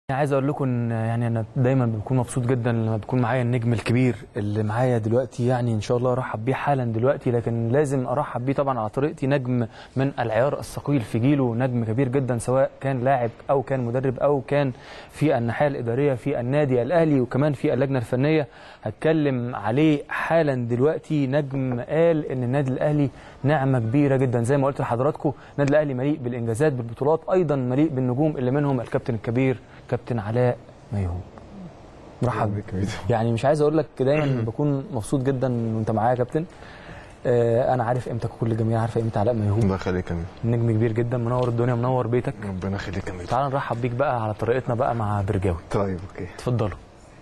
عايز اقول لكم ان يعني انا دايما بكون مبسوط جدا لما بكون معايا النجم الكبير اللي معايا دلوقتي يعني ان شاء الله ارحب بيه حالا دلوقتي لكن لازم ارحب بيه طبعا على طريقتي نجم من العيار الثقيل في جيله نجم كبير جدا سواء كان لاعب او كان مدرب او كان في الناحيه الاداريه في النادي الاهلي وكمان في اللجنه الفنيه هتكلم عليه حالا دلوقتي نجم قال ان النادي الاهلي نعمه كبيره جدا زي ما قلت لحضراتكم النادي الاهلي مليء بالانجازات بالبطولات ايضا مليء بالنجوم اللي منهم الكابتن الكبير كابتن علاء ميهوب مرحب بك يعني مش عايز اقول لك دايما بكون مبسوط جدا وانت معايا يا كابتن آه انا عارف قيمتك وكل الجميع عارفه قيمه علاء ميهوب الله يخليك يا ميدو نجم كبير جدا منور الدنيا منور بيتك ربنا يخليك يا ميدو تعال نرحب بيك بقى على طريقتنا بقى مع برجاوي طيب اوكي اتفضلوا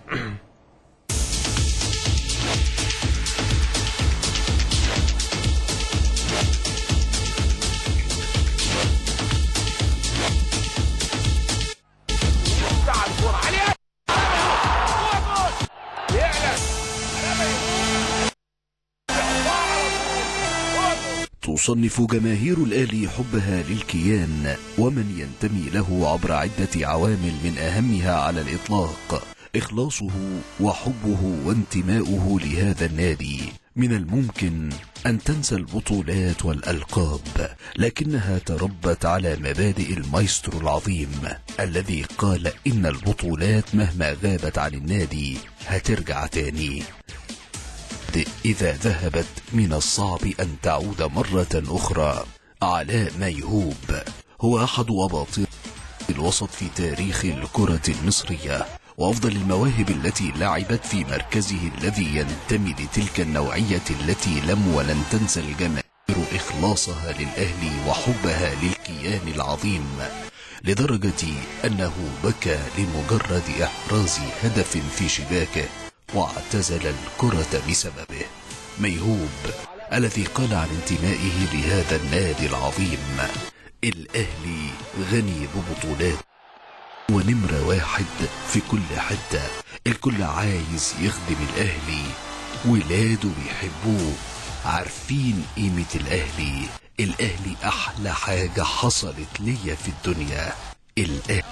تصنف جماهير الأهلي حبها للكيان ومن ينتمي له عبر عدة عوامل من أهمها على الإطلاق إخلاصه وحبه وانتماؤه لهذا النادي من الممكن أن تنسى البطولات والألقاب لكنها تربت على مبادئ المايسترو العظيم الذي قال إن البطولات مهما غابت عن النادي هترجع تاني إذا ذهبت من الصعب أن تعود مرة أخرى علاء ميهوب هو أحد أباطيل الوسط في تاريخ الكرة المصرية وأفضل المواهب التي لعبت في مركزه الذي ينتمي لتلك النوعية التي لم ولن تنسى الجماهير إخلاصها للأهلي وحبها للكيان العظيم لدرجة أنه بكى لمجرد إحراز هدف في شباكه واعتزل الكرة بسببه ميهوب الذي قال عن انتمائه لهذا النادي العظيم الأهلي غني ببطولات ونمرة واحد في كل حتة الكل عايز يخدم الأهلي ولاده بيحبوه عارفين قيمة الأهلي الأهلي أحلى حاجة حصلت ليا في الدنيا الأهلي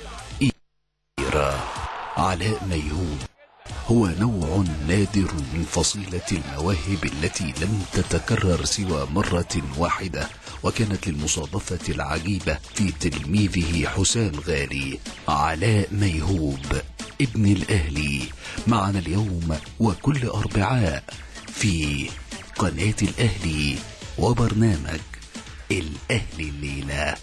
علاء ميهوب هو نوع نادر من فصيلة المواهب التي لم تتكرر سوى مرة واحدة وكانت للمصادفة العجيبة في تلميذه حسام غالي علاء ميهوب ابن الأهلي معنا اليوم وكل أربعاء في قناة الأهلي وبرنامج الأهلي الليلة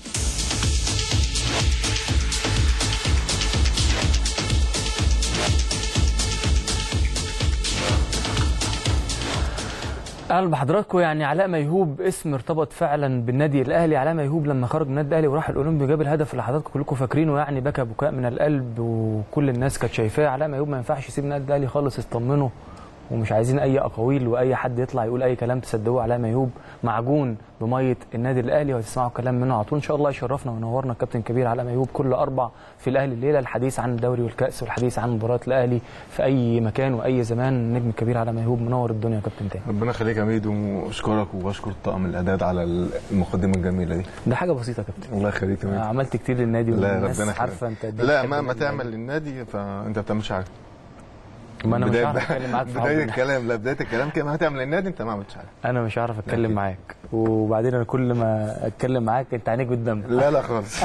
اهلا بحضراتكم يعني علاء ميهوب اسم ارتبط فعلا بالنادي الاهلي علاء ميهوب لما خرج من النادي الاهلي وراح الاولمبي جاب الهدف اللي حضراتكم كلكم فاكرينه يعني بكى بكاء من القلب وكل الناس كانت شايفاه علاء ميهوب ما ينفعش يسيب النادي الاهلي خالص اطمنوا ومش عايزين اي اقاويل واي حد يطلع يقول اي كلام تصدقوه علاء ميهوب معجون بميه النادي الاهلي وهتسمعوا كلام منه على طول ان شاء الله يشرفنا وينورنا الكابتن الكبير علاء ميهوب كل اربع في الاهلي الليله الحديث عن الدوري والكاس والحديث عن مباراه الاهلي في اي مكان واي زمان النجم الكبير علاء ميهوب منور الدنيا يا كابتن تاني ربنا يخليك يا ميدو واشكرك وبشكر طاقم الاعداد على المقدمه الجميله دي ده حاجه بسيطه يا كابتن الله يخليك يا ميدو عملت كتير للنادي لا والناس ربنا عارفه يخليك انت قد لا بتحب مهما النادي تعمل الأهلي. للنادي فانت ما بتعملش حاجه ما انا مش بداية- هعرف اتكلم معاك في بدايه حب الكلام لا بدايه الكلام كده ما هتعمل للنادي انت ما عملتش حاجه انا مش هعرف اتكلم أكيد. معاك وبعدين انا كل ما اتكلم معاك انت عينيك قدام لا لا خالص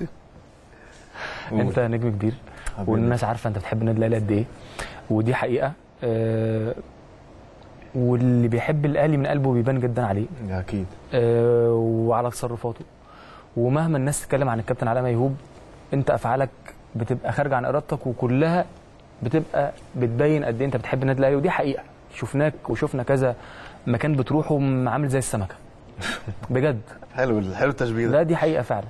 انت نجم كبير حبيبي. والناس عارفه انت بتحب النادي الاهلي قد ايه ودي حقيقه آه، واللي بيحب الاهلي من قلبه بيبان جدا عليه اكيد آه، وعلى تصرفاته ومهما الناس تتكلم عن الكابتن علاء ميهوب انت افعالك بتبقى خارجه عن ارادتك وكلها بتبقى بتبين قد ايه انت بتحب النادي الاهلي ودي حقيقه شفناك وشفنا كذا مكان بتروحه عامل زي السمكه بجد حلو حلو التشبيه ده لا دي حقيقه فعلا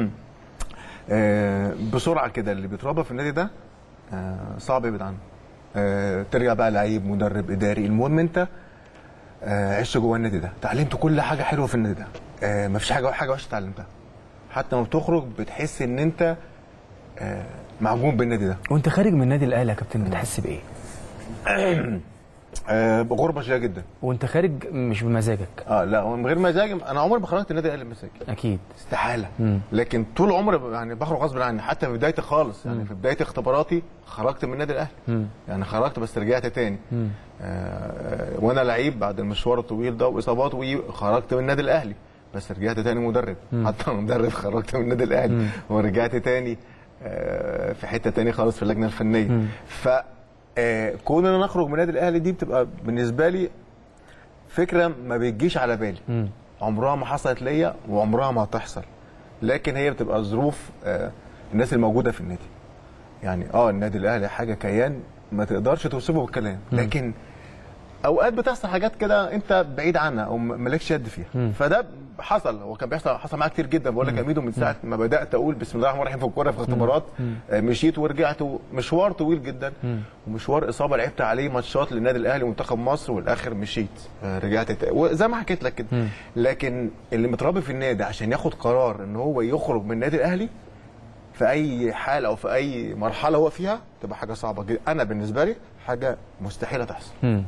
آه، بسرعه كده اللي بيتربى في النادي ده آه، صعب يبعد عنه آه، ترجع بقى لعيب مدرب اداري المهم انت آه، عشت جوه النادي ده اتعلمت كل حاجه حلوه في النادي ده آه، مفيش حاجه حاجه وحشه اتعلمتها حتى لما بتخرج بتحس ان انت آه، معجون بالنادي ده وانت خارج من النادي الاهلي يا كابتن بتحس بايه؟ آه غربه شديده جدا وانت خارج مش بمزاجك اه لا من غير مزاجي انا عمري ما خرجت النادي الاهلي بمزاجي اكيد استحاله مم. لكن طول عمري ب- يعني بخرج غصب عني حتى في بدايتي خالص يعني في بدايه اختباراتي خرجت من النادي الاهلي مم. يعني خرجت بس رجعت تاني مم. آه وانا لعيب بعد المشوار الطويل ده واصابات وخرجت من النادي الاهلي بس رجعت تاني مدرب حتى أنا مدرب خرجت من النادي الاهلي ورجعت تاني آه في حته تاني خالص في اللجنه الفنيه ف آه، كون ان انا اخرج من النادي الاهلي دي بتبقى بالنسبه لي فكره ما بتجيش على بالي مم. عمرها ما حصلت ليا وعمرها ما هتحصل لكن هي بتبقى ظروف آه، الناس الموجوده في النادي يعني اه النادي الاهلي حاجه كيان ما تقدرش توصفه بالكلام لكن اوقات بتحصل حاجات كده انت بعيد عنها او م- مالكش يد فيها فده حصل هو كان بيحصل حصل معايا كتير جدا بقول لك يا ميدو من ساعه ما بدات اقول بسم الله الرحمن الرحيم في الكوره في اختبارات آه، مشيت ورجعت مشوار طويل جدا ومشوار اصابه لعبت عليه ماتشات للنادي الاهلي ومنتخب مصر والاخر مشيت آه، رجعت تا- وزي ما حكيت لك كده لكن اللي متربي في النادي عشان ياخد قرار ان هو يخرج من النادي الاهلي في اي حال او في اي مرحله هو فيها تبقى حاجه صعبه جدا انا بالنسبه لي حاجه مستحيله تحصل مم.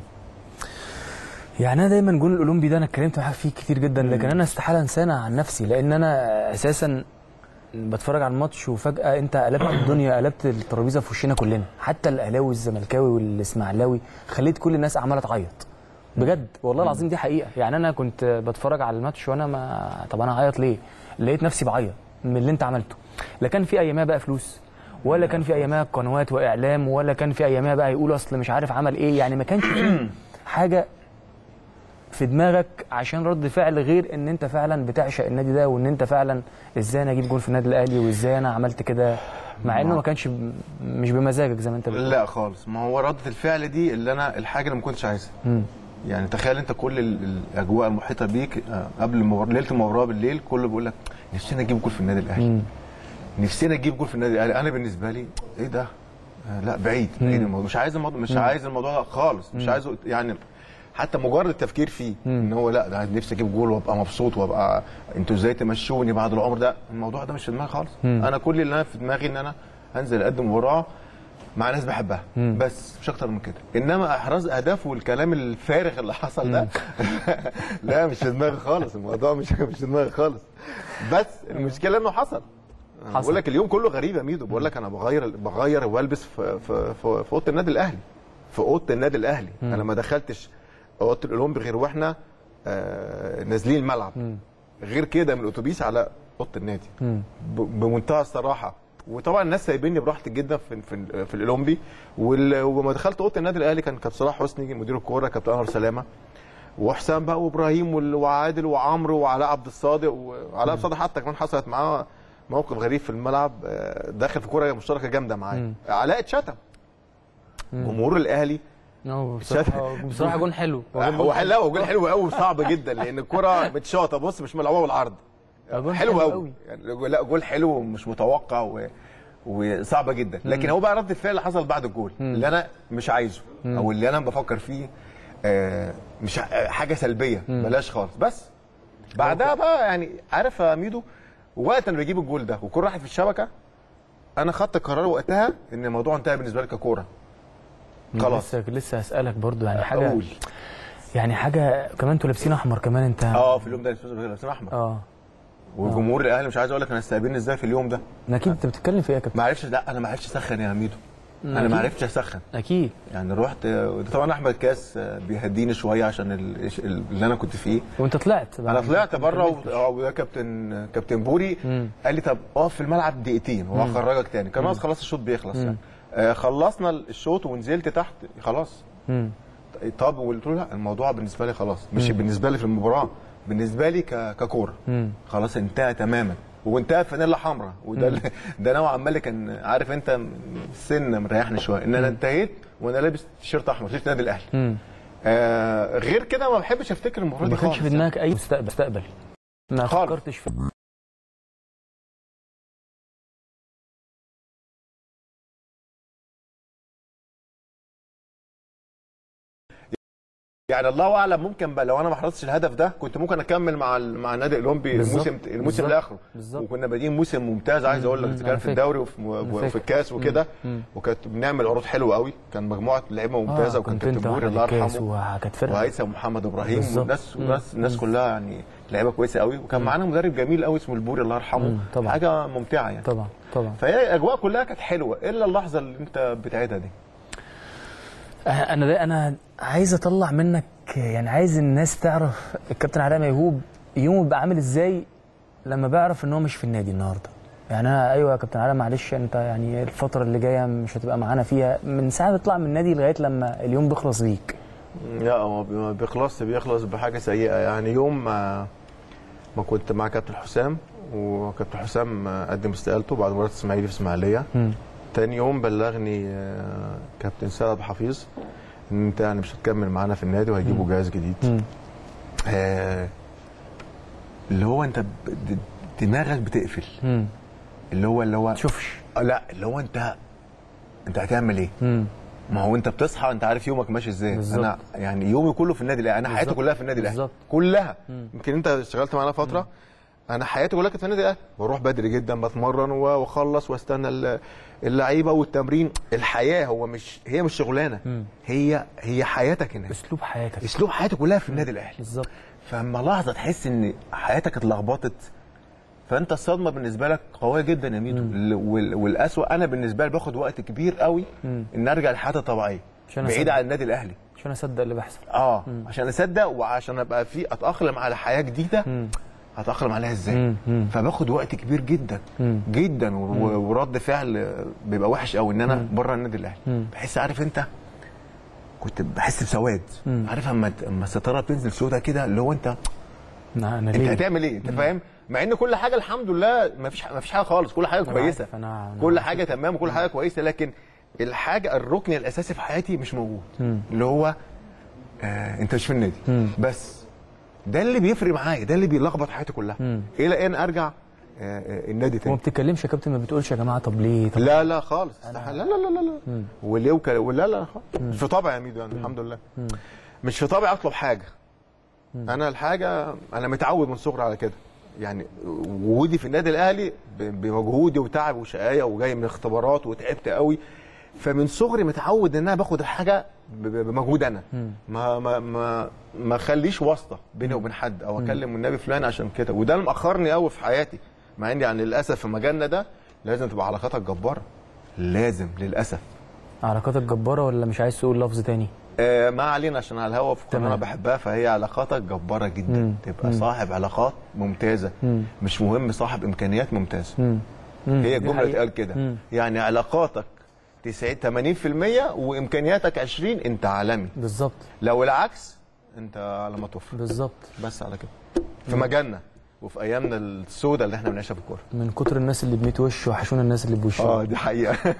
يعني انا دايما جون الاولمبي ده انا اتكلمت معاك فيه كتير جدا لكن انا استحاله انسانا عن نفسي لان انا اساسا بتفرج على الماتش وفجاه انت قلبت الدنيا قلبت الترابيزه في وشنا كلنا حتى الاهلاوي والزملكاوي والاسماعيلاوي خليت كل الناس عماله تعيط بجد والله العظيم دي حقيقه يعني انا كنت بتفرج على الماتش وانا ما طب انا اعيط ليه لقيت نفسي بعيط من اللي انت عملته لا كان في ايامها بقى فلوس ولا كان في ايامها قنوات واعلام ولا كان في ايامها بقى يقول اصل مش عارف عمل ايه يعني ما كانش في حاجه في دماغك عشان رد فعل غير ان انت فعلا بتعشق النادي ده وان انت فعلا ازاي انا اجيب جول في النادي الاهلي وازاي انا عملت كده مع انه ما كانش ب- مش بمزاجك زي ما انت بتقول لا خالص ما هو ردة الفعل دي اللي انا الحاجه اللي ما كنتش عايزها مم. يعني تخيل انت كل ال- الاجواء المحيطه بيك آه، قبل المباراه ليله المباراه بالليل كله بيقول لك نفسنا نجيب جول في النادي الاهلي مم. نفسنا نجيب جول في النادي الاهلي انا بالنسبه لي ايه ده آه، لا بعيد بعيد الموضوع مش عايز الموضوع مش عايز الموضوع ده خالص مش عايزه يعني حتى مجرد التفكير فيه ان هو لا ده نفسي اجيب جول وابقى مبسوط وابقى انتوا ازاي تمشوني بعد العمر ده الموضوع ده مش في دماغي خالص انا كل اللي انا في دماغي ان انا انزل اقدم مباراه مع ناس بحبها بس مش اكتر من كده انما احراز اهداف والكلام الفارغ اللي حصل ده لا مش في دماغي خالص الموضوع مش مش في دماغي خالص بس المشكله انه حصل حصل. بقول لك اليوم كله غريب يا ميدو بقول لك انا بغير بغير والبس في في في, في اوضه النادي الاهلي في اوضه النادي الاهلي انا ما دخلتش اوضه الاولمبي غير واحنا آه نازلين الملعب غير كده من الاتوبيس على اوضه النادي مم. ب- بمنتهى الصراحه وطبعا الناس سايبيني براحتي جدا في في, في الاولمبي وال- ولما دخلت اوضه النادي الاهلي كان كابتن صلاح حسني مدير الكوره كابتن انور سلامه وحسام بقى وابراهيم وال- وعادل وعمرو وعلاء عبد الصادق وعلاء عبد الصادق حتى كمان حصلت معاه موقف غريب في الملعب آه، داخل في كوره مشتركه جامده معايا علاء اتشتم جمهور الاهلي هو بصراحه بصراحه جون حلو هو حلو هو جول حلو قوي وصعب جدا لان الكره متشاطه بص مش ملعوبه بالعرض جول حلو حلو قوي قوي. يعني لا جول حلو ومش متوقع و... وصعبه جدا لكن هو بقى رد الفعل اللي حصل بعد الجول اللي انا مش عايزه او اللي انا بفكر فيه آه مش ع- حاجه سلبيه بلاش خالص بس بعدها بقى يعني عارف يا ميدو وقت انا بجيب الجول ده والكوره راحت في الشبكه انا خدت قرار وقتها ان الموضوع انتهى بالنسبه لي ككوره خلاص لسه لسه هسالك برضو يعني حاجه اقول يعني حاجه كمان انتوا لابسين احمر كمان انت اه في اليوم ده لابسين احمر اه وجمهور الاهلي مش عايز اقول لك انا استقبلني ازاي في اليوم ده اكيد انت بتتكلم في ايه يا كابتن ما عرفتش لا انا ما عرفتش اسخن يا ميدو انا أكيد. ما عرفتش اسخن اكيد يعني رحت طبعا احمد كاس بيهديني شويه عشان ال- اللي انا كنت فيه وانت طلعت انا طلعت بره و- آه، وده كابتن كابتن بوري مم. قال لي طب اقف في الملعب دقيقتين وهخرجك تاني كان ناقص خلاص الشوط بيخلص يعني آه، خلصنا الشوط ونزلت تحت خلاص مم. طب قلت له لا الموضوع بالنسبه لي خلاص مش بالنسبه لي في المباراه بالنسبه لي ك- ككوره مم. خلاص انتهى تماما وانتهى فانيلا حمراء وده اللي- ده نوعا ما اللي كان عارف انت سن مريحني شويه ان انا انتهيت وانا لابس تيشيرت احمر تيشيرت النادي الاهلي مم. آه غير كده ما بحبش افتكر المباراه دي ما كانش خالص في دماغك اي مستقبل مستقبل ما خالص. فكرتش في يعني الله اعلم ممكن بقى لو انا ما حرصتش الهدف ده كنت ممكن اكمل مع ال- مع النادي الاولمبي بالظبط. الموسم الموسم بالظبط. لاخره بالظبط. وكنا بادئين موسم ممتاز عايز اقول لك مم. اذا أنا كان في فاكر. الدوري وفي, أنا وفي فاكر. الكاس وكده مم. وكانت بنعمل عروض حلوه قوي كان مجموعه لعيبه ممتازه وكان كنت كابتن انت بوري واحد الله الكاس يرحمه وكانت فرقه وهيثم محمد ابراهيم بالظبط. والناس مم. والناس الناس كلها يعني لعيبه كويسه قوي وكان معانا مدرب جميل قوي اسمه البوري الله يرحمه مم. طبعا. حاجه ممتعه يعني طبعا طبعا فهي الاجواء كلها كانت حلوه الا اللحظه اللي انت بتعيدها دي انا ده انا عايز اطلع منك يعني عايز الناس تعرف الكابتن علاء ميهوب يومه بيبقى عامل ازاي لما بيعرف ان هو مش في النادي النهارده يعني انا ايوه يا كابتن علاء معلش انت يعني الفتره اللي جايه مش هتبقى معانا فيها من ساعه ما تطلع من النادي لغايه لما اليوم بيخلص بيك لا هو بي- ما بيخلصش بيخلص بحاجه سيئه يعني يوم ما ما كنت مع كابتن حسام وكابتن حسام قدم استقالته بعد مباراه الاسماعيلي في اسماعيليه مم. تاني يوم بلغني آه، كابتن سيد عبد الحفيظ ان انت يعني مش هتكمل معانا في النادي وهيجيبوا جهاز جديد مم. آه، اللي هو انت ب- د- دماغك بتقفل مم. اللي هو اللي هو تشوفش آه، لا اللي هو انت انت هتعمل ايه؟ مم. ما هو انت بتصحى انت عارف يومك ماشي ازاي بالظبط. انا يعني يومي كله في النادي الاهلي انا حياتي بالظبط. كلها في النادي الاهلي بالظبط. كلها يمكن انت اشتغلت معانا فتره انا حياتي كلها كانت في النادي الاهلي بروح بدري جدا بتمرن و- واخلص واستنى ال- اللعيبه والتمرين الحياه هو مش هي مش شغلانه مم. هي هي حياتك هناك اسلوب حياتك اسلوب حياتي كلها في النادي الاهلي بالظبط فاما لحظه تحس ان حياتك اتلخبطت فانت الصدمه بالنسبه لك قويه جدا يا ميدو ال- وال- والاسوأ انا بالنسبه لي باخد وقت كبير قوي مم. ان ارجع لحياتي الطبيعيه عشان بعيد أصدق. عن النادي الاهلي عشان اصدق اللي بيحصل اه عشان اصدق وعشان ابقى في اتاقلم على حياه جديده مم. هتاقلم عليها ازاي مم. مم. فباخد وقت كبير جدا مم. جدا و- ورد فعل بيبقى وحش قوي ان انا بره النادي الاهلي مم. بحس عارف انت كنت بحس بسواد مم. عارف اما اما الستاره بتنزل سودا كده اللي هو انت انا انت ليه هتعمل ايه انت فاهم مع ان كل حاجه الحمد لله ما فيش ما فيش حاجه خالص كل حاجه أنا كويسه عارف، أنا- أنا كل عارف. حاجه تمام وكل حاجه كويسه لكن الحاجه الركن الاساسي في حياتي مش موجود مم. اللي هو آه انت مش في النادي مم. بس ده اللي بيفرق معايا ده اللي بيلخبط حياتي كلها مم. الى ان ارجع آه آه النادي وما تاني بتتكلمش يا كابتن ما بتقولش يا جماعه طب ليه طب لا لا خالص استحالة. لا لا لا لا لا وليه وك... ولا لا خالص مش في طبعي يا ميدو يعني الحمد لله مش في طبعي اطلب حاجه انا الحاجه انا متعود من صغري على كده يعني وجودي في النادي الاهلي ب- بمجهودي وتعب وشقايه وجاي من اختبارات وتعبت قوي فمن صغري متعود ان انا باخد الحاجه ب- ب- بمجهود انا ما ما ما ما اخليش واسطه بيني وبين حد او اكلم النبي فلان عشان كده وده اللي مأخرني قوي في حياتي مع اني يعني للاسف في مجالنا ده لازم تبقى علاقاتك جباره لازم للاسف علاقاتك جباره ولا مش عايز تقول لفظ تاني آه ما علينا عشان على الهوا في قناه تمام. بحبها فهي علاقاتك جباره جدا مم. تبقى مم. صاحب علاقات ممتازه مم. مش مهم صاحب امكانيات ممتازه مم. مم. هي دي الجمله حقيقة. اتقال كده مم. يعني علاقاتك 90 80% وامكانياتك 20 انت عالمي بالظبط لو العكس انت على ما تفرق بالظبط بس على كده في مجالنا وفي ايامنا السوداء اللي احنا بنعيشها في الكوره من كتر الناس اللي بميت وش وحشونا الناس اللي بوشهم اه دي حقيقه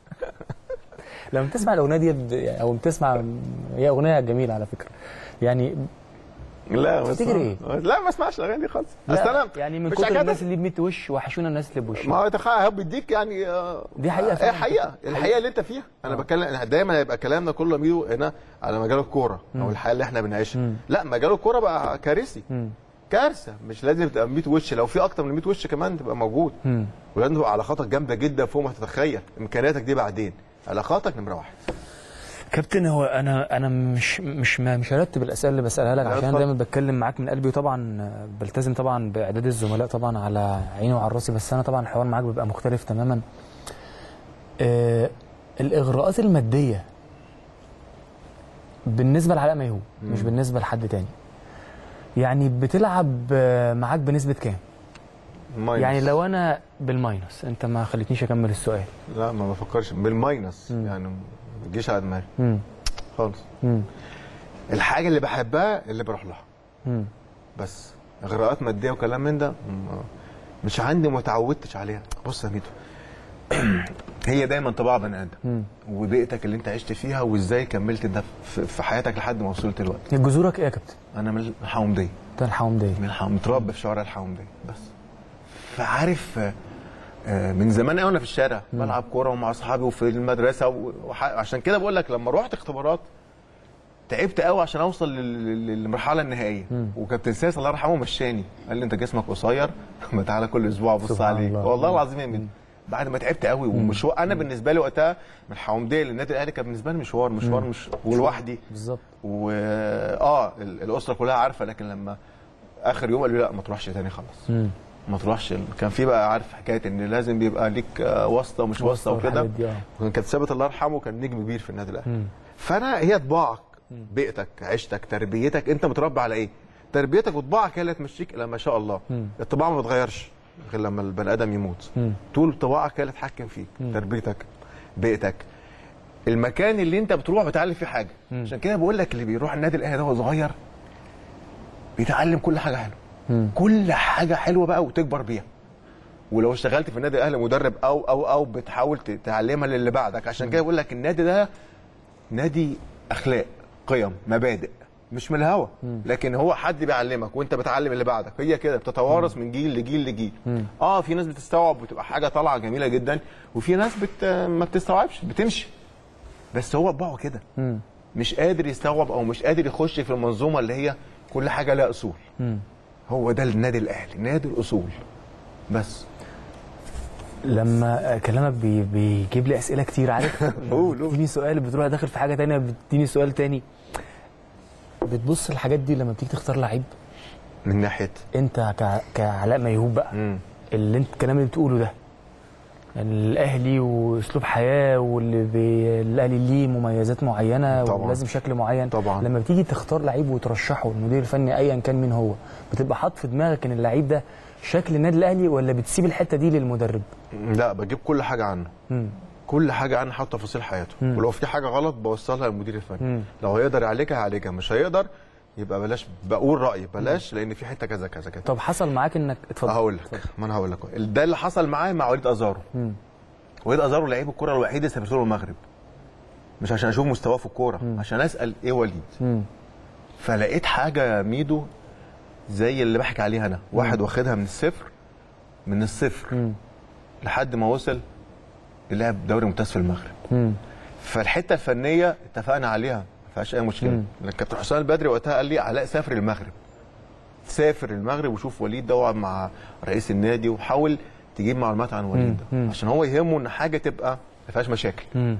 لما بتسمع الاغنيه دي ب- يعني او بتسمع هي اغنيه جميله على فكره يعني لا ما تفتكر ايه؟ لا ما اسمعش الاغاني دي خالص لا، اصل انا يعني من مش كتر حكاية الناس اللي بميت وش وحشونا الناس اللي بوشهم ما هو تخيل هو بيديك يعني آه، دي حقيقة هي فعلا. حقيقه الحقيقه اللي انت فيها انا بتكلم دايما هيبقى كلامنا كله ميدو هنا على مجال الكوره او الحياه اللي احنا بنعيشها لا مجال الكوره بقى كارثي مم. كارثه مش لازم تبقى 100 وش لو في اكتر من 100 وش كمان تبقى موجود مم. ولازم تبقى علاقاتك جامده جدا فوق ما تتخيل امكانياتك دي بعدين علاقاتك نمره واحد كابتن هو انا انا مش مش ما مش هرتب الاسئله اللي بسالها لك لا، عشان اتفضل. دايما بتكلم معاك من قلبي وطبعا بلتزم طبعا باعداد الزملاء طبعا على عيني وعلى راسي بس انا طبعا الحوار معاك بيبقى مختلف تماما آه الاغراءات الماديه بالنسبه لعلاء ميهوب مش بالنسبه لحد تاني يعني بتلعب آه، معاك بنسبه كام ماينس. يعني لو انا بالماينس انت ما خليتنيش اكمل السؤال لا ما بفكرش بالماينس يعني ما تجيش على دماغي مم. خالص مم. الحاجه اللي بحبها اللي بروح لها مم. بس اغراءات ماديه وكلام من ده م- مش عندي ما اتعودتش عليها بص يا ميدو هي دايما طباع بني ادم مم. وبيئتك اللي انت عشت فيها وازاي كملت ده في في حياتك لحد ما وصلت دلوقتي جذورك ايه يا كابتن؟ انا من الحومديه ده الحومديه من الحوم متربى في شوارع الحومديه بس فعارف آه، آه، من زمان قوي انا في الشارع بلعب كوره ومع اصحابي وفي المدرسه وح- وعشان كده بقول لك لما رحت اختبارات تعبت قوي عشان اوصل لل- لل- للمرحله النهائيه وكابتن ساس الله يرحمه مشاني قال لي انت جسمك قصير ما تعالى كل اسبوع ابص سبحان عليك الله. والله العظيم يا ميدو بعد ما تعبت قوي ومشوار انا بالنسبه لي وقتها من الحومديه للنادي الاهلي كان بالنسبه لي مشوار مشوار مش ولوحدي بالظبط و اه ال- الاسره كلها عارفه لكن لما اخر يوم قالوا لي لا ما تروحش تاني خلاص مم. ما تروحش كان في بقى عارف حكايه ان لازم بيبقى ليك آه، واسطه ومش واسطه وكده والحاجات دي، آه. وكان كابتن ثابت الله يرحمه كان نجم كبير في النادي الاهلي مم. فانا هي طباعك بيئتك عيشتك تربيتك انت متربى على ايه تربيتك وطباعك هي اللي هتمشيك الى ما شاء الله مم. الطباع ما بتغيرش غير لما البني ادم يموت مم. طول طباعك هي اللي تتحكم فيك تربيتك بيئتك المكان اللي انت بتروح بتعلم فيه حاجه عشان كده بقول لك اللي بيروح النادي الاهلي ده وهو صغير بيتعلم كل حاجه حلوه مم. كل حاجه حلوه بقى وتكبر بيها ولو اشتغلت في النادي الاهلي مدرب او او او بتحاول ت- تعلمها للي بعدك عشان كده بقول لك النادي ده نادي اخلاق قيم مبادئ مش من الهوا لكن هو حد بيعلمك وانت بتعلم اللي بعدك هي كده بتتوارث من جيل لجيل لجيل اه في ناس بتستوعب وتبقى حاجه طالعه جميله جدا وفي ناس بت ما بتستوعبش بتمشي بس هو طباعه كده مم. مش قادر يستوعب او مش قادر يخش في المنظومه اللي هي كل حاجه لها اصول مم. هو ده النادي الاهلي نادي الاصول بس لما كلامك بي بيجيب لي اسئله كتير عارف قول، قول. بتديني سؤال بتروح داخل في حاجه تانية بتديني سؤال تاني بتبص الحاجات دي لما بتيجي تختار لعيب من ناحيه انت ك... كعلاء ميهوب بقى مم. اللي انت الكلام اللي بتقوله ده يعني الاهلي واسلوب حياه واللي بي... الاهلي ليه مميزات معينه طبعاً. ولازم شكل معين طبعاً. لما بتيجي تختار لعيب وترشحه المدير الفني ايا كان مين هو بتبقى حاطط في دماغك ان اللعيب ده شكل النادي الاهلي ولا بتسيب الحته دي للمدرب لا بجيب كل حاجه عنه مم. كل حاجه عنه حتى تفاصيل حياته مم. ولو في حاجه غلط بوصلها للمدير الفني مم. لو هيقدر يعالجها هيعالجها مش هيقدر يبقى بلاش بقول رايي بلاش لان في حته كذا كذا كذا طب حصل معاك انك اتفضل هقول لك ما انا هقول لك ده اللي حصل معايا مع وليد ازارو مم. وليد ازارو لعيب الكره الوحيد اللي سافرت له المغرب مش عشان اشوف مستواه في الكوره عشان اسال ايه وليد مم. فلقيت حاجه ميدو زي اللي بحكي عليها انا واحد واخدها من الصفر من الصفر مم. لحد ما وصل لعب دوري ممتاز في المغرب مم. فالحته الفنيه اتفقنا عليها ما فيهاش اي مشكله مم. لكن كابتن حسام البدري وقتها قال لي علاء سافر المغرب سافر المغرب وشوف وليد ده واقعد مع رئيس النادي وحاول تجيب معلومات عن وليد ده مم. عشان هو يهمه ان حاجه تبقى ما فيهاش مشاكل مم.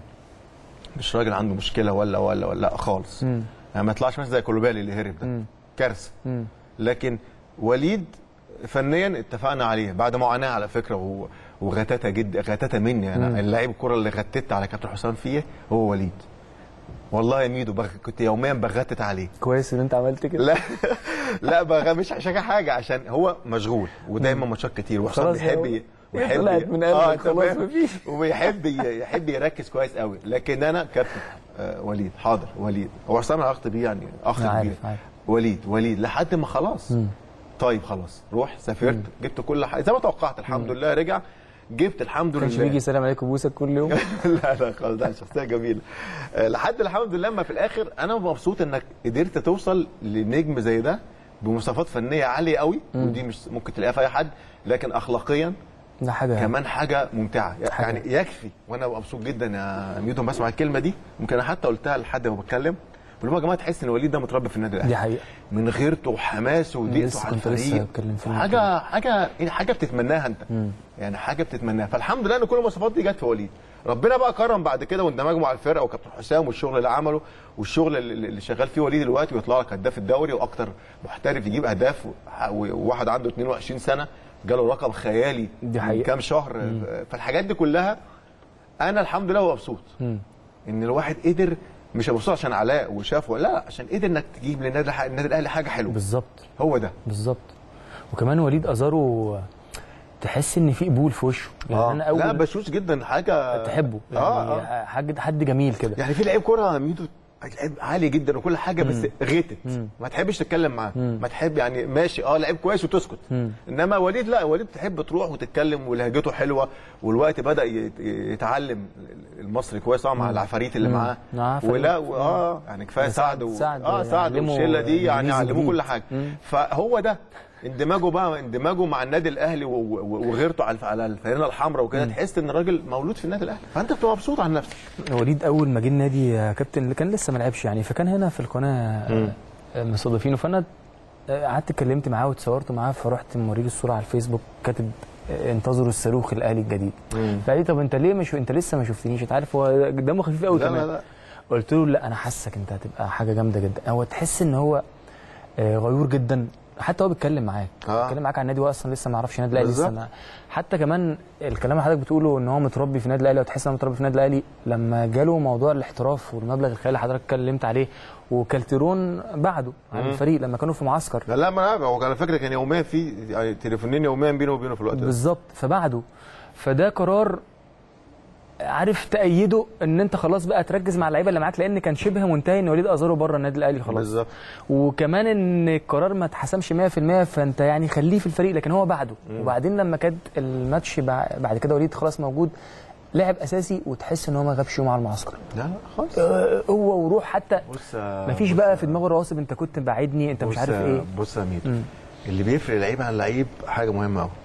مش راجل عنده مشكله ولا ولا ولا لا خالص مم. يعني ما يطلعش مثلا زي كولوبالي اللي هرب ده مم. كارثه مم. لكن وليد فنيا اتفقنا عليه بعد معاناه على فكره و- وغتاتة جد غتاتة مني مم. انا اللاعب الكره اللي غتت على كابتن حسام فيه هو وليد والله يا ميدو بغ... كنت يوميا بغتت عليه كويس ان انت عملت كده لا لا بغ... مش عشان حاجه عشان هو مشغول ودايما ماتشات كتير وحسام خلاص بيحب هو- ي... هي طلعت من قلبك، أنت خلاص فاهم؟ مفيش. وبيحب ي... يحب يركز كويس قوي لكن انا كابتن آه وليد حاضر وليد هو حسام انا اخت بيه يعني اخ أنا كبير عارف، عارف. وليد وليد لحد ما خلاص طيب خلاص روح سافرت جبت كل حاجه زي ما توقعت الحمد لله رجع جبت الحمد ما كانش لله بيجي يسلم عليك وبوسك كل يوم لا لا خالص ده شخصيه جميله آه، لحد الحمد لله ما في الاخر انا مبسوط انك قدرت توصل لنجم زي ده بمواصفات فنيه عاليه قوي ودي مش ممكن تلاقيها في اي حد لكن اخلاقيا ده حاجه كمان حاجه ممتعه حاجة. يعني يكفي وانا مبسوط جدا يا ميدو بسمع الكلمه دي ممكن انا حتى قلتها لحد ما بتكلم بقول لهم يا جماعه تحس ان وليد ده متربي في النادي الاهلي دي حقيقه من غيرته وحماسه ودقته لسه على كنت لسه الفريق بتكلم في الموضوع. حاجه حاجه حاجه بتتمناها انت يعني حاجه بتتمناها فالحمد لله ان كل المواصفات دي جت في وليد ربنا بقى كرم بعد كده واندماجه مع الفرقه وكابتن حسام والشغل اللي عمله والشغل اللي اللي شغال فيه وليد دلوقتي ويطلع لك هداف الدوري واكتر محترف يجيب اهداف و- وواحد عنده 22 سنه جاله رقم خيالي دي من حقيقة. كام شهر فالحاجات دي كلها انا الحمد لله مبسوط مم. ان الواحد قدر مش مبسوط عشان علاء وشافه لا عشان قدر انك تجيب للنادي النادي الاهلي حاجه حلوه بالظبط هو ده بالظبط وكمان وليد ازارو تحس ان في قبول في وشه يعني آه. انا لا اول بشوش جدا حاجه تحبه يعني اه اه حد حد جميل كده يعني في لعيب كوره ميدو لعيب عالي جدا وكل حاجه بس غتت ما تحبش تتكلم معاه ما تحب يعني ماشي اه لعيب كويس وتسكت انما وليد لا وليد تحب تروح وتتكلم ولهجته حلوه والوقت بدا يت- يتعلم المصري كويس طبعا مع العفاريت اللي مم. معاه مع عفاريت. ولا و- اه يعني كفايه سعد- سعد و... سعد اه سعد علمه والشله دي يعني إنجليزي علموه جديد. كل حاجه مم. فهو ده اندماجه بقى اندماجه مع النادي الاهلي و- و- وغيرته على على الفانله الحمراء وكده تحس ان الراجل مولود في النادي الاهلي فانت بتبقى مبسوط عن نفسك وليد اول ما جه النادي يا كابتن اللي كان لسه ما لعبش يعني فكان هنا في القناه مم. آه، مستضيفينه فانا آه، قعدت اتكلمت معاه واتصورت معاه فرحت موريه الصوره على الفيسبوك كاتب آه، انتظروا الصاروخ الاهلي الجديد فقال لي طب انت ليه مش انت لسه ما شفتنيش انت عارف هو دمه خفيف قوي لا كمان لا لا قلت له لا انا حاسك انت هتبقى حاجه جامده جدا هو تحس ان هو آه، غيور جدا حتى هو بيتكلم معاك آه. بيتكلم معاك عن النادي هو اصلا لسه ما يعرفش النادي الاهلي لسه بالظبط. ما حتى كمان الكلام اللي حضرتك بتقوله ان هو متربي في النادي الاهلي وتحس ان هو متربي في النادي الاهلي لما جاله موضوع الاحتراف والمبلغ الخيالي اللي حضرتك اتكلمت عليه وكالتيرون بعده عن مم. الفريق لما كانوا في معسكر لا لا ما أنا- هو على فكره كان يوميا في يعني تليفونين يوميا بينه وبينه في الوقت ده بالظبط فبعده فده قرار عارف تأيده ان انت خلاص بقى تركز مع اللعيبه اللي معاك لان كان شبه منتهي ان وليد ازارو بره النادي الاهلي خلاص بالظبط وكمان ان القرار ما اتحسمش 100% فانت يعني خليه في الفريق لكن هو بعده وبعدين لما كانت الماتش بع- بعد كده وليد خلاص موجود لعب اساسي وتحس ان هو ما غابش يوم على المعسكر لا لا خالص آه، هو وروح حتى بص مفيش بقى في دماغه رواسب انت كنت بعدني انت مش عارف ايه بص يا ميدو مم. اللي بيفرق اللعيب عن اللعيب حاجه مهمه قوي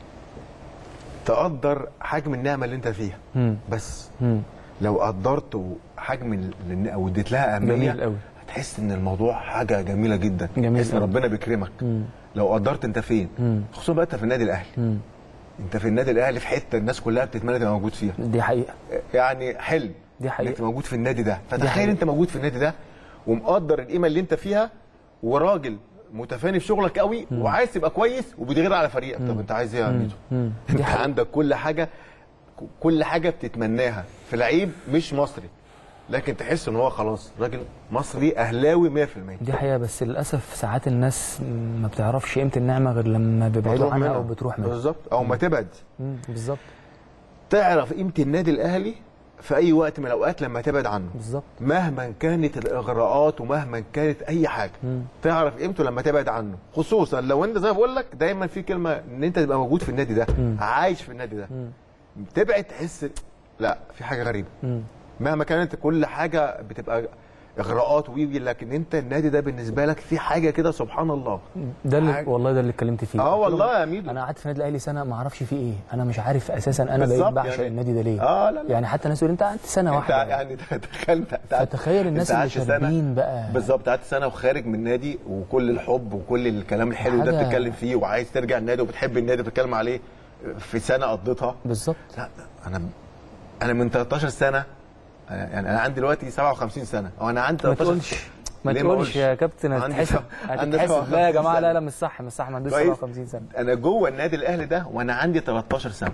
تقدر حجم النعمه اللي انت فيها مم. بس مم. لو قدرت حجم ال- الن- او اديت لها اهميه جميل قوي هتحس ان الموضوع حاجه جميله جدا جميل تحس ان قوي. ربنا بيكرمك مم. لو قدرت انت فين مم. خصوصا بقى انت في النادي الاهلي مم. انت في النادي الاهلي في حته الناس كلها بتتمنى تبقى موجود فيها دي حقيقه يعني حلم دي انك حقيقه تبقى موجود في النادي ده فتخيل حقيقة. انت موجود في النادي ده ومقدر القيمه اللي انت فيها وراجل متفاني في شغلك قوي وعايز تبقى كويس وبتغير على فريقك طب انت عايز ايه يا ميدو مم. انت دي حقيقه عندك كل حاجه كل حاجه بتتمناها في لعيب مش مصري لكن تحس ان هو خلاص راجل مصري اهلاوي 100% دي حقيقه بس للاسف ساعات الناس ما بتعرفش قيمه النعمه غير لما بيبعدوا بتروح عنها منها. او بتروح منها بالظبط او ما تبعد مم. بالظبط تعرف قيمه النادي الاهلي في اي وقت من الاوقات لما تبعد عنه بالظبط مهما كانت الاغراءات ومهما كانت اي حاجه مم. تعرف قيمته لما تبعد عنه خصوصا لو انت زي ما بقول لك دايما في كلمه ان انت تبقى موجود في النادي ده مم. عايش في النادي ده مم. تبعد تحس لا في حاجه غريبه مم. مهما كانت كل حاجه بتبقى اغراءات ويجي لكن انت النادي ده بالنسبه لك في حاجه كده سبحان الله ده اللي حاجة. والله ده اللي اتكلمت فيه اه قلت لهم والله يا ميدو انا قعدت في النادي الاهلي سنه ما اعرفش فيه ايه انا مش عارف اساسا انا بقيت بالظبط بعشق يعني. النادي ده ليه اه لا لا يعني حتى الناس يقول انت قعدت سنه انت واحده يعني تخيل انت أنت قعدت- فتخيل الناس انت اللي قعدت سنة شاربين بقى بالظبط قعدت سنه وخارج من النادي وكل الحب وكل الكلام الحلو ده حاجة- بتتكلم فيه وعايز ترجع النادي وبتحب النادي وبتتكلم عليه في سنه قضيتها بالظبط لا لا، انا انا من 13 سنه أنا- يعني انا عندي دلوقتي 57 سنه او انا عندي ما 13 تقولش ما ليه ما تقولش أقولش؟ يا كابتن عندي هتتحسب سبعة- عندي هتتحسب لا يا 57 جماعه لا سنة. لا مش صح مش صح ما عندوش كويس. 57 سنه انا جوه النادي الاهلي ده وانا عندي 13 سنه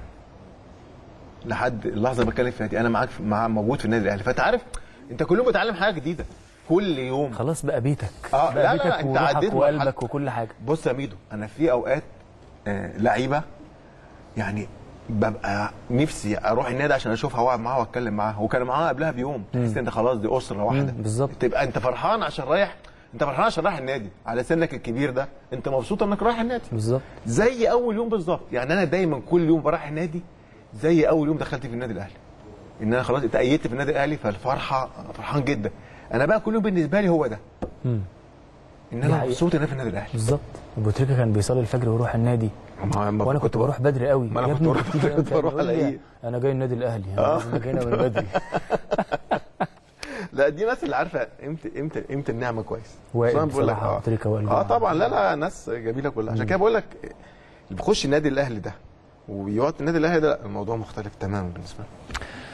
لحد اللحظه اللي بتكلم فيها دي انا معاك في- مع موجود في النادي الاهلي فانت عارف انت كل يوم بتتعلم حاجه جديده كل يوم خلاص بقى بيتك آه، بقى لا، لا، بيتك لا، أنت وروحك عديت مرحلة- وقلبك وكل حاجه بص يا ميدو انا في اوقات آه لعيبه يعني ببقى نفسي اروح النادي عشان اشوفها واقعد معاها واتكلم معاها وكان معاها قبلها بيوم تحس انت خلاص دي اسره واحده مم، بالظبط. تبقى انت فرحان عشان رايح انت فرحان عشان رايح النادي على سنك الكبير ده انت مبسوط انك رايح النادي بالظبط زي اول يوم بالظبط يعني انا دايما كل يوم بروح النادي زي اول يوم دخلت في النادي الاهلي ان انا خلاص اتأيدت في النادي الاهلي فالفرحه فرحان جدا انا بقى كل يوم بالنسبه لي هو ده مم. ان دي انا حقيقة. مبسوط ان انا في النادي الاهلي بالظبط ابو تريكه كان بيصلي الفجر ويروح النادي وانا كنت بروح بدري قوي ما أنا يا كنت ابني بروح- أنت بتيجي كنت إمتى؟ بروح يقول لي ألاقيه. انا جاي النادي الاهلي آه. انا جاينا من بدري لا دي ناس اللي عارفه قيمه قيمه قيمه النعمه كويس وائل أصلاً بقول لك بصراحة، اه, تريكة وائل آه جمعة. طبعا لا لا ناس جميله كلها عشان كده بقول لك اللي بيخش النادي الاهلي ده وبيقعد في النادي الاهلي ده لا الموضوع مختلف تماما بالنسبه له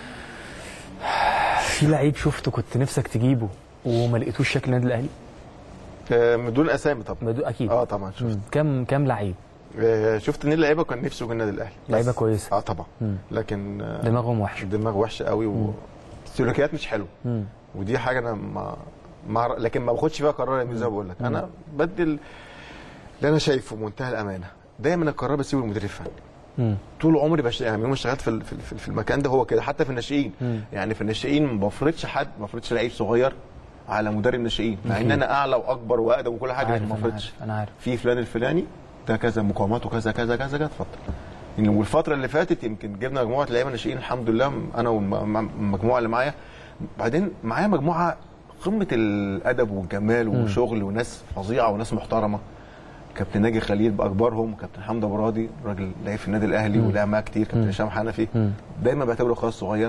في لعيب شفته كنت نفسك تجيبه وما لقيتوش شكل النادي الاهلي آه، من دون اسامي طبعا بدو اكيد اه طبعا شفت مم. كام كام لعيب آه، شفت ان اللعيبه كان نفسه في النادي الاهلي لعيبة بس- كويسة. اه طبعا مم. لكن آه، دماغهم وحشه دماغ وحشه قوي والسلوكيات مش حلوه مم. ودي حاجه انا ما ما لكن ما باخدش فيها قرار يا أمير زي ما بقول لك انا بدي ال- اللي انا شايفه منتهى الامانه دايما القرار بسيبه للمدير الفني مم. طول عمري بش... يعني يوم ما اشتغلت في ال- في ال- في المكان ده هو كده حتى في الناشئين مم. يعني في الناشئين ما بفرضش حد ما بفرضش لعيب صغير على مدرب ناشئين مع ان أكيد. انا اعلى واكبر واقدم وكل حاجه عارف لكن ما انا بفرضش عارف انا عارف في فلان الفلاني ده كذا مقاوماته كذا كذا كذا كذا اتفضل إن والفتره اللي فاتت يمكن جبنا مجموعه لعيبه ناشئين الحمد لله انا والمجموعه اللي معايا بعدين معايا مجموعه قمه الادب والجمال وشغل وناس فظيعه وناس محترمه كابتن ناجي خليل باكبرهم وكابتن حمدي ابو راضي راجل لعيب في النادي الاهلي ولعب معاه كتير كابتن هشام حنفي دايما بعتبره اخويا الصغير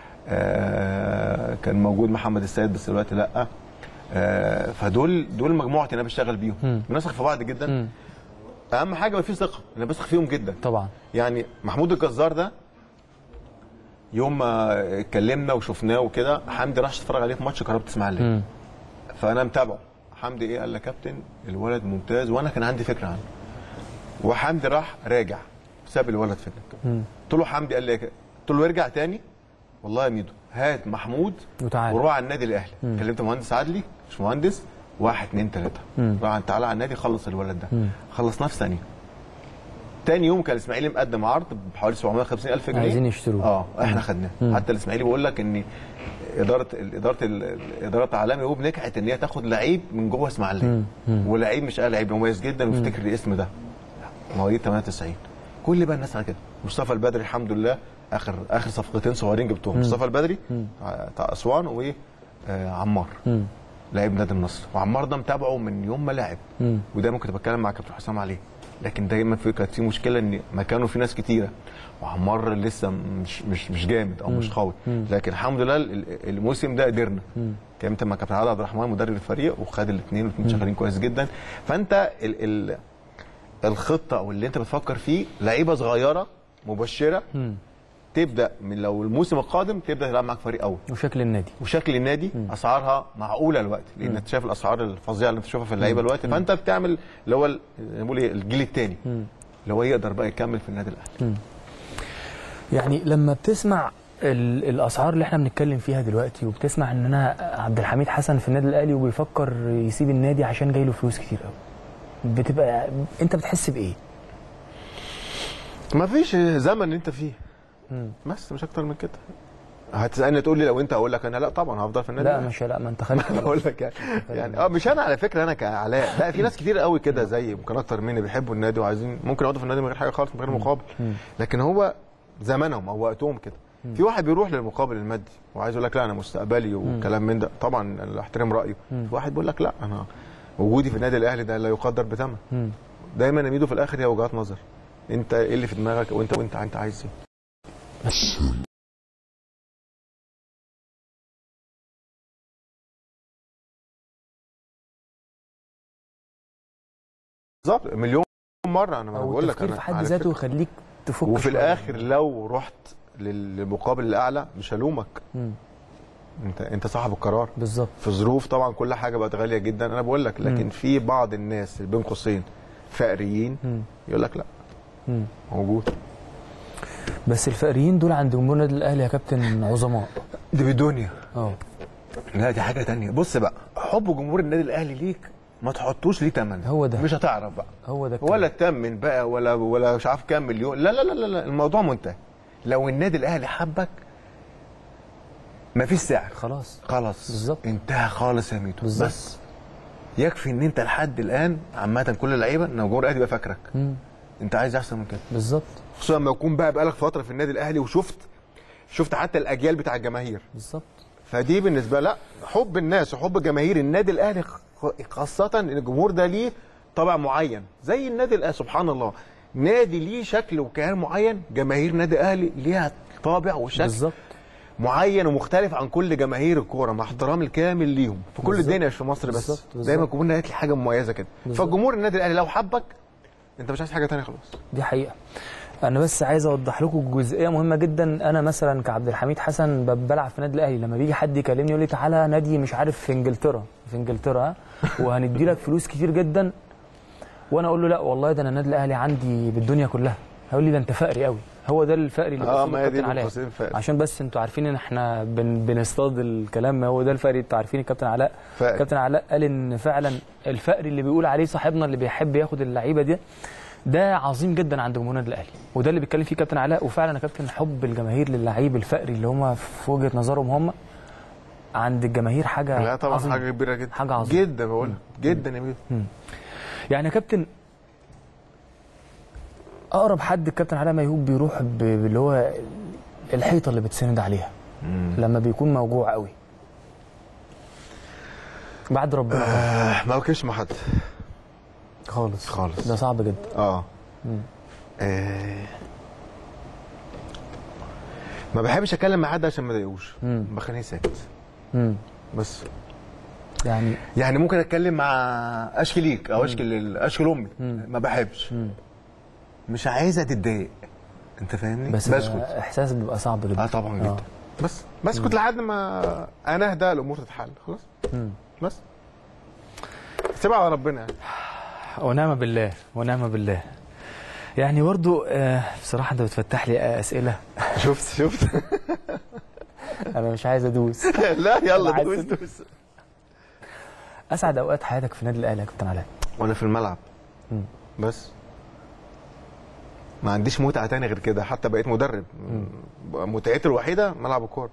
آه كان موجود محمد السيد بس دلوقتي لا آه فدول دول مجموعتي انا بشتغل بيهم بنثق في بعض جدا مم. اهم حاجه يبقى في ثقه انا بثق فيهم جدا طبعا يعني محمود الجزار ده يوم ما اتكلمنا وشفناه وكده حمدي راح اتفرج عليه في ماتش كهرباء اسماعيليه مم. فانا متابعه حمدي ايه قال لي يا كابتن الولد ممتاز وانا كان عندي فكره عنه وحمدي راح راجع ساب الولد في مم. قلت له حمدي قال لي قلت له ارجع تاني والله يا ميدو هات محمود وتعالى. وروح على النادي الاهلي كلمت مهندس عدلي مش مهندس واحد اتنين تلاته مم. راح تعالى على النادي خلص الولد ده خلصناه في ثانيه تاني يوم كان الاسماعيلي مقدم عرض بحوالي 750 الف جنيه عايزين يشتروه. اه احنا خدناه حتى الاسماعيلي بيقول لك ان اداره اداره اداره العالمي هو نجحت ان هي تاخد لعيب من جوه اسماعيليه ولعيب مش اقل لعيب مميز جدا وافتكر الاسم ده مواليد 98 كل بقى الناس على كده مصطفى البدري الحمد لله اخر اخر صفقتين صغيرين جبتهم مصطفى البدري بتاع اسوان وعمار مم. لعيب نادي النصر وعمار ده متابعه من يوم ما لعب مم. ودايما كنت بتكلم مع كابتن حسام عليه لكن دايما في كانت في مشكله ان مكانه في ناس كتيره وعمار لسه مش مش مش جامد او مش قوي لكن الحمد لله ال- ال- الموسم ده قدرنا كلمت مع كابتن عادل عبد الرحمن مدرب الفريق وخد الاثنين والاثنين شغالين كويس جدا فانت ال ال الخطه او اللي انت بتفكر فيه لعيبه صغيره مبشره تبدا من لو الموسم القادم تبدا تلعب معاك فريق اول وشكل النادي وشكل النادي اسعارها معقوله الوقت لان انت شايف الاسعار الفظيعه اللي انت تشوفها في اللعيبه الوقت فانت بتعمل اللي هو ال- نقول ايه الجيل الثاني اللي هو يقدر بقى يكمل في النادي الاهلي يعني لما بتسمع ال- الاسعار اللي احنا بنتكلم فيها دلوقتي وبتسمع ان انا عبد الحميد حسن في النادي الاهلي وبيفكر يسيب النادي عشان جاي له فلوس كتير قوي بتبقى انت بتحس بايه ما فيش زمن انت فيه بس مش اكتر من كده هتسالني تقول لي لو انت اقول لك انا لا طبعا هفضل في النادي لا الأهلي. مش لا ما انت خليك بقول لك يعني يعني اه مش انا على فكره انا كعلاء لا في ناس كتير قوي كده زي ممكن اكتر مني بيحبوا النادي وعايزين ممكن يقعدوا في النادي من غير حاجه خالص من غير مقابل لكن هو زمانهم او وقتهم كده في واحد بيروح للمقابل المادي وعايز يقول لك لا انا مستقبلي وكلام من ده طبعا أنا احترم رايه في واحد بيقول لك لا انا وجودي في النادي الاهلي ده لا يقدر بثمن دايما يميدوا في الاخر هي وجهات نظر انت ايه اللي في دماغك وانت وانت انت عايز ايه بالظبط مليون مره انا او بقول لك التفكير انا في حد على ذاته فكرة. يخليك تفك وفي شوية. الاخر لو رحت لل- للمقابل الاعلى مش هلومك مم. انت انت صاحب القرار بالظبط في ظروف طبعا كل حاجه بقت غاليه جدا انا بقول لك لكن في بعض الناس اللي بين قوسين فقريين مم. يقول لك لا مم. موجود بس الفقريين دول عند جمهور النادي الاهلي يا كابتن عظماء دي بدنيا اه لا دي حاجه تانية بص بقى حب جمهور النادي الاهلي ليك ما تحطوش ليه تمن هو ده. مش هتعرف بقى هو ده الكلام. ولا تمن بقى ولا ولا مش عارف كام مليون لا لا لا لا, لا. الموضوع منتهي لو النادي الاهلي حبك مفيش سعر خلاص خلاص بالظبط. انتهى خالص يا ميدو بالظبط. بس يكفي ان انت لحد الان عامه كل اللعيبه ان جمهور الاهلي يبقى فاكرك مم. انت عايز احسن من كده بالظبط خصوصا لما يكون بقى بقالك فتره في النادي الاهلي وشفت شفت حتى الاجيال بتاع الجماهير بالظبط فدي بالنسبه لا حب الناس وحب جماهير النادي الاهلي خ- خاصه ان الجمهور ده ليه طبع معين زي النادي الاهلي سبحان الله نادي ليه شكل وكيان معين جماهير نادي الاهلي ليها طابع وشكل بالظبط معين ومختلف عن كل جماهير الكوره مع احترامي الكامل ليهم في كل بالظبط. الدنيا مش في مصر بس بالظبط، بالظبط. دايما الجمهور النادي ليه حاجه مميزه كده بالظبط. فالجمهور النادي الاهلي لو حبك انت مش عايز حاجه ثانيه خلاص دي حقيقه انا بس عايز اوضح لكم جزئيه مهمه جدا انا مثلا كعبد الحميد حسن ب- بلعب في النادي الاهلي لما بيجي حد يكلمني يقول لي تعالى نادي مش عارف في انجلترا في انجلترا ها؟ وهندي لك فلوس كتير جدا وانا اقول له لا والله ده انا النادي الاهلي عندي بالدنيا كلها هيقول لي ده انت فقري قوي هو ده الفقري اللي اه بيقصده ما هي دي الكابتن علاء بالقوسين فقري. عشان بس انتوا عارفين ان احنا بن بنصطاد الكلام ما هو ده الفقري انتوا عارفين الكابتن علاء فقري. كابتن علاء قال ان فعلا الفقري اللي بيقول عليه صاحبنا اللي بيحب ياخد اللعيبه دي ده عظيم جدا عند جمهور النادي الاهلي وده اللي بيتكلم فيه كابتن علاء وفعلا يا كابتن حب الجماهير للعيب الفقري اللي هم في وجهه نظرهم هم عند الجماهير حاجه لا طبعا عظيمة. حاجه كبيره جدا حاجة عظيمة. جدا بقول لك. جدا يا ميدو يعني يا كابتن اقرب حد الكابتن علاء ميهوب بيروح ب- باللي هو الحيطه اللي بتسند عليها لما بيكون موجوع قوي بعد ربنا آه ما بكش مع حد خالص خالص. ده صعب جدا اه آه. ما بحبش اتكلم مع حد عشان ما اضايقوش مم. بخليه ساكت مم. بس يعني يعني ممكن اتكلم مع اشكي ليك او اشكي لل- اشكي لامي ما بحبش مش عايزه تتضايق انت فاهمني بس بسكت ده احساس بيبقى صعب جدا اه طبعا آه. جدا بس بسكت لحد ما انا اهدى الامور تتحل خلاص مم. بس سيبها على ربنا يعني ونعم بالله ونعم بالله يعني برضو آه، بصراحه انت بتفتح لي اسئله شفت شفت انا مش عايز ادوس لا يلا أنا عايز دوس أدوس. دوس اسعد اوقات حياتك في النادي الاهلي يا كابتن علاء وانا في الملعب مم. بس ما عنديش متعه تاني غير كده حتى بقيت مدرب متعتي الوحيده ملعب الكوره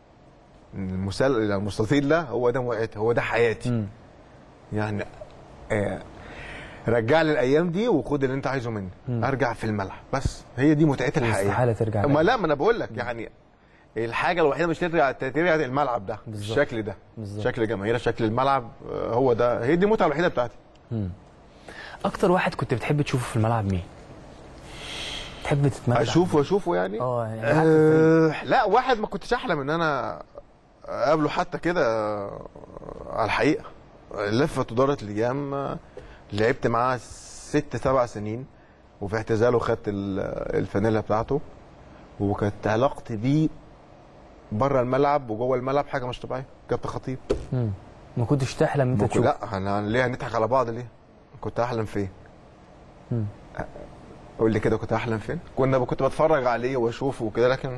المسل... المستطيل ده هو ده متعتي هو ده حياتي مم. يعني آه رجع لي الايام دي وخد اللي انت عايزه مني مم. ارجع في الملعب بس هي دي متعتي الحقيقيه استحاله ترجع ما لا ما انا بقول لك يعني الحاجه الوحيده مش ترجع ترجع الملعب ده بالظبط. الشكل ده بالظبط. شكل جماهير شكل الملعب آه، هو ده هي دي المتعه الوحيده بتاعتي اكتر واحد كنت بتحب تشوفه في الملعب مين تحب تتمتع اشوفه واشوفه يعني اه يعني واحد في الفريق. أه لا واحد ما كنتش احلم ان انا اقابله حتى كده آه، على الحقيقه لفه ودارت الايام آه، لعبت معاه ست سبع سنين وفي اعتزاله خدت ال- الفانيلا بتاعته وكانت علاقتي بيه بره الملعب وجوه الملعب حاجه مش طبيعيه كابتن خطيب مم. ما كنتش تحلم انت ما كنت- تشوف لا انا ليه هنضحك على بعض ليه كنت احلم فين مم. قول لي كده كنت احلم فين كنا كنت بتفرج عليه واشوفه وكده لكن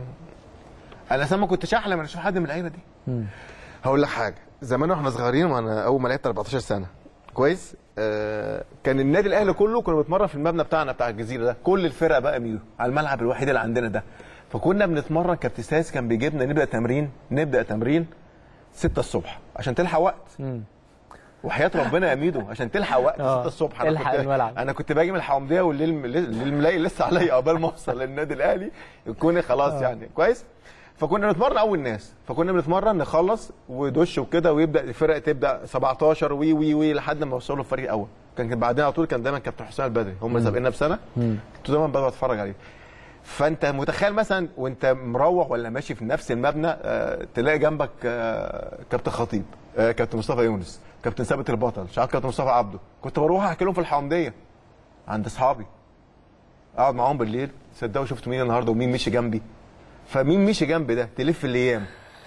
انا اصلا ما كنتش احلم ان اشوف حد من اللعيبه دي مم. هقول لك حاجه زمان واحنا صغيرين وانا اول ما لعبت 14 سنه كويس آه كان النادي الاهلي كله كنا بنتمرن في المبنى بتاعنا بتاع الجزيره ده كل الفرق بقى ميدو على الملعب الوحيد اللي عندنا ده فكنا بنتمرن كابتن ساس كان بيجيبنا نبدا تمرين نبدا تمرين 6 الصبح عشان تلحق وقت مم. وحياه ربنا يا ميدو عشان تلحق وقت 6 آه، الصبح انا الحق كنت الملعب. انا كنت باجي من الحومديه والليل الليل ملاقي لسه عليا قبل ما اوصل للنادي الاهلي يكون خلاص يعني كويس فكنا بنتمرن اول ناس فكنا بنتمرن نخلص ودش وكده ويبدا الفرق تبدا 17 وي وي وي لحد ما وصلوا الفريق الاول كان كان بعدين على طول كان دايما كابتن حسام البدري هم سابقنا بسنه مم. كنت دايما بقعد اتفرج عليه فانت متخيل مثلا وانت مروح ولا ماشي في نفس المبنى آه، تلاقي جنبك آه، كابتن خطيب آه، كابتن مصطفى يونس كابتن ثابت البطل مش عارف كابتن مصطفى عبده كنت بروح احكي لهم في الحومديه عند اصحابي اقعد معاهم بالليل صدقوا شفت مين النهارده ومين مشي جنبي فمين مشي جنبي ده تلف الايام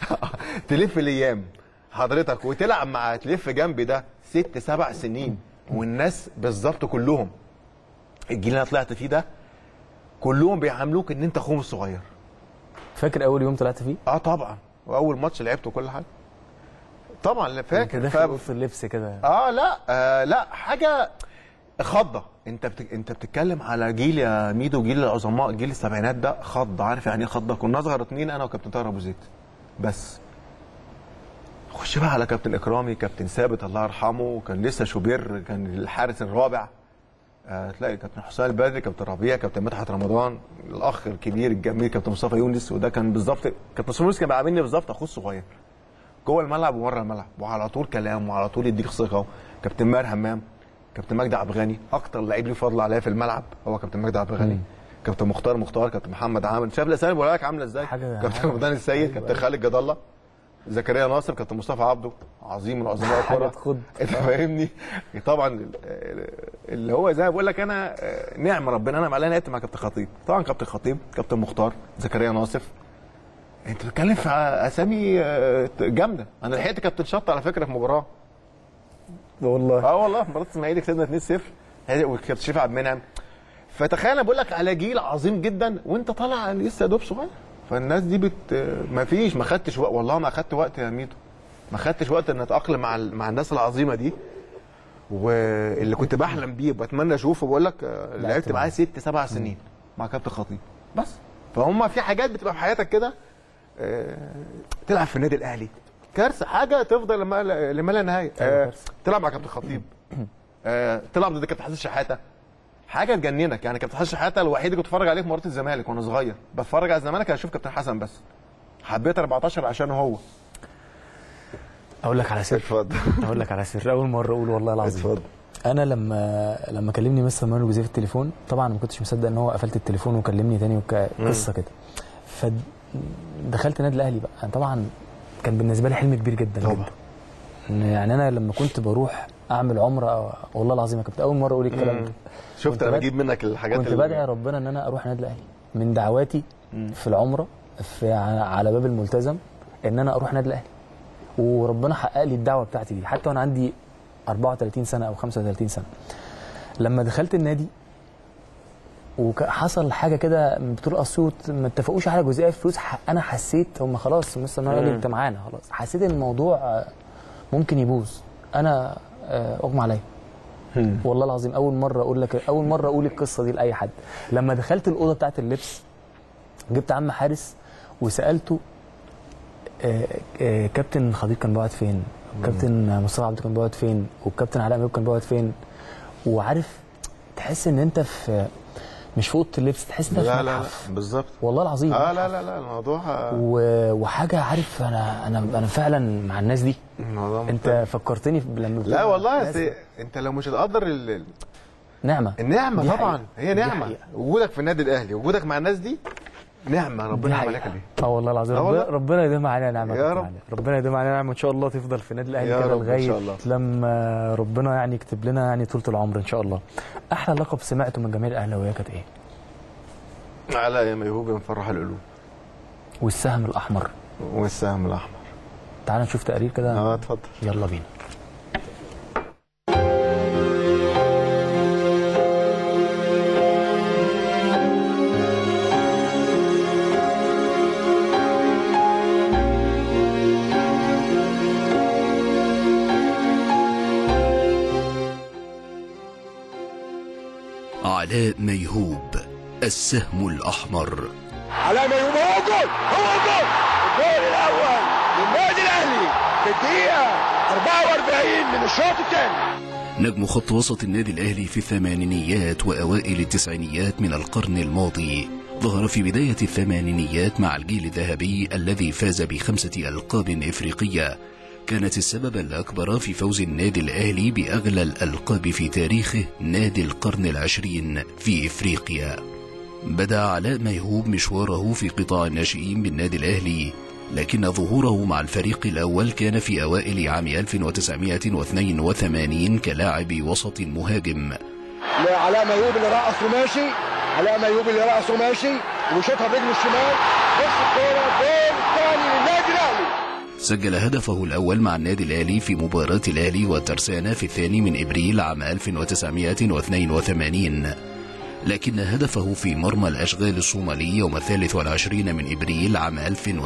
تلف الايام حضرتك وتلعب مع تلف جنبي ده ست سبع سنين والناس بالظبط كلهم الجيل اللي انا طلعت فيه ده كلهم بيعاملوك ان انت اخوهم الصغير فاكر اول يوم طلعت فيه اه طبعا واول ماتش لعبته وكل حاجه طبعا لا كنت فاكر داخل ف... اوضه اللبس كده اه لا آه لا حاجه خضه انت بت... انت بتتكلم على جيل يا ميدو جيل العظماء جيل السبعينات ده خضه عارف يعني ايه خضه كنا اصغر اتنين انا وكابتن طاهر ابو زيد بس خش بقى على كابتن اكرامي كابتن ثابت الله يرحمه كان لسه شوبير كان الحارس الرابع آه، تلاقي كابتن حسام البدري كابتن ربيع كابتن مدحت رمضان الاخ الكبير الجميل كابتن مصطفى يونس وده كان بالظبط كابتن مصطفى يونس كان بيعاملني بالظبط اخوه الصغير جوه الملعب وبره الملعب وعلى طول كلام وعلى طول يديك ثقه كابتن ماهر همام كابتن مجدي عبد الغني اكتر لعيب ليه فضل عليا في الملعب هو كابتن مجدي عبد الغني مم. كابتن مختار مختار كابتن محمد عامر شايف الاسامي بقول لك عامله ازاي حاجة- كابتن حاجة رمضان السيد غريبة كابتن أوي. خالد جد الله زكريا ناصر كابتن مصطفى عبده عظيم من عظماء حاجه الكره تخض انت فاهمني طبعا اللي هو زي ما بقول لك انا آه، نعم ربنا انا عليا لعبت مع كابتن خطيب طبعا كابتن خطيب كابتن مختار زكريا ناصف انت بتتكلم في اسامي آه، جامده انا لحقت كابتن شط على فكره في مباراه والله اه والله مباراه اسماعيلي كسبنا 2-0 هي- وكابتن شريف عبد المنعم فتخيل انا بقول لك على جيل عظيم جدا وانت طالع لسه يا دوب صغير فالناس دي بت ما فيش ما خدتش وقت والله ما خدت وقت يا ميدو ما خدتش وقت ان اتاقلم مع ال- مع الناس العظيمه دي واللي كنت بحلم بيه وبتمنى اشوفه بقول لك آه، لعبت معاه ست سبع سنين مع كابتن خطيب بس فهم في حاجات بتبقى في حياتك كده آه، تلعب في النادي الاهلي كارثه حاجه تفضل لما لما لا نهايه أيوة، آه، كارثة. تلعب مع كابتن خطيب آه، تلعب ضد كابتن حسين شحاته حاجه تجننك يعني كابتن حسن شحاته الوحيد اللي كنت بتفرج عليه في مباراه الزمالك وانا صغير بتفرج على الزمالك اشوف كابتن حسن بس حبيت 14 عشان هو اقول لك على سر اتفضل اقول لك على سر اول مره اقول والله العظيم اتفضل انا لما لما كلمني مستر مانويل جوزيه في التليفون طبعا ما كنتش مصدق ان هو قفلت التليفون وكلمني تاني وقصه كده فدخلت النادي الاهلي بقى طبعا كان بالنسبه لي حلم كبير جدا طبعا. جدا إن يعني انا لما كنت بروح اعمل عمره والله العظيم كنت اول مره اقول الكلام ده شفت كنت انا بد- بجيب منك الحاجات كنت اللي- بدعي ربنا ان انا اروح النادي الاهلي من دعواتي في العمره في على باب الملتزم ان انا اروح النادي الاهلي وربنا حقق لي الدعوه بتاعتي دي حتى وانا عندي 34 سنه او 35 سنه لما دخلت النادي وحصل حاجه كده من بتوع اسيوط ما اتفقوش على جزئيه فلوس ح- انا حسيت هم خلاص مستر نور قال لي انت معانا خلاص حسيت ان الموضوع آه، ممكن يبوظ انا آه، اغمى عليا مم. والله العظيم اول مره اقول لك اول مره اقول القصه دي لاي حد لما دخلت الاوضه بتاعت اللبس جبت عم حارس وسالته آه، آه، كابتن خطيب كان بيقعد فين كابتن مصطفى عبده كان بيقعد فين والكابتن علاء ميوب كان بيقعد فين وعارف تحس ان انت في مش في اوضه اللبس تحس ان انت لا في لا لا متحف بالظبط والله العظيم اه لا لا لا الموضوع و- وحاجه عارف انا انا انا فعلا مع الناس دي الموضوع مختلف. انت فكرتني ب- لما لا بتبقى والله ناس- أصل انت لو مش هتقدر ال- ال- نعمه النعمه دي طبعا حقيقة. هي دي نعمه حقيقة. وجودك في النادي الاهلي وجودك مع الناس دي نعمه دي ربنا يعمل حقيقة. عليك بيها اه والله العظيم آه ربنا, والله. ربنا يديم علينا نعمه يا كابتن رب. علي. ربنا يديم علينا نعمه ان شاء الله تفضل في النادي الاهلي يا كده رب إن لغايه شاء الله. لما ربنا يعني يكتب لنا يعني طولة العمر ان شاء الله احلى لقب سمعته من جماهير الاهلاويه كانت ايه على يا ميهوب مفرح القلوب والسهم الاحمر والسهم الاحمر تعال نشوف تقرير كده اه اتفضل يلا بينا علاء ميهوب السهم الأحمر علاء ميهوب هو جول هو جول الجول الاول للنادي الاهلي في الدقيقه 44 من الشوط الثاني نجم خط وسط النادي الأهلي في الثمانينيات وأوائل التسعينيات من القرن الماضي ظهر في بداية الثمانينيات مع الجيل الذهبي الذي فاز بخمسة ألقاب إفريقية كانت السبب الأكبر في فوز النادي الأهلي بأغلى الألقاب في تاريخه نادي القرن العشرين في إفريقيا بدأ علاء ميهوب مشواره في قطاع الناشئين بالنادي الأهلي لكن ظهوره مع الفريق الأول كان في أوائل عام 1982 كلاعب وسط مهاجم لعلاء ميهوب اللي رقص وماشي علاء ميهوب اللي رقص وماشي وشاطها برجله الشمال بص الكوره جول الثاني للنادي الاهلي سجل هدفه الأول مع النادي الأهلي في مباراة الأهلي والترسانة في الثاني من إبريل عام 1982 لكن هدفه في مرمى الأشغال الصومالي يوم الثالث والعشرين من إبريل عام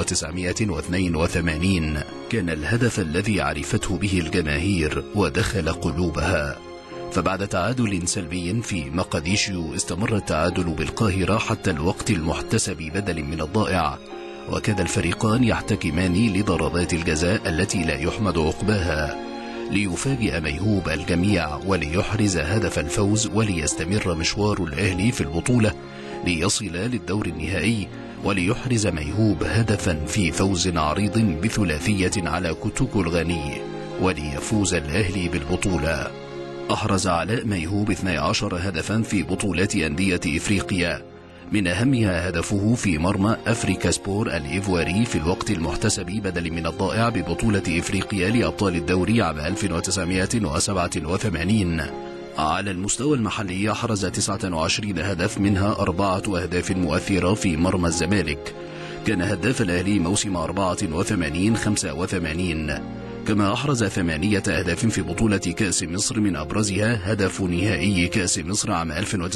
1982 كان الهدف الذي عرفته به الجماهير ودخل قلوبها فبعد تعادل سلبي في مقديشيو استمر التعادل بالقاهرة حتى الوقت المحتسب بدل من الضائع وكاد الفريقان يحتكمان لضربات الجزاء التي لا يحمد عقباها ليفاجئ ميهوب الجميع وليحرز هدف الفوز وليستمر مشوار الأهلي في البطولة ليصل للدور النهائي وليحرز ميهوب هدفا في فوز عريض بثلاثية على كوتوكو الغني وليفوز الأهلي بالبطولة أحرز علاء ميهوب 12 هدفا في بطولات أندية إفريقيا من أهمها هدفه في مرمى أفريكا سبور الإيفواري في الوقت المحتسب بدل من الضائع ببطولة إفريقيا لأبطال الدوري عام 1987 على المستوى المحلي أحرز 29 هدف منها أربعة أهداف مؤثرة في مرمى الزمالك كان هداف الأهلي موسم 84 85 كما أحرز ثمانية أهداف في بطولة كأس مصر من أبرزها هدف نهائي كأس مصر عام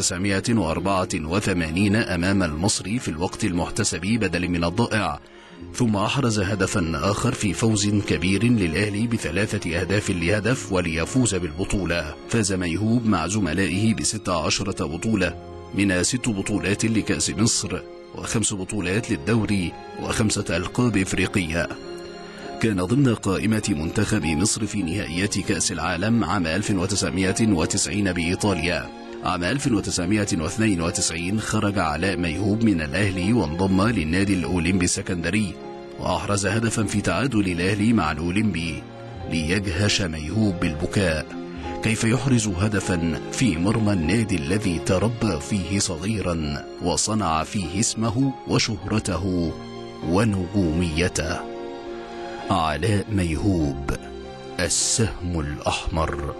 1984 أمام المصري في الوقت المحتسب بدل من الضائع ثم أحرز هدفا آخر في فوز كبير للأهلي بثلاثة أهداف لهدف وليفوز بالبطولة فاز ميهوب مع زملائه بست عشرة بطولة منها ست بطولات لكأس مصر وخمس بطولات للدوري وخمسة ألقاب إفريقية كان ضمن قائمة منتخب مصر في نهائيات كأس العالم عام 1990 بإيطاليا عام 1992 خرج علاء ميهوب من الأهلي وانضم للنادي الأولمبي السكندري وأحرز هدفا في تعادل الأهلي مع الأولمبي ليجهش ميهوب بالبكاء كيف يحرز هدفا في مرمى النادي الذي تربى فيه صغيرا وصنع فيه اسمه وشهرته ونجوميته علاء ميهوب السهم الأحمر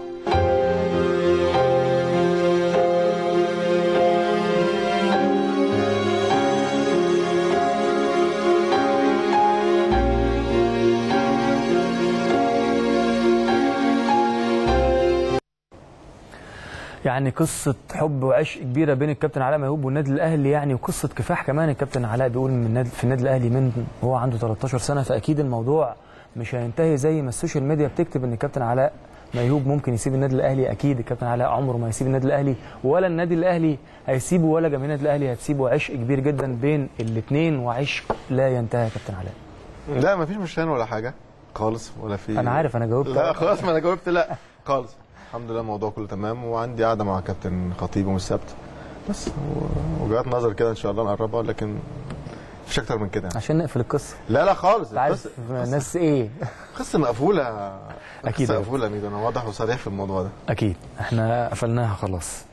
يعني قصة حب وعشق كبيرة بين الكابتن علاء ميهوب والنادي الأهلي يعني وقصة كفاح كمان الكابتن علاء بيقول من النادي في النادي الأهلي من هو عنده 13 سنة فأكيد الموضوع مش هينتهي زي ما السوشيال ميديا بتكتب إن الكابتن علاء ميهوب ممكن يسيب النادي الأهلي أكيد الكابتن علاء عمره ما هيسيب النادي الأهلي ولا النادي الأهلي هيسيبه ولا جماهير النادي الأهلي هتسيبه عشق كبير جدا بين الاثنين وعشق لا ينتهي يا كابتن علاء لا مفيش مشان ولا حاجه خالص ولا في أنا عارف أنا جاوبت لا خلاص ما انا جاوبت لا خالص الحمد لله الموضوع كله تمام وعندي قاعده مع كابتن خطيب يوم السبت بس و- وجهات نظر كده ان شاء الله نقربها لكن مفيش اكتر من كده يعني. عشان نقفل القصة لا لا خالص أنت عارف القصه الناس إيه قصه مقفوله أكيد. قصه مقفوله يا ميدو انا واضح وصريح في الموضوع ده اكيد احنا قفلناها خلاص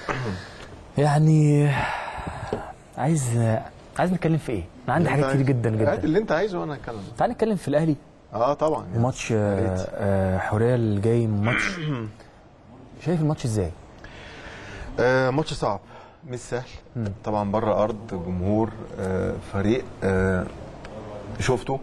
يعني عايز عايز نتكلم في ايه انا عندي حاجات كتير جدا هات جدا اللي انت عايزه وانا اتكلم تعال نتكلم في الاهلي اه طبعا يعني. وماتش يا آه، ريت. آه، حوريه الجاي ماتش شايف الماتش ازاي آه ماتش صعب مش سهل طبعا بره ارض جمهور آه فريق آه شفته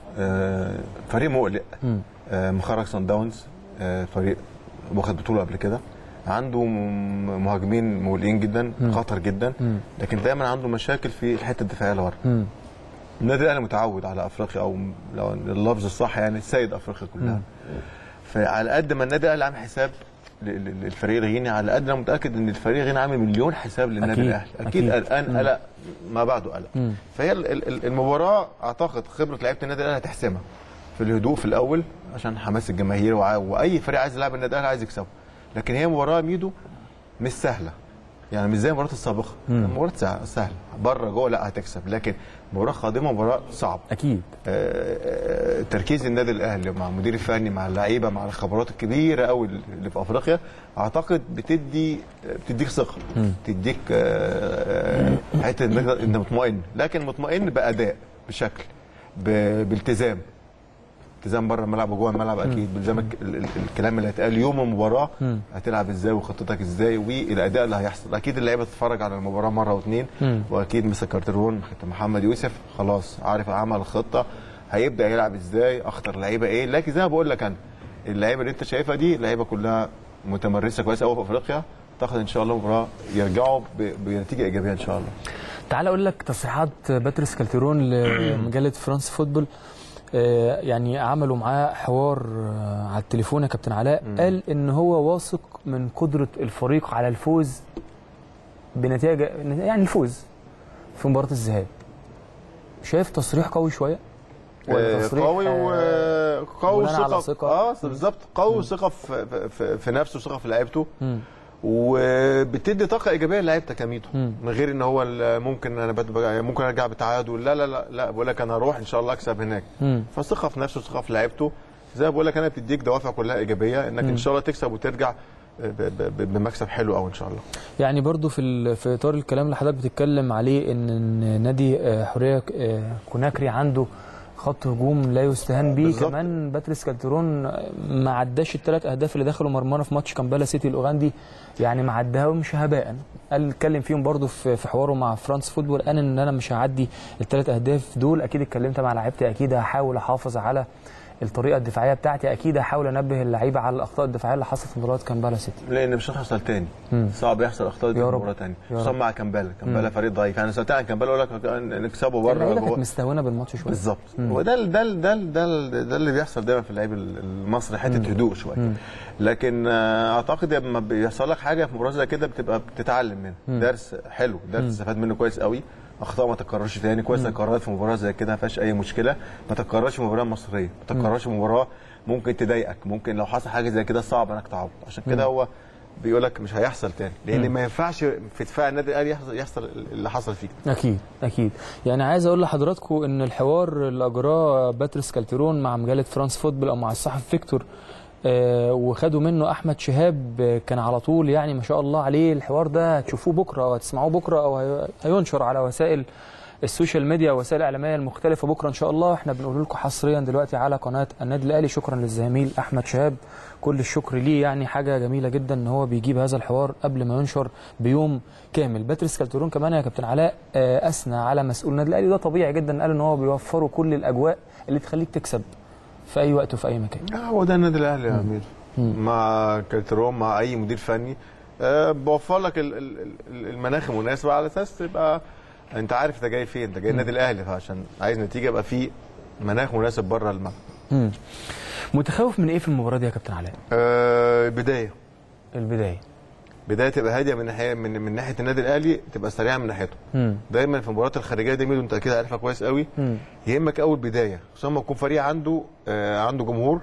آه فريق مقلق آه مخرج سان داونز آه فريق واخد بطوله قبل كده عنده م- مهاجمين مقلقين جدا خطر جدا لكن دايما عنده مشاكل في الحته الدفاعيه اللي ورا مم. النادي الاهلي متعود على افريقيا او لو اللفظ الصح يعني سيد افريقيا كلها فعلى قد ما النادي الاهلي عامل حساب ل- ل- للفريق الغيني على قد انا متاكد ان الفريق الغيني عامل مليون حساب للنادي أكيد، الاهلي اكيد أكيد. قلقان قلق ما بعده قلق مم. فهي ال- ال- ال- المباراه اعتقد خبره لعيبه النادي الاهلي هتحسمها في الهدوء في الاول عشان حماس الجماهير وع- واي فريق عايز يلعب النادي الاهلي عايز يكسبه لكن هي مباراه ميدو مش سهله يعني مش زي المباراه السابقه مباراه سهله سهله بره جوه لا هتكسب لكن مباراه قادمه مباراه صعبه اكيد آه، آه، تركيز النادي الاهلي مع المدير الفني مع اللعيبه مع الخبرات الكبيره قوي اللي في افريقيا اعتقد بتدي بتديك ثقه بتديك آه، آه، حته انك انت مطمئن لكن مطمئن باداء بشكل ب- بالتزام التزام بره الملعب وجوه الملعب اكيد بالتزام الك- ال- ال- الكلام اللي هيتقال يوم المباراه هتلعب ازاي وخطتك ازاي والاداء اللي هيحصل اكيد اللعيبه تتفرج على المباراه مره واثنين واكيد مستر كارترون كابتن محمد يوسف خلاص عارف عمل الخطه هيبدا يلعب ازاي اخطر لعيبه ايه لكن زي ما بقول لك انا اللعيبه اللي انت شايفها دي لعيبه كلها متمرسه كويس قوي في افريقيا اعتقد ان شاء الله المباراه يرجعوا ب- بنتيجه ايجابيه ان شاء الله تعال اقول لك تصريحات باتريس كالتيرون لمجله فرانس فوتبول آه، يعني عملوا معاه حوار آه، على التليفون يا كابتن علاء قال ان هو واثق من قدره الفريق على الفوز بنتيجه يعني الفوز في مباراه الذهاب شايف تصريح قوي شويه ولا آه، تصريح، قوي آه، وقوي بناء على وثقه ثقة؟ اه بالظبط قوي وثقه في, في, في نفسه وثقه في لعيبته مم. وبتدي طاقه ايجابيه للعيبتك يا ميدو مم. من غير ان هو ال- ممكن انا بت- ممكن ارجع بتعادل لا لا لا لا بقول لك انا هروح ان شاء الله اكسب هناك مم. فثقه في نفسه وثقه في لعيبته زي ما بقول لك انا بتديك دوافع كلها ايجابيه انك ان شاء الله تكسب وترجع ب- ب- ب- بمكسب حلو قوي ان شاء الله يعني برضو في ال- في اطار الكلام اللي حضرتك بتتكلم عليه ان إن نادي آه، حوريه آه، كوناكري عنده خط هجوم لا يستهان بيه بالظبط. كمان باتريس كالترون آه، ما عداش الثلاث اهداف اللي دخلوا مرمانا في ماتش كامبالا سيتي الاوغندي يعني ما عداهمش هباء قال اتكلم فيهم برضو في في حواره مع فرانس فوتبول قال ان انا مش هعدي الثلاث اهداف دول اكيد اتكلمت مع لعيبتي اكيد هحاول احافظ على الطريقه الدفاعيه بتاعتي اكيد هحاول انبه اللعيبه على الاخطاء الدفاعيه اللي حصلت في مباراه كامبالا سيتي لان مش هتحصل تاني مم. صعب يحصل اخطاء دي يا في رب. مباراه تاني يا خصوصا رب. مع كامبالا كامبالا فريق ضعيف يعني سالتني عن كامبالا اقول لك نكسبه بره اللعيبه كانت جوه. مستهونه بالماتش شويه بالظبط وده ال- ده ال- ده ال- ده ال- ده اللي بيحصل دايما في اللعيب ال- المصري حته هدوء شويه لكن آه، اعتقد لما بيحصل لك حاجه في مباراه زي كده بتبقى بتتعلم منه درس حلو درس تستفاد منه كويس قوي اخطاء ما تتكررش تاني كويس انك قررت في مباراه زي كده ما فيهاش اي مشكله ما تتكررش في مباراه مصريه ما تتكررش في مباراه ممكن تضايقك ممكن لو حصل حاجه زي كده صعب انك تعوض عشان كده هو بيقول لك مش هيحصل تاني لان مم. ما ينفعش في دفاع النادي الاهلي يحصل, يحصل اللي حصل فيك اكيد اكيد يعني عايز اقول لحضراتكم ان الحوار اللي اجراه باتريس كالتيرون مع مجله فرانس فوتبول او مع الصحفي فيكتور آه وخدوا منه احمد شهاب آه، كان على طول يعني ما شاء الله عليه الحوار ده هتشوفوه بكره او هتسمعوه بكره او هي- هينشر على وسائل السوشيال ميديا ووسائل الاعلاميه المختلفه بكره ان شاء الله احنا بنقول لكم حصريا دلوقتي على قناه النادي الاهلي شكرا للزميل احمد شهاب كل الشكر ليه يعني حاجه جميله جدا ان هو بيجيب هذا الحوار قبل ما ينشر بيوم كامل باتريس كالترون كمان يا كابتن علاء آه، اثنى على مسؤول النادي الاهلي ده طبيعي جدا قال ان هو بيوفروا كل الاجواء اللي تخليك تكسب في اي وقت وفي اي مكان آه، هو ده النادي الاهلي يا امير مم. مع كالترون مع اي مدير فني آه، بوفر لك ال- ال- ال- المناخ المناسب على اساس تبقى انت عارف انت جاي فين انت جاي النادي الاهلي فعشان عايز نتيجه يبقى في مناخ مناسب بره الملعب مم. متخوف من ايه في المباراه دي يا كابتن علاء آه، بدايه البدايه بدايه تبقى هاديه من ناحيه من, من ناحيه النادي الاهلي تبقى سريعه من ناحيته مم. دايما في المباريات الخارجيه دي ميدو انت اكيد عارفها كويس قوي مم. يهمك اول بدايه خصوصا لما يكون فريق عنده آه عنده جمهور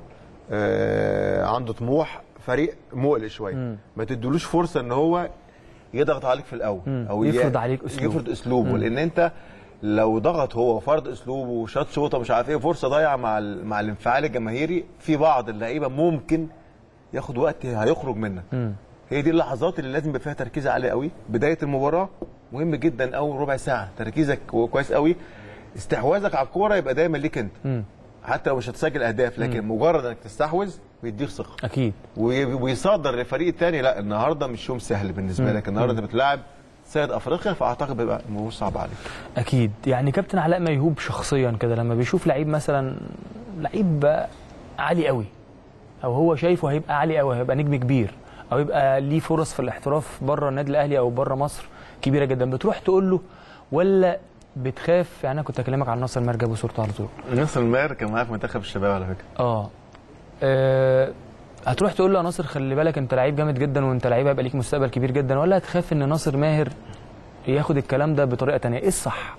آه عنده طموح فريق مقلق شويه مم. ما تدلوش فرصه ان هو يضغط عليك في الاول مم. او يفرض ي- عليك أسلوب. يفرض اسلوبه مم. لان انت لو ضغط هو وفرض اسلوبه وشاط شوطه مش عارف ايه فرصه ضايعه مع ال- مع الانفعال الجماهيري في بعض اللعيبه ممكن ياخد وقت هيخرج منك مم. هي دي اللحظات اللي لازم يبقى فيها تركيز عالي قوي بدايه المباراه مهم جدا اول ربع ساعه تركيزك كويس قوي استحواذك على الكوره يبقى دايما ليك انت مم. حتى لو مش هتسجل اهداف لكن مجرد انك تستحوذ بيديك ثقه اكيد وي- ويصدر للفريق الثاني لا النهارده مش يوم سهل بالنسبه لك النهارده انت بتلاعب سيد افريقيا فاعتقد بيبقى الموضوع صعب عليك اكيد يعني كابتن علاء ميهوب شخصيا كده لما بيشوف لعيب مثلا لعيب عالي قوي او هو شايفه هيبقى عالي قوي هيبقى نجم كبير او يبقى ليه فرص في الاحتراف بره النادي الاهلي او بره مصر كبيره جدا بتروح تقول له ولا بتخاف يعني انا كنت اكلمك عن ناصر ماهر جابوا صورته على طول ناصر ماهر كان معايا في منتخب الشباب على فكره اه آه، هتروح تقول له يا ناصر خلي بالك انت لعيب جامد جدا وانت لعيب هيبقى ليك مستقبل كبير جدا ولا هتخاف ان ناصر ماهر ياخد الكلام ده بطريقه تانية ايه الصح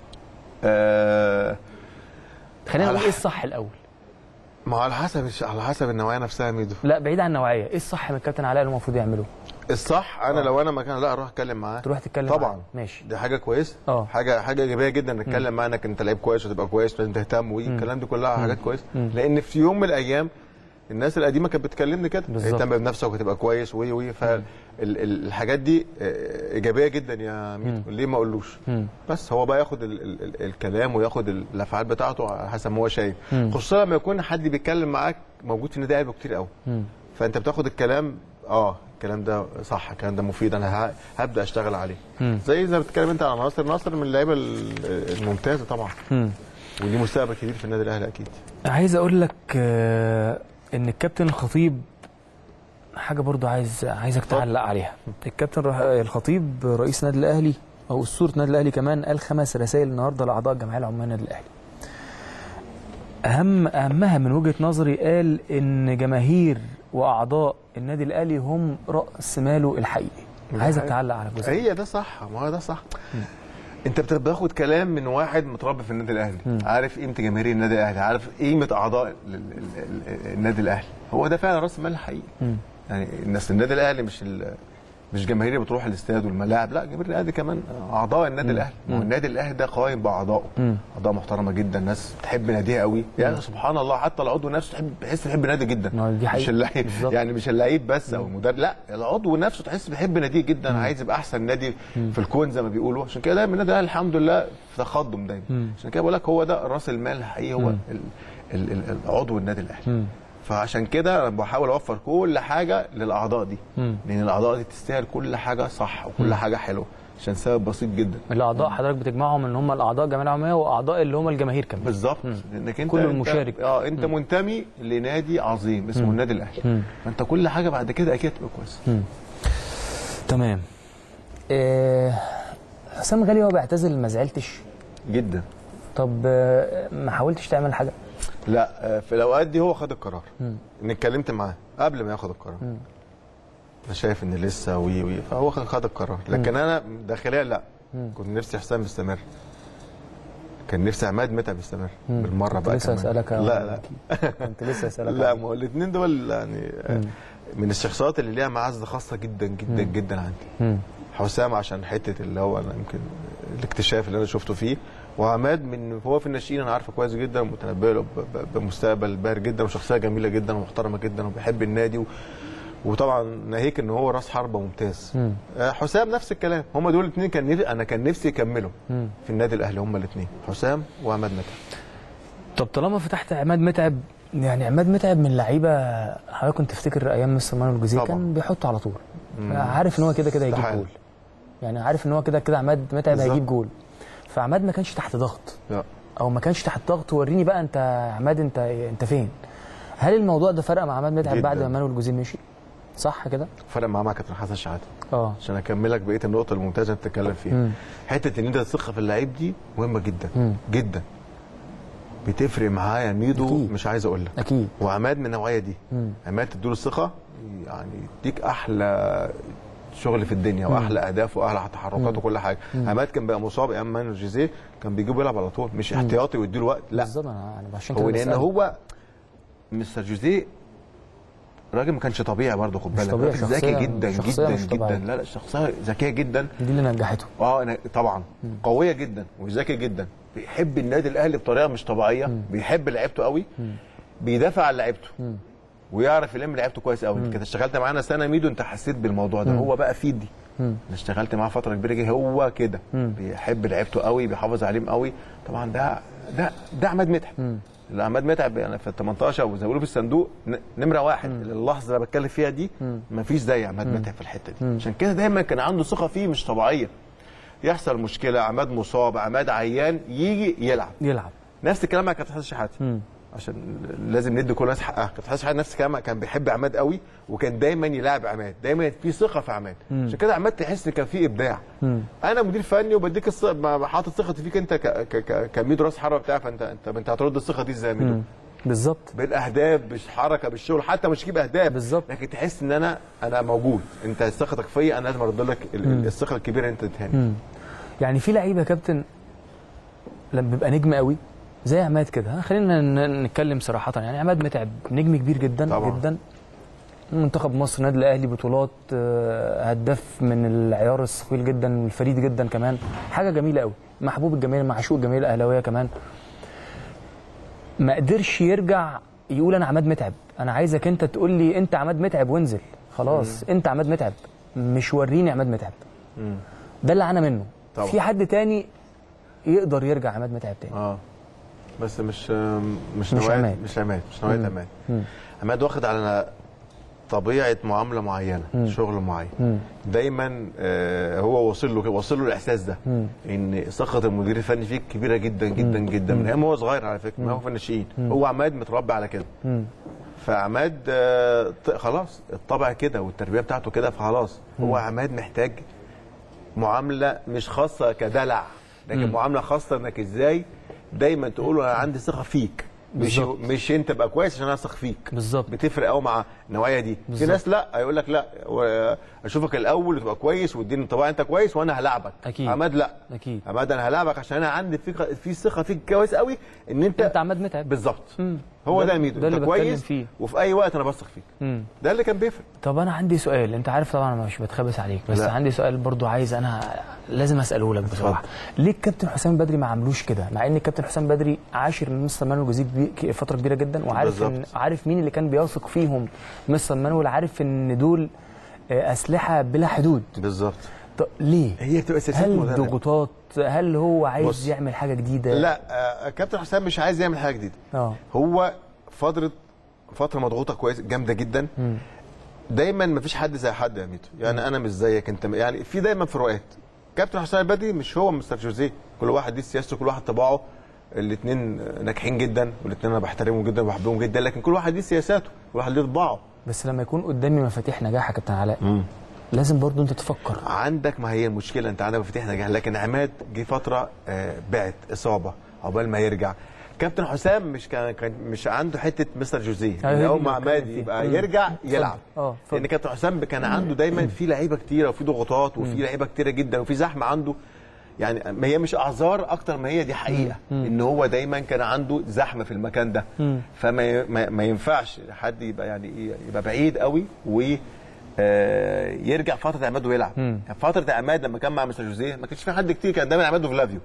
آه خلينا على نقول ايه ح- الصح الاول ما هو على حسب على حسب النوعيه نفسها يا ميدو لا بعيد عن النوعيه ايه الصح من الكابتن علاء اللي المفروض يعمله الصح انا لو انا مكان لا اروح اتكلم معاه تروح تتكلم طبعا معاه. ماشي دي حاجه كويسه اه. حاجه حاجه ايجابيه جدا نتكلم معاه انك انت لعيب كويس وتبقى كويس لازم تهتم والكلام دي كلها حاجات كويسه لان في يوم من الايام الناس القديمه كانت بتكلمني كده بالظبط. اهتم بنفسك وتبقى كويس وي وي فالحاجات دي آه، ايجابيه جدا يا ميدو ليه ما اقولوش مم. بس هو بقى ياخد ال ال ال الكلام وياخد ال- الافعال بتاعته على حسب ما هو شايف مم. خصوصا لما يكون حد بيتكلم معاك موجود في النادي قلبه كتير قوي مم. فانت بتاخد الكلام اه الكلام ده صح الكلام ده مفيد انا ه- هبدا اشتغل عليه مم. زي زي ما بتتكلم انت على ناصر ناصر من اللعيبه ال- الممتازه طبعا مم. وليه مستقبل كبير في النادي الاهلي اكيد عايز اقول لك آه، ان الكابتن الخطيب حاجه برضو عايز عايزك تعلق عليها الكابتن رح- الخطيب رئيس النادي الاهلي او اسطوره النادي الاهلي كمان قال خمس رسائل النهارده لاعضاء الجمعيه العموميه للنادي الاهلي اهم اهمها من وجهه نظري قال ان جماهير واعضاء النادي الاهلي هم راس ماله الحقيقي عايزك حقيقي. تعلق على الجزء ده. هي ده صح ما هو ده صح انت بتاخد كلام من واحد متربي في النادي الاهلي عارف قيمه جماهير النادي الاهلي عارف قيمه اعضاء ال- ال- ال- ال- النادي الاهلي هو ده فعلا راس المال الحقيقي مم. يعني الناس النادي الاهلي مش ال- مش جماهير اللي بتروح الاستاد والملاعب لا جماهير الاهلي كمان اعضاء النادي الاهلي ما هو النادي الاهلي ده قائم باعضائه مم. اعضاء محترمه جدا ناس بتحب ناديها قوي يعني سبحان الله حتى العضو نفسه تحب بيحس بيحب نادي جدا ما دي مش حقيقة. اللعيب بالظبط. يعني مش اللعيب بس او المدرب لا العضو نفسه تحس بيحب ناديه جدا عايز يبقى احسن نادي في الكون زي ما بيقولوا عشان كده دايما النادي الاهلي الحمد لله في تقدم دايما عشان كده بقول لك هو ده راس المال الحقيقي هو ال- ال- ال- العضو النادي الاهلي مم. فعشان كده انا بحاول اوفر كل حاجه للاعضاء دي مم. لان الاعضاء دي تستاهل كل حاجه صح وكل حاجه حلوه عشان سبب بسيط جدا الاعضاء حضرتك بتجمعهم ان هم الاعضاء الجمعيه العموميه واعضاء اللي هم الجماهير كمان بالظبط انك انت كل أنت- المشارك. اه انت منتمي لنادي عظيم اسمه النادي الاهلي فانت كل حاجه بعد كده اكيد تبقى كويسه تمام آه، حسام غالي هو بيعتزل ما زعلتش جدا طب آه، ما حاولتش تعمل حاجه لا آه، في الاوقات دي هو خد القرار ان اتكلمت معاه قبل ما ياخد القرار انا شايف ان لسه وي وي فهو خد خد القرار لكن انا داخليا لا كنت نفسي حسام يستمر كان نفسي عماد متعب يستمر بالمره كنت بقى لسه كمان. اسالك لا لا كنت لسه اسالك لا ما هو الاثنين دول يعني آه، من الشخصيات اللي ليها معزه خاصه جدا جدا جدا عندي مم. حسام عشان حته اللي هو انا يمكن الاكتشاف اللي انا شفته فيه وعماد من هو في الناشئين انا عارفه كويس جدا ومتنبئ له ب- ب- بمستقبل باهر جدا وشخصيه جميله جدا ومحترمه جدا وبيحب النادي و... وطبعا ناهيك ان هو راس حربه ممتاز مم. آه، حسام نفس الكلام هم دول الاثنين كان نفسي انا كان نفسي يكملوا مم. في النادي الاهلي هم الاثنين حسام وعماد متعب طب طالما فتحت عماد متعب يعني عماد متعب من لعيبه حضرتك كنت تفتكر ايام مستر مانويل جوزيه طبعا. كان بيحطه على طول عارف ان هو كده كده هيجيب استحالة. جول يعني عارف ان هو كده كده عماد متعب بالظبط. هيجيب جول فعماد ما كانش تحت ضغط لا او ما كانش تحت ضغط وريني بقى انت يا عماد انت انت فين هل الموضوع ده فرق مع عماد متعب جداً. بعد ما مانويل جوزيه مشي صح كده فرق معاه مع كابتن حسن شحاته اه عشان اكملك بقيه النقطه الممتازه اللي بتتكلم فيها مم. حته ان انت تثق في اللعيب دي مهمه جدا مم. جدا بتفرق معاه يا ميدو أكيد. مش عايز اقول لك اكيد وعماد من النوعيه دي مم. عماد تديله الثقه يعني يديك احلى شغل في الدنيا واحلى اهداف واحلى تحركات وكل حاجه عماد كان بقى مصاب ايام مانو جوزيه كان بيجيبه يلعب على طول مش احتياطي ويديله وقت لا بالظبط انا أنا عشان كده هو لان بسألك. هو مستر جوزيه راجل ما كانش طبيعي برضه خد مش بالك طبيعي، راجل شخصية- ذكي جدا شخصية جدا مش طبيعية. جدا لا لا شخصيه ذكيه جدا دي اللي نجحته اه أنا طبعا قويه جدا وذكي جدا بيحب النادي الاهلي بطريقه مش طبيعيه بيحب لعيبته قوي بيدافع عن لعيبته ويعرف يلم لعيبته كويس قوي انت كنت اشتغلت معانا سنه ميدو انت حسيت بالموضوع ده هو بقى في دي انا اشتغلت معاه فتره كبيره جدا هو كده بيحب لعيبته قوي بيحافظ عليهم قوي طبعا ده ده ده عماد متعب اللي عماد متعب يعني في ال 18 وزي ما بيقولوا في الصندوق ن- نمره واحد اللحظه اللي بتكلم فيها دي مفيش زي عماد متعب في الحته دي عشان كده دايما كان عنده ثقه فيه مش طبيعيه يحصل مشكله عماد مصاب عماد عيان يجي يلعب يلعب نفس الكلام مع كابتن حسن شحاته عشان لازم ندي كل الناس حقها كابتن حسن شحاته نفس الكلام كان بيحب عماد قوي وكان دايما يلاعب عماد دايما في ثقه في عماد عشان كده عماد تحس إن كان في ابداع انا مدير فني وبديك الث- ما- حاطط ثقتي فيك انت ك- ك- ك- كميدو راس حربه بتاع فانت انت انت هترد الثقه دي ازاي يا ميدو بالظبط بالاهداف بالحركه بالشغل حتى مش تجيب اهداف بالظبط. لكن تحس ان انا انا موجود انت ثقتك فيا انا لازم ارد لك ال- ال- الثقه الكبيره اللي انت اديتهاني يعني في لعيبه يا كابتن لما بيبقى نجم قوي زي عماد كده ها، خلينا ن- نتكلم صراحه يعني عماد متعب نجم كبير جدا طبعا. جدا منتخب مصر نادي الاهلي بطولات آه، هداف من العيار الثقيل جدا والفريد جدا كمان حاجه جميله قوي محبوب الجماهير معشوق الجماهير الاهلاويه كمان ما قدرش يرجع يقول انا عماد متعب انا عايزك انت تقول لي انت عماد متعب وانزل خلاص انت عماد متعب مش وريني عماد متعب ده اللي عانى منه طبعا. في حد تاني يقدر يرجع عماد متعب تاني اه بس مش مش مش نوعيه عماد. مش عماد مش نوعيه عماد عماد واخد على طبيعه معامله معينه شغل معين دايما آه هو واصل له واصل له الاحساس ده ان ثقه المدير الفني فيك كبيره جدا جدا جدا من ايام هو صغير على فكره ما هو في الناشئين هو عماد متربي على كده فعماد آه ط- خلاص الطبع كده والتربيه بتاعته كده فخلاص هو عماد محتاج معامله مش خاصه كدلع لكن معامله خاصه انك ازاي دايما تقول له انا عندي ثقه فيك مش بالظبط. مش انت تبقى كويس عشان انا اثق فيك بالظبط. بتفرق قوي مع النوعيه دي في بالظبط. ناس لا هيقول لك لا و- اشوفك الاول وتبقى كويس واديني انطباع انت كويس وانا هلعبك أكيد. عماد لا أكيد. عماد انا هلعبك عشان انا عندي فيك في ثقه فيك كويس قوي ان انت انت عماد متعب بالظبط مم. هو ده- ده الميدو ده انت اللي بتكلم كويس فيه. وفي اي وقت انا بثق فيك مم. ده اللي كان بيفرق طب انا عندي سؤال انت عارف طبعا انا مش بتخبس عليك بس لا. لا. عندي سؤال برضو عايز انا لازم اساله لك بصراحه ليه الكابتن حسام بدري ما عملوش كده مع ان الكابتن حسام بدري عاشر من مستر مانويل جوزيه كبي- فتره كبيره جدا وعارف ان بالظبط. عارف مين اللي كان بيثق فيهم مستر مانويل عارف ان دول آه، اسلحه بلا حدود بالظبط طب ليه هي بتبقى سياسات هل مدرب. ضغوطات هل هو عايز بص. يعمل حاجه جديده لا آه، كابتن حسام مش عايز يعمل حاجه جديده اه هو فتره فتره مضغوطه كويس جامده جدا دايما ما فيش حد زي حد يا ميتو يعني انا مش زيك انت يعني في دايما فروقات كابتن حسام البدري مش هو مستر جوزيه كل واحد ليه سياسته كل واحد طباعه الاثنين ناجحين جدا والاثنين انا بحترمهم جدا وبحبهم جدا لكن كل واحد ليه سياساته كل واحد ليه طباعه بس لما يكون قدامي مفاتيح نجاح يا كابتن علاء لازم برضو انت تفكر عندك ما هي المشكله انت عندك مفاتيح نجاح لكن عماد جه فتره آه، بعت اصابه عقبال ما يرجع كابتن حسام مش كان كان مش عنده حته مستر جوزيه أيوة، ان دي اول اللي ما بتكلم عماد فيها. يبقى مم. يرجع اتفضل. يلعب اه اتفضل. لان كابتن حسام كان عنده دايما في لعيبه كتيره وفي ضغوطات وفي لعيبه كتيره جدا وفي زحمه عنده يعني ما هي مش اعذار اكتر ما هي دي حقيقه ان هو دايما كان عنده زحمه في المكان ده فما ما, ما ينفعش حد يبقى يعني إيه، يبقى بعيد قوي و آه، يرجع فتره عماد ويلعب يعني فتره عماد لما كان مع مستر جوزيه ما كانش في حد كتير كان دايما عماد وفلافيو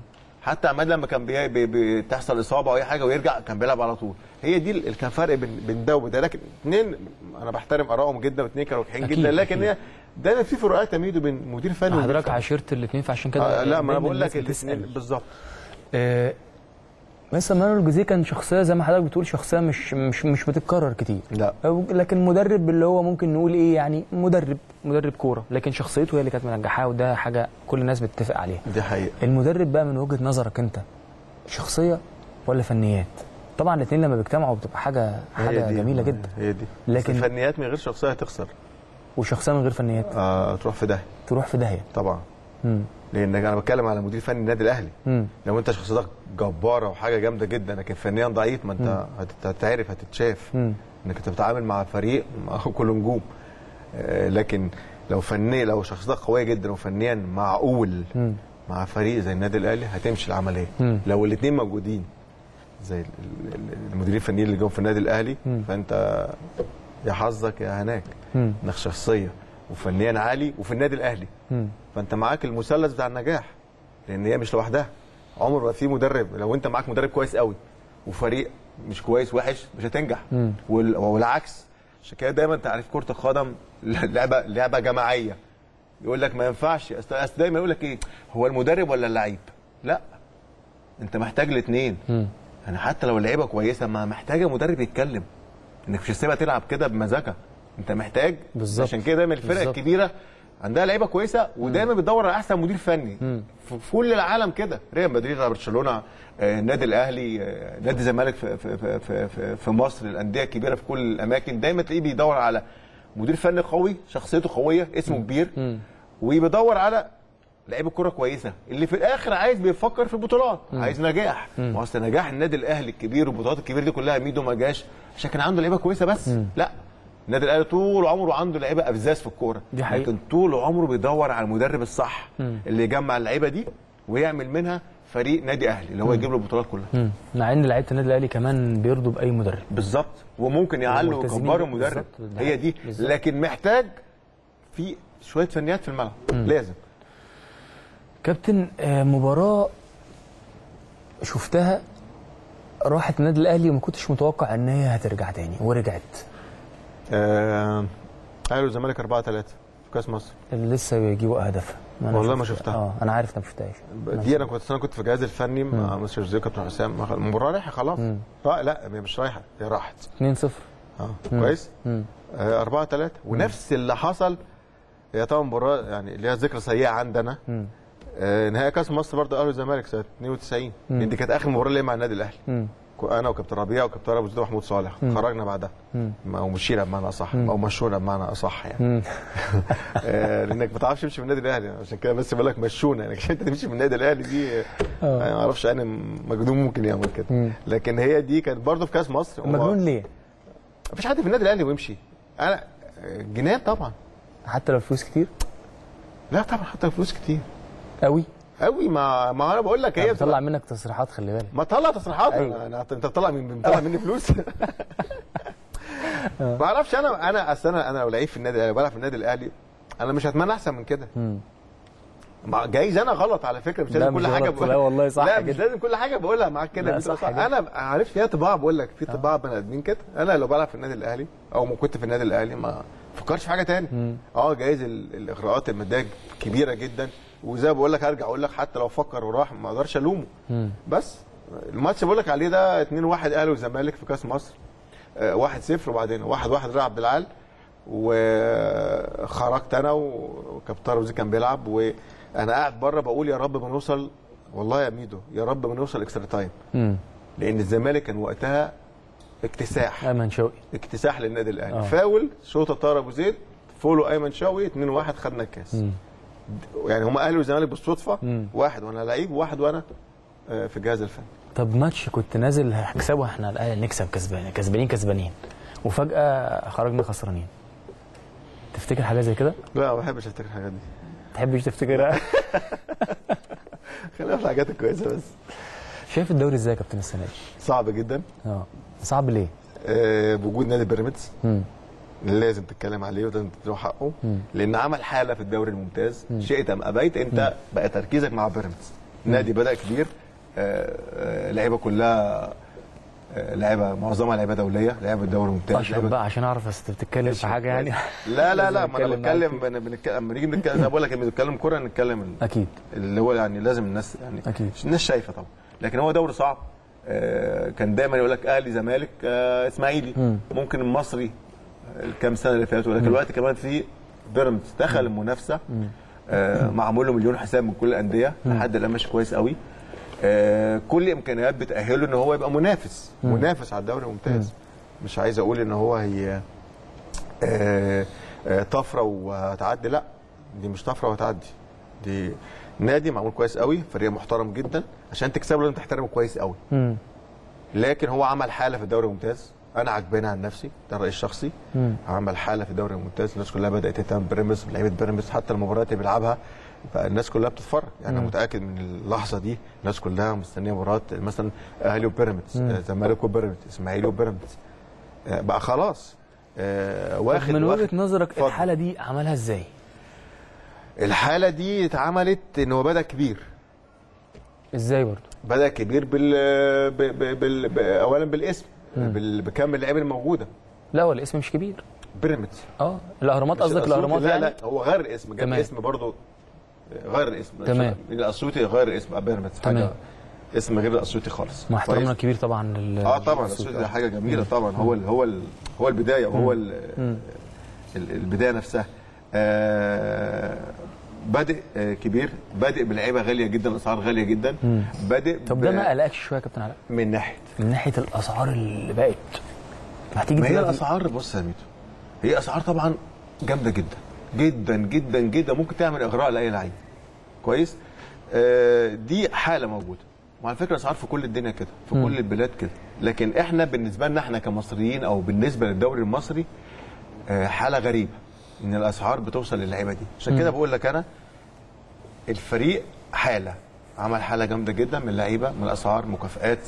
حتى عماد لما كان بي بي بي بتحصل اصابه او اي حاجه ويرجع كان بيلعب على طول هي دي اللي كان فرق بين بين ده وده لكن اثنين انا بحترم ارائهم جدا واثنين كانوا ناجحين أكيد، جدا لكن أكيد. هي دايما في فروقات تميدوا بين مدير فني ومدير حضرتك فني. عاشرت الاثنين فعشان كده آه لا ما انا دايماً بقول لك الناس الاثنين بتسأل. بالظبط آه، مثلا مانويل جوزيه كان شخصيه زي ما حضرتك بتقول شخصيه مش مش مش بتتكرر كتير لا. أو- لكن مدرب اللي هو ممكن نقول ايه يعني مدرب مدرب كوره لكن شخصيته هي اللي كانت منجحاه وده حاجه كل الناس بتتفق عليها دي حقيقه المدرب بقى من وجهه نظرك انت شخصيه ولا فنيات طبعا الاثنين لما بيجتمعوا بتبقى حاجه هي حاجه دي. جميله جدا هي دي لكن- لكن الفنيات من غير شخصيه هتخسر وشخصيه من غير فنيات آه تروح في ده تروح في داهيه طبعا مم. لان انا بتكلم على مدير فني النادي الاهلي مم. لو انت شخصيتك جباره وحاجه جامده جدا لكن فنيا ضعيف ما انت هتت- هتتعرف هتتشاف مم. انك انت بتتعامل مع فريق مع كله نجوم آه، لكن لو فني لو شخصيتك قويه جدا وفنيا معقول مم. مع فريق زي النادي الاهلي هتمشي العمليه مم. لو الاثنين موجودين زي ال- ال- المديرين الفنيين اللي جم في النادي الاهلي مم. فانت يا حظك يا هناك مم. انك شخصيه وفنيا عالي وفي النادي الاهلي مم. فانت معاك المثلث بتاع النجاح لان هي مش لوحدها عمر ما في مدرب لو انت معاك مدرب كويس قوي وفريق مش كويس وحش مش هتنجح مم. وال- والعكس عشان كده دايما انت عارف كره القدم لعبه لعبه جماعيه يقول لك ما ينفعش اصل أصل دايما يقول لك ايه هو المدرب ولا اللعيب لا انت محتاج الاثنين مم. يعني حتى لو اللعيبه كويسه ما محتاجه مدرب يتكلم انك مش هتسيبها تلعب كده بمزاجها انت محتاج بالظبط. عشان كده دايما الفرق بالظبط. الكبيره عندها لعيبه كويسه ودايما بتدور على احسن مدير فني في في كل العالم كده ريال مدريد برشلونه آه، النادي الاهلي آه، نادي الزمالك في, في, في, في, في, في مصر الانديه الكبيره في كل الاماكن دايما تلاقيه بيدور على مدير فني قوي شخصيته قويه اسمه كبير وبيدور على لعيبه كوره كويسه اللي في الاخر عايز بيفكر في البطولات عايز نجاح ما هو اصل نجاح النادي الاهلي الكبير والبطولات الكبيره دي كلها ميدو ما جاش عشان كان عنده لعيبه كويسه بس لا النادي الاهلي طول عمره عنده لعيبه افزاز في الكوره دي حقيقة. لكن طول عمره بيدور على المدرب الصح اللي يجمع اللعيبه دي ويعمل منها فريق نادي اهلي اللي هو يجيب له البطولات كلها مم. مع ان لعيبه النادي الاهلي كمان بيرضوا باي مدرب بالظبط وممكن يعلوا وملتزمين ويكبروا بيه. المدرب بالظبط. هي دي بالظبط. لكن محتاج في شويه فنيات في الملعب لازم كابتن آه، مباراة شفتها راحت النادي الاهلي وما كنتش متوقع ان هي هترجع تاني ورجعت آه اهلي والزمالك 4 3 في كاس مصر اللي لسه بيجيبوا اهدافها أنا والله ما شفت- شفتها. اه انا عارف إنك ما شفتهاش دي انا كنت انا كنت في الجهاز الفني مع مستر جوزيه كابتن حسام ما خ- المباراه رايحه خلاص لا لا هي مش رايحه هي راحت 2-0 اه كويس مم. 4 3 ونفس اللي حصل هي طبعا مباراه يعني ليها ذكرى سيئه عندنا مم. آه نهائي كاس مصر برضه اهلي والزمالك سنه 92 لان دي كانت اخر مباراه ليا مع النادي الاهلي مم. كو- انا وكابتن ربيع وكابتن ابو زيد ومحمود صالح خرجنا بعدها مم. او مشينا بمعنى اصح او مشونا بمعنى اصح يعني مم. آه، لانك ما تعرفش تمشي من النادي الاهلي عشان كده بس بقول لك مشونا يعني عشان انت تمشي من النادي الاهلي دي آه، انا ما اعرفش انا مجنون ممكن يعمل كده مم. لكن هي دي كانت برضه في كاس مصر هو- مجنون ليه؟ مفيش حد في النادي الاهلي ويمشي انا آه، جنان طبعا حتى لو فلوس كتير لا طبعا حتى فلوس كتير قوي قوي ما ما انا بقول لك هي بتطلع بتبقى- منك تصريحات خلي بالك ما طلع تصريحات أيوة. أيوة. أنا انت بتطلع من بتطلع مني فلوس ما اعرفش انا انا اصل انا انا لو لعيب في النادي الاهلي بلعب في النادي الاهلي انا مش هتمنى احسن من كده مم. مع- جايز انا غلط على فكره مش لا، لازم مش كل حاجه غلط. لا، والله صح لا مش جدا. لازم كل حاجه بقولها معاك لا، كده صح صح جدا. انا عارف فيها طباع بقول لك في طباع بني ادمين كده انا لو بلعب في النادي الاهلي او ما كنت في النادي الاهلي ما فكرش في حاجه تاني اه جايز ال- الاغراءات الماديه كبيره جدا وزي ما بقول لك هرجع اقول لك حتى لو فكر وراح ما اقدرش الومه مم. بس الماتش بقول لك عليه ده 2 1 اهلي والزمالك في كاس مصر 1 0 وبعدين 1 1 رضا عبد العال وخرجت انا وكابتن رمزي كان بيلعب وانا قاعد بره بقول يا رب ما نوصل والله يا ميدو يا رب ما نوصل اكسترا تايم مم. لان الزمالك كان وقتها اكتساح ايمن شوقي اكتساح للنادي الاهلي آه. فاول شوطه طاهر ابو زيد فولو ايمن شوقي 2 1 خدنا الكاس مم. يعني هم اهلي والزمالك بالصدفه مم. واحد وانا لعيب وواحد وانا آه، في الجهاز الفني طب ماتش كنت نازل هكسبه احنا الاهلي نكسب كسبان كسبانين كسبانين وفجاه خرجنا خسرانين تفتكر حاجه زي كده؟ لا ما بحبش افتكر الحاجات دي تحبش تفتكرها؟ خلينا في الحاجات الكويسه بس شايف الدوري ازاي يا كابتن السنه دي؟ صعب جدا اه صعب ليه؟ آه، بوجود نادي بيراميدز مم. لازم تتكلم عليه ولازم تديله حقه مم. لان عمل حاله في الدوري الممتاز شئت ام ابيت انت بقى تركيزك مع بيراميدز نادي بدا كبير آه، آه، لعيبه كلها آه، لعيبه معظمها لعيبه دوليه لعيبه الدوري الممتاز اشرب لعيبة- بقى عشان اعرف بس بتتكلم في حاجه يعني لا لا لا لازم ما انا نتكلم معاك بتكلم انا بنتكلم لما نيجي نتكلم انا بقول لك لما نتكلم كوره نتكلم ال- اكيد اللي هو يعني لازم الناس يعني أكيد. الناس شايفه طبعا لكن هو دوري صعب آه، كان دايما يقول لك اهلي زمالك آه، اسماعيلي مم. ممكن المصري آه، الكام سنه اللي فاتوا لكن الوقت كمان في بيراميدز دخل المنافسه آه، معمول له مليون حساب من كل الانديه لحد الان ماشي كويس قوي آه، كل الامكانيات بتاهله ان هو يبقى منافس منافس على الدوري الممتاز مش عايز اقول ان هو هي آه، آه، طفره وهتعدي لا دي مش طفره وهتعدي دي نادي معمول كويس قوي فريق محترم جدا عشان تكسبه لازم تحترمه كويس قوي مم. لكن هو عمل حاله في الدوري الممتاز انا عجباني عن نفسي ده رايي الشخصي مم. عمل حاله في الدوري الممتاز الناس كلها بدات تهتم بيراميدز بلعيبه بيراميدز حتى المباريات اللي بيلعبها فالناس كلها بتتفرج يعني انا متاكد من اللحظه دي الناس كلها مستنيه مباراه مثلا اهلي وبيراميدز آه، زمالك وبيراميدز اسماعيلي وبيراميدز آه، بقى خلاص آه، طب واخد من وجهه واخد- نظرك اتفضل. الحاله دي عملها ازاي؟ الحاله دي اتعملت ان هو بدا كبير ازاي برضه؟ بدا كبير بال, ب... ب... بال... ب... اولا بالاسم بال... بكم اللعيبه الموجوده لا هو الاسم مش كبير بيراميدز اه الاهرامات مش قصدك الأسيوطي، الاهرامات لا يعني؟ لا هو غير الاسم جاب تمام. اسم برضه غير الاسم تمام. الاسيوطي غير الاسم بيراميدز حاجه تمام. اسم غير الاسيوطي خالص مع احترامنا كويس؟ الكبير طبعا لل اه طبعا الاسيوطي ده حاجه جميله طبعا هو ال... هو ال... هو البدايه وهو ال... ال- البدايه نفسها آه بادئ آه كبير بادئ بلعيبه غاليه جدا الاسعار غاليه جدا بادئ طب ب- ده ما قلقكش شويه يا كابتن علاء؟ من ناحيه من ناحيه الاسعار اللي بقت هتيجي ما هي دلوقتي- الاسعار بص يا ميدو هي اسعار طبعا جامده جدا جدا جدا جدا ممكن تعمل اغراء لاي لعيب كويس آه دي حاله موجوده وعلى فكره اسعار في كل الدنيا كده في كل البلاد كده لكن احنا بالنسبه لنا احنا كمصريين او بالنسبه للدوري المصري آه حاله غريبه ان الاسعار بتوصل للعيبه دي عشان كده بقول لك انا الفريق حاله عمل حاله جامده جدا من اللعيبه من الاسعار مكافئات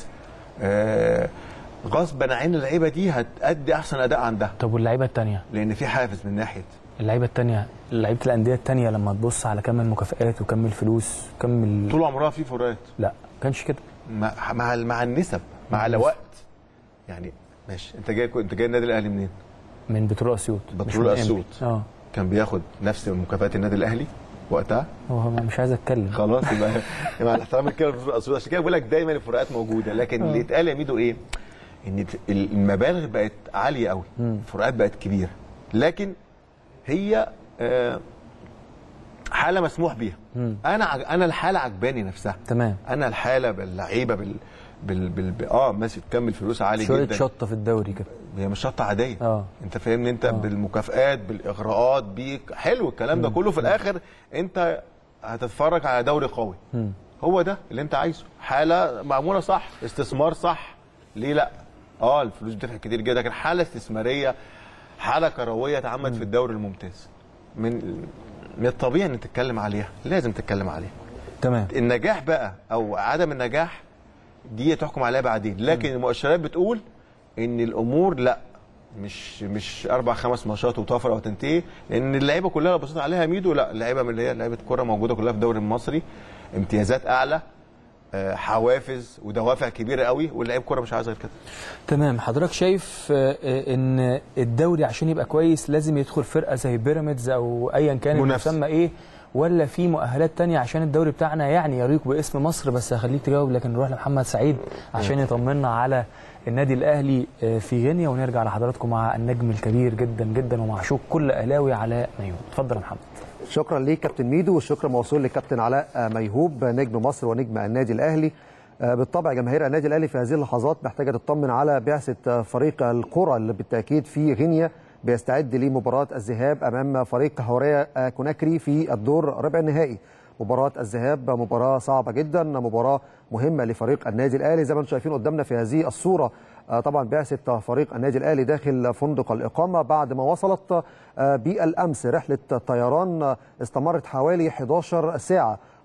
آه غصبا عن اللعيبه دي هتأدي احسن اداء عندها طب واللعيبه الثانيه لان في حافز من ناحيه اللعيبه الثانيه لعيبه الانديه الثانيه لما تبص على كم المكافئات وكم الفلوس كم ال... طول عمرها في فروقات لا كانش كده مع مع مع النسب مع الوقت يعني ماشي انت جاي انت جاي النادي الاهلي منين؟ من بترول اسيوط مش بترول من إنبي. أسيوط. اه كان بياخد نفس مكافآت النادي الاهلي وقتها هو مش عايز اتكلم خلاص يبقى يبقى على احترام الكلمه بترول اسيوط عشان كده بقول لك دايما الفروقات موجوده لكن اللي اتقال يا ميدو ايه؟ ان المبالغ بقت عاليه قوي الفروقات بقت كبيره لكن هي آه، حاله مسموح بيها انا عج- انا الحاله عجباني نفسها تمام انا الحاله باللعيبه بال بال, بال... بال... اه ماشي تكمل فلوس عالي شويه جدا شطه في الدوري كده هي مش شطه عاديه اه. انت فاهمني انت بالمكافآت بالاغراءات بيك حلو الكلام ده كله في الاخر انت هتتفرج على دوري قوي هو ده اللي انت عايزه حاله معموله صح استثمار صح ليه لا اه الفلوس بتدفع كتير جدا لكن حاله استثماريه حاله كرويه اتعملت في الدوري الممتاز من من الطبيعي ان تتكلم عليها لازم تتكلم عليها تمام النجاح بقى او عدم النجاح دي تحكم عليها بعدين لكن المؤشرات بتقول ان الامور لا مش مش اربع خمس ماتشات وتفرق وتنتهي لان اللعيبه كلها لو بصيت عليها ميدو لا اللعيبه من اللي هي لعيبه كوره موجوده كلها في الدوري المصري امتيازات اعلى آه، حوافز ودوافع كبيره قوي واللعيب كوره مش عايز غير كده تمام حضرتك شايف آه، آه، ان الدوري عشان يبقى كويس لازم يدخل فرقه زي بيراميدز او ايا كان منافسة. المسمى ايه ولا في مؤهلات تانية عشان الدوري بتاعنا يعني يليق باسم مصر بس هخليك تجاوب لكن نروح لمحمد سعيد عشان يطمنا على النادي الاهلي آه، في غينيا ونرجع لحضراتكم مع النجم الكبير جدا جدا ومعشوق كل اهلاوي علاء ميمون اتفضل يا محمد شكرا ليك كابتن ميدو والشكر موصول لكابتن علاء آه، ميهوب نجم مصر ونجم النادي الاهلي آه، بالطبع جماهير النادي الاهلي في هذه اللحظات محتاجه تطمن على بعثه آه، فريق القرى اللي بالتاكيد في غينيا بيستعد لمباراه الذهاب امام فريق هوريا آه، كوناكري في الدور ربع النهائي مباراة الذهاب مباراة صعبة جدا مباراة مهمة لفريق النادي الأهلي زي ما انتم شايفين قدامنا في هذه الصورة آه، طبعا بعثة فريق النادي الأهلي داخل فندق الإقامة بعد ما وصلت آه، بالأمس رحلة طيران آه، استمرت حوالي 11 ساعة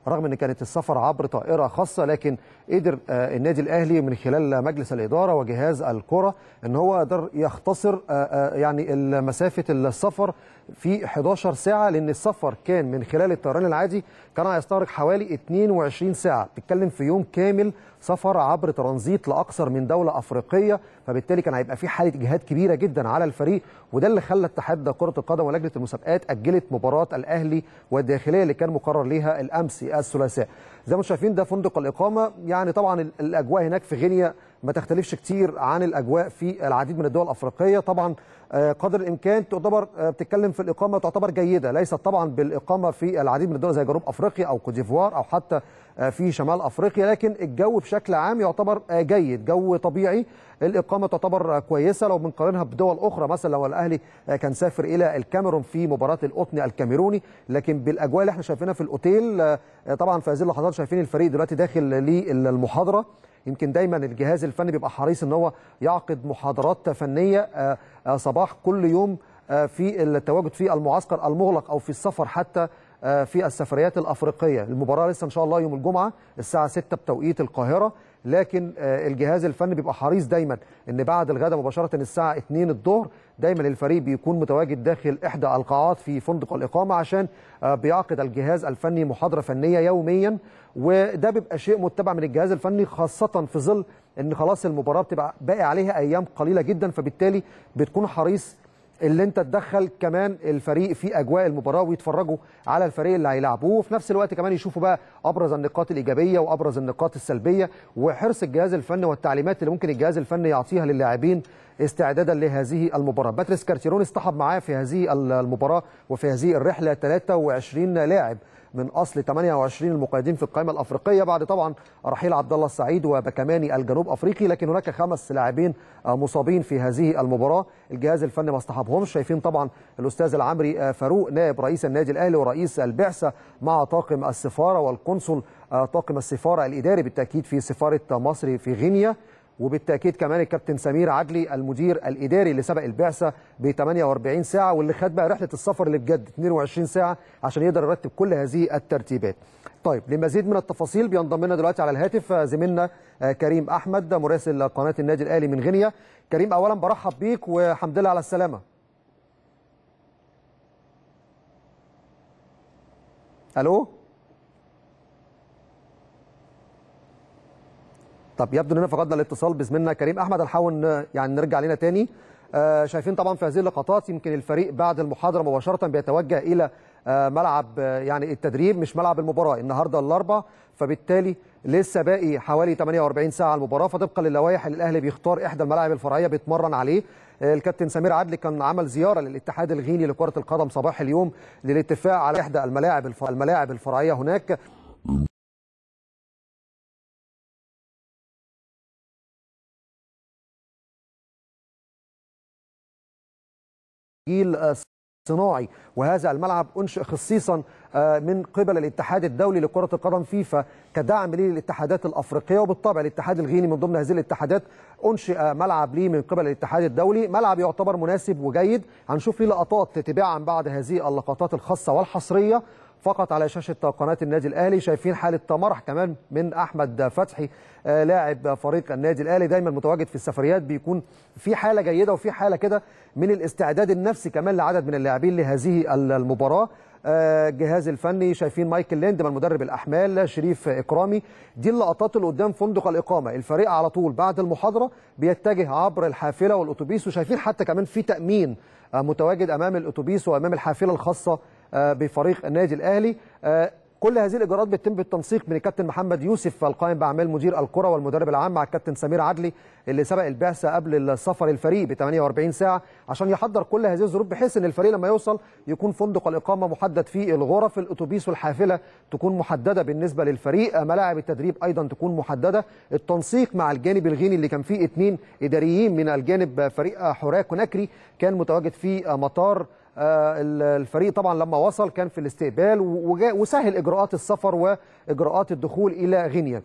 رغم ان كانت السفر عبر طائره خاصه لكن قدر آه، النادي الاهلي من خلال مجلس الاداره وجهاز الكره ان هو قدر يختصر آه، آه، يعني مسافه السفر في 11 ساعه لان السفر كان من خلال الطيران العادي كان هيستغرق حوالي 22 ساعه بتتكلم في يوم كامل سفر عبر ترانزيت لاكثر من دوله افريقيه فبالتالي كان هيبقى في حاله اجهاد كبيره جدا على الفريق وده اللي خلى اتحاد كره القدم ولجنه المسابقات اجلت مباراه الاهلي والداخليه اللي كان مقرر ليها الامس الثلاثاء زي ما انتم شايفين ده فندق الاقامه يعني طبعا ال- الاجواء هناك في غينيا ما تختلفش كتير عن الاجواء في العديد من الدول الافريقيه طبعا آه، قدر الامكان تعتبر آه، بتتكلم في الاقامه تعتبر جيده ليست طبعا بالاقامه في العديد من الدول زي جنوب افريقيا او كوتيفوار او حتى آه، في شمال افريقيا لكن الجو بشكل عام يعتبر آه، جيد جو طبيعي الاقامه تعتبر آه، كويسه لو بنقارنها بدول اخرى مثلا لو الاهلي آه، كان سافر الى الكاميرون في مباراه القطن الكاميروني لكن بالاجواء اللي احنا شايفينها في الاوتيل آه، آه، طبعا في هذه اللحظات شايفين الفريق دلوقتي داخل للمحاضره يمكن دايما الجهاز الفني بيبقى حريص ان هو يعقد محاضرات فنيه آه، آه، صباح كل يوم آه، في التواجد في المعسكر المغلق او في السفر حتى آه، في السفريات الافريقيه المباراه لسه ان شاء الله يوم الجمعه الساعه 6 بتوقيت القاهره لكن آه، الجهاز الفني بيبقى حريص دايما ان بعد الغداء مباشره الساعه 2 الظهر دايما الفريق بيكون متواجد داخل احدى القاعات في فندق الاقامه عشان آه، بيعقد الجهاز الفني محاضره فنيه يوميا وده بيبقى شيء متبع من الجهاز الفني خاصه في ظل ان خلاص المباراه بتبقى باقي عليها ايام قليله جدا فبالتالي بتكون حريص اللي انت تدخل كمان الفريق في اجواء المباراه ويتفرجوا على الفريق اللي هيلعبوه وفي نفس الوقت كمان يشوفوا بقى ابرز النقاط الايجابيه وابرز النقاط السلبيه وحرص الجهاز الفني والتعليمات اللي ممكن الجهاز الفني يعطيها للاعبين استعدادا لهذه المباراه باتريس كارتيرون اصطحب معاه في هذه المباراه وفي هذه الرحله 23 لاعب من اصل 28 المقيدين في القائمه الافريقيه بعد طبعا رحيل عبد الله السعيد وبكماني الجنوب افريقي لكن هناك خمس لاعبين آه، مصابين في هذه المباراه الجهاز الفني ما اصطحبهمش شايفين طبعا الاستاذ العمري آه، فاروق نائب رئيس النادي الاهلي ورئيس البعثه مع طاقم السفاره والقنصل آه، طاقم السفاره الاداري بالتاكيد في سفاره مصر في غينيا وبالتاكيد كمان الكابتن سمير عدلي المدير الاداري اللي سبق البعثه ب 48 ساعه واللي خد بقى رحله السفر اللي بجد 22 ساعه عشان يقدر يرتب كل هذه الترتيبات. طيب لمزيد من التفاصيل بينضم لنا دلوقتي على الهاتف آه، زميلنا آه، كريم احمد مراسل قناه النادي الاهلي من غينيا. كريم اولا برحب بيك وحمد لله على السلامه. الو طب يبدو اننا فقدنا الاتصال بزميلنا كريم احمد هنحاول ن- يعني نرجع لنا تاني آه شايفين طبعا في هذه اللقطات يمكن الفريق بعد المحاضره مباشره بيتوجه الى آه ملعب آه يعني التدريب مش ملعب المباراه النهارده الاربع فبالتالي لسه باقي حوالي 48 ساعه على المباراه فطبقا للوائح اللي الاهلي بيختار احدى الملاعب الفرعيه بيتمرن عليه آه، الكابتن سمير عدلي كان عمل زياره للاتحاد الغيني لكره القدم صباح اليوم للاتفاق على احدى الملاعب الف- الملاعب الفرعيه هناك جيل آه، صناعي وهذا الملعب انشئ خصيصا آه، من قبل الاتحاد الدولي لكره القدم فيفا كدعم ليه للاتحادات الافريقيه وبالطبع الاتحاد الغيني من ضمن هذه الاتحادات انشئ ملعب ليه من قبل الاتحاد الدولي ملعب يعتبر مناسب وجيد هنشوف ليه لقطات تتباعا بعد هذه اللقطات الخاصه والحصريه فقط على شاشه قناه النادي الاهلي شايفين حاله مرح كمان من احمد فتحي آه، لاعب فريق النادي الاهلي دايما متواجد في السفريات بيكون في حاله جيده وفي حاله كده من الاستعداد النفسي كمان لعدد من اللاعبين لهذه المباراه آه، الجهاز الفني شايفين مايكل ليندمان مدرب الاحمال شريف اكرامي دي اللقطات اللي قدام فندق الاقامه الفريق على طول بعد المحاضره بيتجه عبر الحافله والاتوبيس وشايفين حتى كمان في تامين آه، متواجد امام الاتوبيس وامام الحافله الخاصه آه، بفريق النادي الاهلي آه، كل هذه الاجراءات بتتم بالتنسيق من الكابتن محمد يوسف القائم باعمال مدير الكره والمدرب العام مع الكابتن سمير عدلي اللي سبق البعثه قبل السفر الفريق ب 48 ساعه عشان يحضر كل هذه الظروف بحيث ان الفريق لما يوصل يكون فندق الاقامه محدد فيه الغرف الاتوبيس والحافله تكون محدده بالنسبه للفريق ملاعب التدريب ايضا تكون محدده التنسيق مع الجانب الغيني اللي كان فيه اثنين اداريين من الجانب فريق حراك كوناكري كان متواجد في مطار آه، الفريق طبعا لما وصل كان في الاستقبال وجا- وسهل اجراءات السفر واجراءات الدخول الى غينيا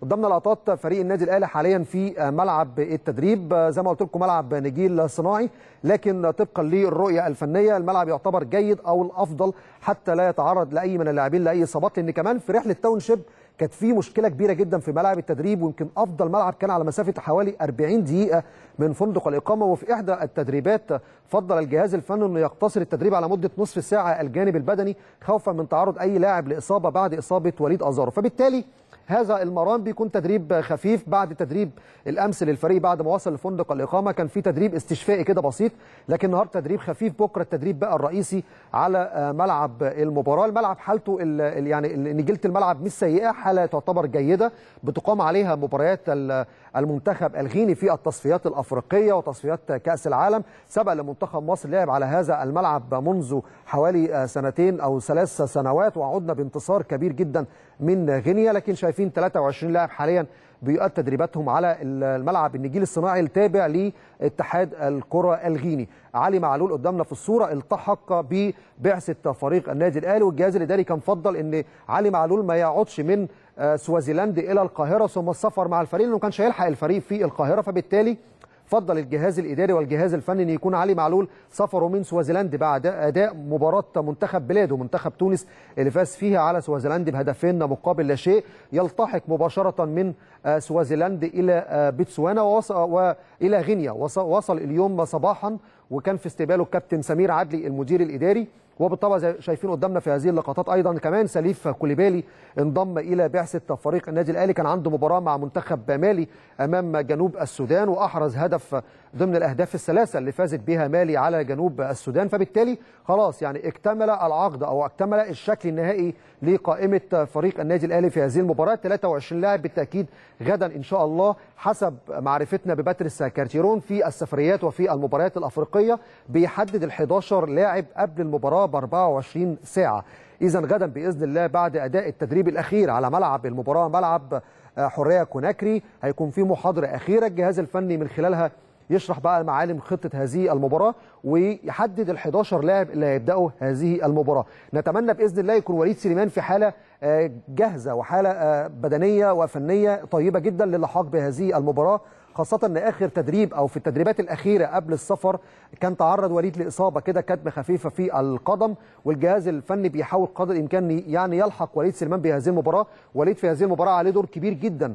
قدامنا لقطات فريق النادي الاهلي حاليا في ملعب التدريب زي ما قلت لكم ملعب نجيل صناعي لكن طبقا للرؤيه الفنيه الملعب يعتبر جيد او الافضل حتى لا يتعرض لاي من اللاعبين لاي اصابات لان كمان في رحله تاون شيب كانت في مشكله كبيره جدا في ملاعب التدريب ويمكن افضل ملعب كان على مسافه حوالي 40 دقيقه من فندق الاقامه وفي احدى التدريبات فضل الجهاز الفني انه يقتصر التدريب على مده نصف ساعه الجانب البدني خوفا من تعرض اي لاعب لاصابه بعد اصابه وليد ازارو فبالتالي هذا المران بيكون تدريب خفيف بعد تدريب الامس للفريق بعد ما وصل لفندق الاقامه كان في تدريب استشفائي كده بسيط لكن النهارده تدريب خفيف بكره التدريب بقى الرئيسي على ملعب المباراه الملعب حالته ال يعني نجيله الملعب مش سيئه حاله تعتبر جيده بتقام عليها مباريات المنتخب الغيني في التصفيات الافريقيه وتصفيات كاس العالم سبق لمنتخب مصر لعب على هذا الملعب منذ حوالي سنتين او ثلاث سنوات وعدنا بانتصار كبير جدا من غينيا لكن شايفين 23 لاعب حاليا بيؤدي تدريباتهم على الملعب النجيل الصناعي التابع لاتحاد الكره الغيني علي معلول قدامنا في الصوره التحق ببعثه فريق النادي الاهلي والجهاز الاداري كان فضل ان علي معلول ما يقعدش من سوازيلاند الى القاهره ثم السفر مع الفريق لانه كانش هيلحق الفريق في القاهره فبالتالي فضل الجهاز الاداري والجهاز الفني ان يكون علي معلول سفره من سوازيلاند بعد اداء مباراه منتخب بلاده منتخب تونس اللي فاز فيها على سوازيلاند بهدفين مقابل لا شيء يلتحق مباشره من سوازيلاند الى بتسوانا والى غينيا وصل اليوم صباحا وكان في استقباله الكابتن سمير عدلي المدير الاداري وبالطبع زي شايفين قدامنا في هذه اللقطات ايضا كمان سليف كوليبالي انضم الى بعثه فريق النادي الاهلي كان عنده مباراه مع منتخب مالي امام جنوب السودان واحرز هدف ضمن الاهداف الثلاثه اللي فازت بها مالي على جنوب السودان فبالتالي خلاص يعني اكتمل العقد او اكتمل الشكل النهائي لقائمه فريق النادي الاهلي في هذه المباراه 23 لاعب بالتاكيد غدا ان شاء الله حسب معرفتنا بباتريس كارتيرون في السفريات وفي المباريات الافريقيه بيحدد ال 11 لاعب قبل المباراه ب 24 ساعه اذا غدا باذن الله بعد اداء التدريب الاخير على ملعب المباراه ملعب حريه كوناكري هيكون في محاضره اخيره الجهاز الفني من خلالها يشرح بقى معالم خطه هذه المباراه ويحدد ال 11 لاعب اللي هيبداوا هذه المباراه نتمنى باذن الله يكون وليد سليمان في حاله جاهزه وحاله بدنيه وفنيه طيبه جدا للحاق بهذه المباراه خاصة ان اخر تدريب او في التدريبات الاخيرة قبل السفر كان تعرض وليد لاصابة كده كدمة خفيفة في القدم والجهاز الفني بيحاول قدر الامكان يعني يلحق وليد سليمان بهذه المباراة وليد في هذه المباراة عليه دور كبير جدا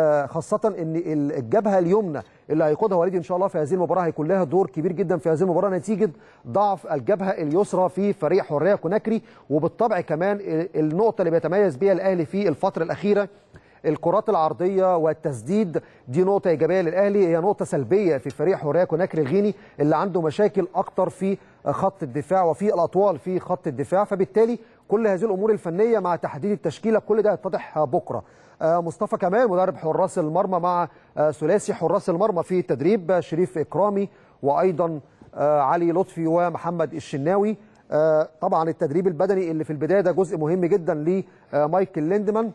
خاصة ان الجبهة اليمنى اللي هيقودها وليد ان شاء الله في هذه المباراة هيكون لها دور كبير جدا في هذه المباراة نتيجة ضعف الجبهة اليسرى في فريق حرية كوناكري وبالطبع كمان النقطة اللي بيتميز بها الاهلي في الفترة الأخيرة الكرات العرضيه والتسديد دي نقطه ايجابيه للاهلي هي نقطه سلبيه في فريق حوريه كوناكري الغيني اللي عنده مشاكل اكتر في خط الدفاع وفي الاطوال في خط الدفاع فبالتالي كل هذه الامور الفنيه مع تحديد التشكيله كل ده يتضح بكره مصطفى كمال مدرب حراس المرمى مع ثلاثي حراس المرمى في التدريب شريف اكرامي وايضا علي لطفي ومحمد الشناوي طبعا التدريب البدني اللي في البدايه ده جزء مهم جدا لمايكل ليندمان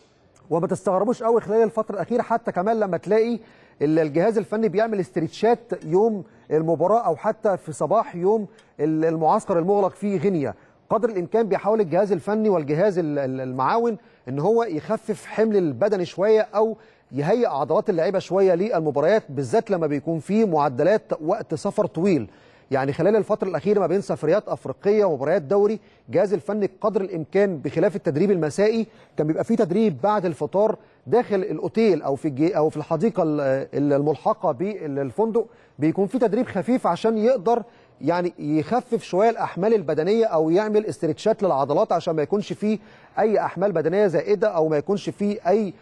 وما تستغربوش قوي خلال الفتره الاخيره حتى كمان لما تلاقي الجهاز الفني بيعمل استريتشات يوم المباراه او حتى في صباح يوم المعسكر المغلق في غينيا قدر الامكان بيحاول الجهاز الفني والجهاز المعاون ان هو يخفف حمل البدني شويه او يهيئ عضلات اللعيبه شويه للمباريات بالذات لما بيكون في معدلات وقت سفر طويل يعني خلال الفترة الأخيرة ما بين سفريات أفريقية ومباريات دوري جهاز الفني قدر الإمكان بخلاف التدريب المسائي كان بيبقى فيه تدريب بعد الفطار داخل الأوتيل أو في الجي أو في الحديقة الملحقة بالفندق بيكون في تدريب خفيف عشان يقدر يعني يخفف شويه الاحمال البدنيه او يعمل استرتشات للعضلات عشان ما يكونش فيه اي احمال بدنيه زائده او ما يكونش فيه اي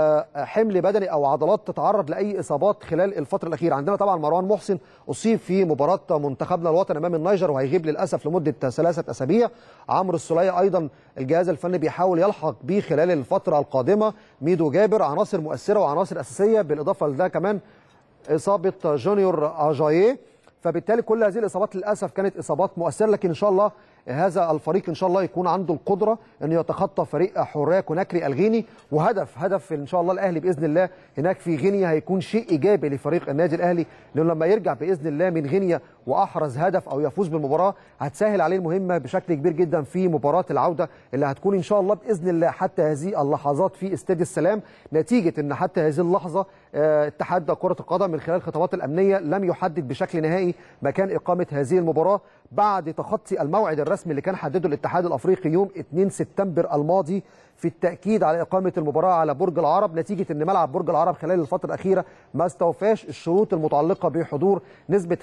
حمل بدني او عضلات تتعرض لاي اصابات خلال الفتره الاخيره عندنا طبعا مروان محسن اصيب في مباراه منتخبنا الوطني امام النيجر وهيغيب للاسف لمده ثلاثه اسابيع عمرو السوليه ايضا الجهاز الفني بيحاول يلحق بيه خلال الفتره القادمه ميدو جابر عناصر مؤثره وعناصر اساسيه بالاضافه لده كمان اصابه جونيور اجاييه فبالتالي كل هذه الاصابات للاسف كانت اصابات مؤثره لكن ان شاء الله هذا الفريق ان شاء الله يكون عنده القدره انه يتخطى فريق حرايه كوناكري الغيني وهدف هدف ان شاء الله الاهلي باذن الله هناك في غينيا هيكون شيء ايجابي لفريق النادي الاهلي لانه لما يرجع باذن الله من غينيا واحرز هدف او يفوز بالمباراه هتسهل عليه المهمه بشكل كبير جدا في مباراه العوده اللي هتكون ان شاء الله باذن الله حتى هذه اللحظات في استاد السلام نتيجه ان حتى هذه اللحظه آه، اتحاد كره القدم من خلال الخطابات الامنيه لم يحدد بشكل نهائي مكان اقامه هذه المباراه بعد تخطي الموعد الرسمي اللي كان حدده الاتحاد الافريقي يوم 2 سبتمبر الماضي في التاكيد على اقامه المباراه على برج العرب نتيجه ان ملعب برج العرب خلال الفتره الاخيره ما استوفاش الشروط المتعلقه بحضور نسبه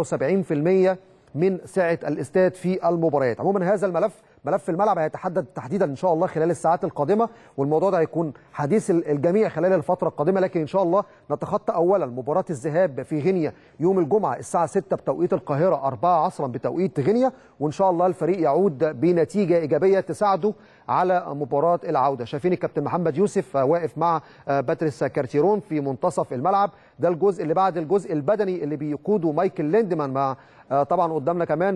75% من سعه الاستاد في المباريات عموما هذا الملف ملف الملعب هيتحدد تحديدا ان شاء الله خلال الساعات القادمه والموضوع ده هيكون حديث الجميع خلال الفتره القادمه لكن ان شاء الله نتخطى اولا مباراه الذهاب في غينيا يوم الجمعه الساعه 6 بتوقيت القاهره 4 عصرا بتوقيت غينيا وان شاء الله الفريق يعود بنتيجه ايجابيه تساعده على مباراه العوده شايفين الكابتن محمد يوسف واقف مع باتريس كارتيرون في منتصف الملعب ده الجزء اللي بعد الجزء البدني اللي بيقوده مايكل ليندمان مع طبعا قدامنا كمان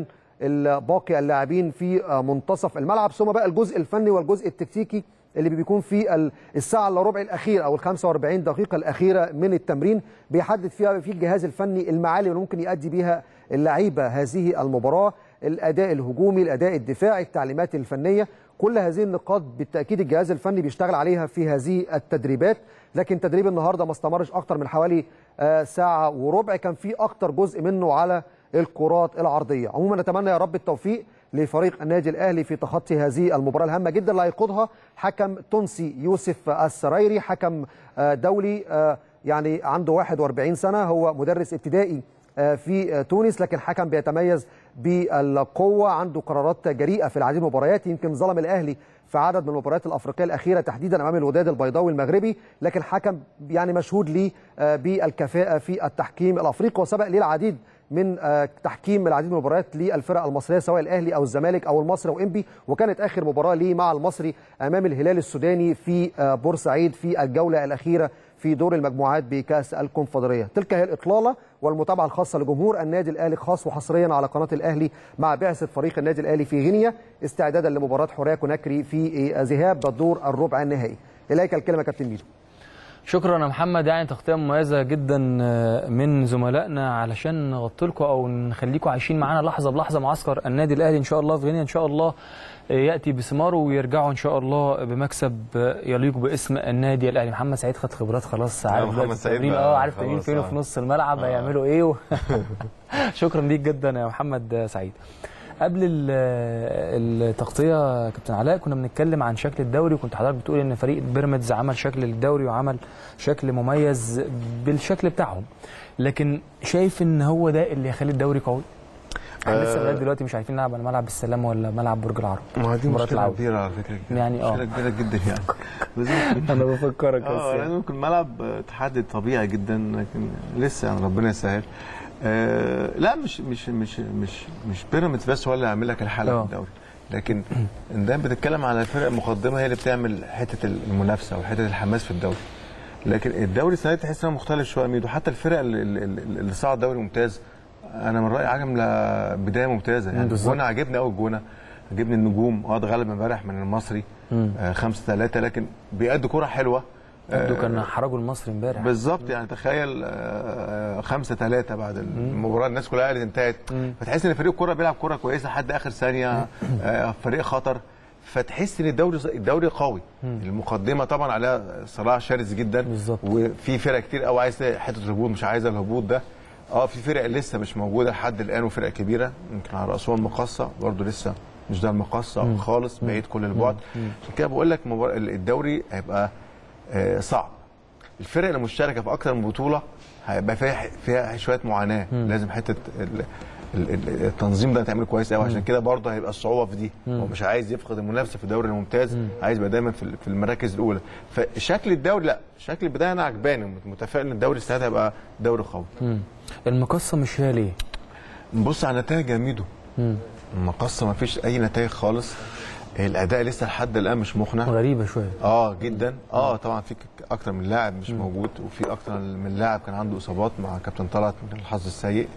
باقي اللاعبين في منتصف الملعب ثم بقى الجزء الفني والجزء التكتيكي اللي بيكون في الساعه الا ربع الاخير او ال 45 دقيقه الاخيره من التمرين بيحدد فيها في الجهاز الفني المعالي اللي ممكن يؤدي بيها اللعيبه هذه المباراه الاداء الهجومي الاداء الدفاعي التعليمات الفنيه كل هذه النقاط بالتاكيد الجهاز الفني بيشتغل عليها في هذه التدريبات لكن تدريب النهارده ما استمرش اكتر من حوالي ساعه وربع كان في اكتر جزء منه على الكرات العرضيه عموما نتمنى يا رب التوفيق لفريق النادي الاهلي في تخطي هذه المباراه الهامه جدا اللي هيقودها حكم تونسي يوسف السرايري حكم دولي يعني عنده 41 سنه هو مدرس ابتدائي في تونس لكن حكم بيتميز بالقوه عنده قرارات جريئه في العديد من المباريات يمكن ظلم الاهلي في عدد من المباريات الافريقيه الاخيره تحديدا امام الوداد البيضاوي المغربي لكن حكم يعني مشهود ليه بالكفاءه في التحكيم الافريقي وسبق ليه العديد من تحكيم العديد من المباريات للفرق المصريه سواء الاهلي او الزمالك او المصري او انبي وكانت اخر مباراه ليه مع المصري امام الهلال السوداني في بورسعيد في الجوله الاخيره في دور المجموعات بكاس الكونفدراليه تلك هي الاطلاله والمتابعه الخاصه لجمهور النادي الاهلي خاص وحصريا على قناه الاهلي مع بعثه فريق النادي الاهلي في غينيا استعدادا لمباراه حوريه كوناكري في ذهاب الدور الربع النهائي اليك الكلمه كابتن ميدو شكرا يا محمد يعني تغطيه مميزه جدا من زملائنا علشان نغطي لكم او نخليكم عايشين معانا لحظه بلحظه معسكر النادي الاهلي ان شاء الله في غينيا ان شاء الله ياتي بثماره ويرجعوا ان شاء الله بمكسب يليق باسم النادي الاهلي محمد سعيد خد خبرات خلاص عارف محمد سعيد اه عارف تمرين فين في نص الملعب هيعملوا ايه و... شكرا ليك جدا يا محمد سعيد قبل التغطيه كابتن علاء كنا بنتكلم عن شكل الدوري وكنت حضرتك بتقول ان فريق بيراميدز عمل شكل للدوري وعمل شكل مميز بالشكل بتاعهم لكن شايف ان هو ده اللي يخلي الدوري قوي احنا لسه لغايه دلوقتي مش عارفين نلعب على ملعب السلام ولا ملعب برج العرب ما دي مباراة مشكله العودة. كبيره على فكره كبيرة. يعني اه مشكله كبيره جدا يعني لازم انا بفكرك بس اه يعني. يعني ممكن ملعب تحدد طبيعي جدا لكن لسه يعني ربنا يسهل آه لا مش مش مش مش مش بيراميدز بس هو اللي هيعمل لك الحلقه آه. في الدوري لكن دايما بتتكلم على الفرق المقدمه هي اللي بتعمل حته المنافسه وحته الحماس في الدوري لكن الدوري السنه دي تحس انه مختلف شويه ميدو حتى الفرق اللي, اللي, اللي صعد دوري ممتاز انا من رايي عجم بدايه ممتازه يعني بالظبط. الجونه عجبني قوي الجونه عجبني النجوم اه اتغلب امبارح من المصري آه 5 3 لكن بيأدوا كوره حلوه يبدو كان حرجوا المصري امبارح بالظبط يعني تخيل آه، خمسة ثلاثة بعد المباراة الناس كلها قالت انتهت فتحس ان فريق الكرة بيلعب كرة كويسة لحد آخر ثانية آه، فريق خطر فتحس ان الدوري الدوري قوي المقدمة طبعا عليها صراع شرس جدا بالظبط. وفي فرق كتير قوي عايزة حتة الهبوط مش عايزة الهبوط ده اه في فرق لسه مش موجودة لحد الآن وفرق كبيرة يمكن على رأسهم المقصة برضه لسه مش ده المقصة خالص بعيد كل البعد عشان كده بقول لك مبار- الدوري هيبقى آه، صعب الفرق اللي مشتركه في اكتر من بطوله هيبقى فيها فيها شويه معاناه لازم حته ال- ال- ال- التنظيم ده تعمله كويس قوي عشان كده برضه هيبقى الصعوبه في دي هو مش عايز يفقد المنافسه في الدوري الممتاز عايز يبقى دايما في ال- في المراكز الاولى فشكل الدوري لا شكل البدايه انا عجباني متفائل ان الدوري السنه دي هيبقى دوري قوي مم. المقصه مش هي ليه؟ نبص على نتائج يا ميدو المقصه ما فيش اي نتائج خالص الاداء لسه لحد الان مش مقنع غريبه شويه اه جدا اه طبعا في ك- اكتر من لاعب مش موجود وفي اكتر من لاعب كان عنده اصابات مع كابتن طلعت من الحظ السيء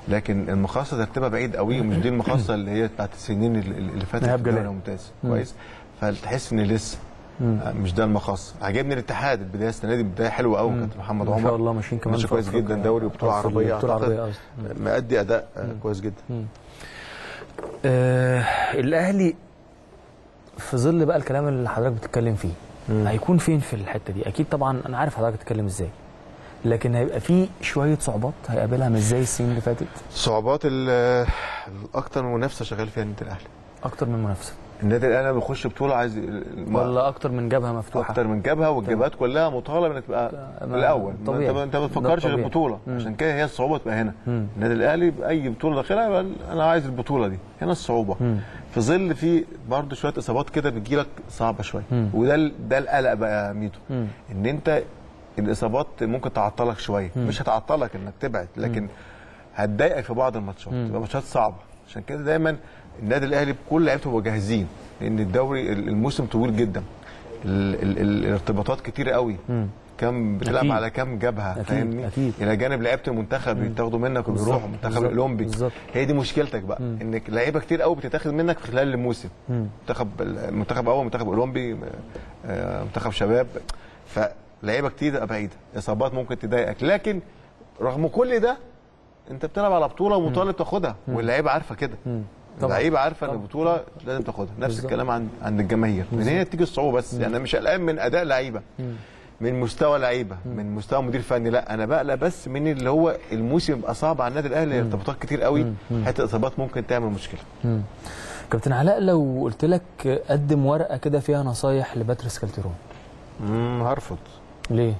لكن المخصص ترتيبها بعيد قوي ومش دي المخصصه اللي هي بتاعت السنين اللي اللي فاتت إيهاب في الدوري جلال. الممتاز كويس فتحس ان لسه آه، مش ده المخصص عجبني الاتحاد البدايه السنه دي بدايه حلوه قوي كابتن محمد ما عمر شاء الله ماشيين كمان ماشي في كويس أفريقيا. جدا دوري وبطوله آه، في عربيه بطوله أعتقد. عربيه قصدي مأدي اداء آه، كويس جدا آه الاهلي في ظل بقى الكلام اللي حضرتك بتتكلم فيه هيكون فين في الحته دي اكيد طبعا انا عارف حضرتك بتتكلم ازاي لكن هيبقى في شويه صعوبات هيقابلها مش زي السنين اللي فاتت صعوبات ال- الاكتر منافسه شغال فيها النادي الاهلي اكتر من منافسه النادي الاهلي لما بيخش بطوله عايز الم- ولا اكتر من جبهه مفتوحه اكتر من جبهه والجبهات كلها مطالبه انك تبقى ما- الاول ما طبيعي. انت انت ما ده بتفكرش غير طبيعي. البطوله عشان كده هي الصعوبه تبقى هنا النادي الاهلي باي بطوله داخلها يبقى انا عايز البطوله دي هنا الصعوبه في ظل في برضه شويه اصابات كده بتجيلك صعبه شويه وده ال- ده القلق بقى يا ميدو ان انت الاصابات ممكن تعطلك شويه مش هتعطلك انك تبعد لكن هتضايقك في بعض الماتشات تبقى ماتشات صعبه عشان كده دايما النادي الاهلي بكل لعيبته هو جاهزين لان الدوري الموسم طويل جدا ال ال ال الارتباطات كتير قوي كم بتلعب أكيد. على كم جبهه أكيد، فاهمني أكيد. الى جانب لعيبه المنتخب بيتاخدوا منك وبيروحوا بالظبط، المنتخب بالظبط، الاولمبي بالظبط. هي دي مشكلتك بقى انك لعيبه كتير قوي بتتاخد منك في خلال الموسم منتخب المنتخب اول منتخب اولمبي آه، منتخب شباب فلعيبه كتير تبقى بعيده اصابات ممكن تضايقك لكن رغم كل ده انت بتلعب على بطوله ومطالب تاخدها واللعيبه عارفه كده طبعاً. اللعيبه عارفه ان طبعاً. البطوله لازم تاخدها نفس بالظبط. الكلام عند عند الجماهير من هنا تيجي الصعوبه بس يعني انا مش قلقان من اداء لعيبه من مستوى لعيبه من مستوى مدير فني لا انا بقلق بس من اللي هو الموسم يبقى صعب على النادي الاهلي ارتباطات كتير قوي حته اصابات ممكن تعمل مشكله كابتن علاء لو قلت لك قدم ورقه كده فيها نصايح لباتريس كالتيرون امم هرفض ليه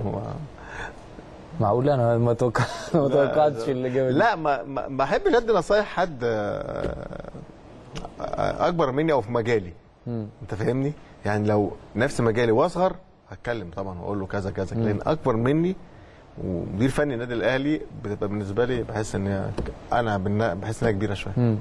معقول انا ما توقع ما توقعتش الاجابه دي لا ما ما ما احبش ادي نصايح حد آه، آه، اكبر مني او في مجالي انت فاهمني يعني لو نفس مجالي واصغر هتكلم طبعا واقول له كذا كذا لان اكبر مني ومدير فني النادي الاهلي بتبقى بالنسبه لي بحس ان هي- انا بالنا- بحس انها كبيره شويه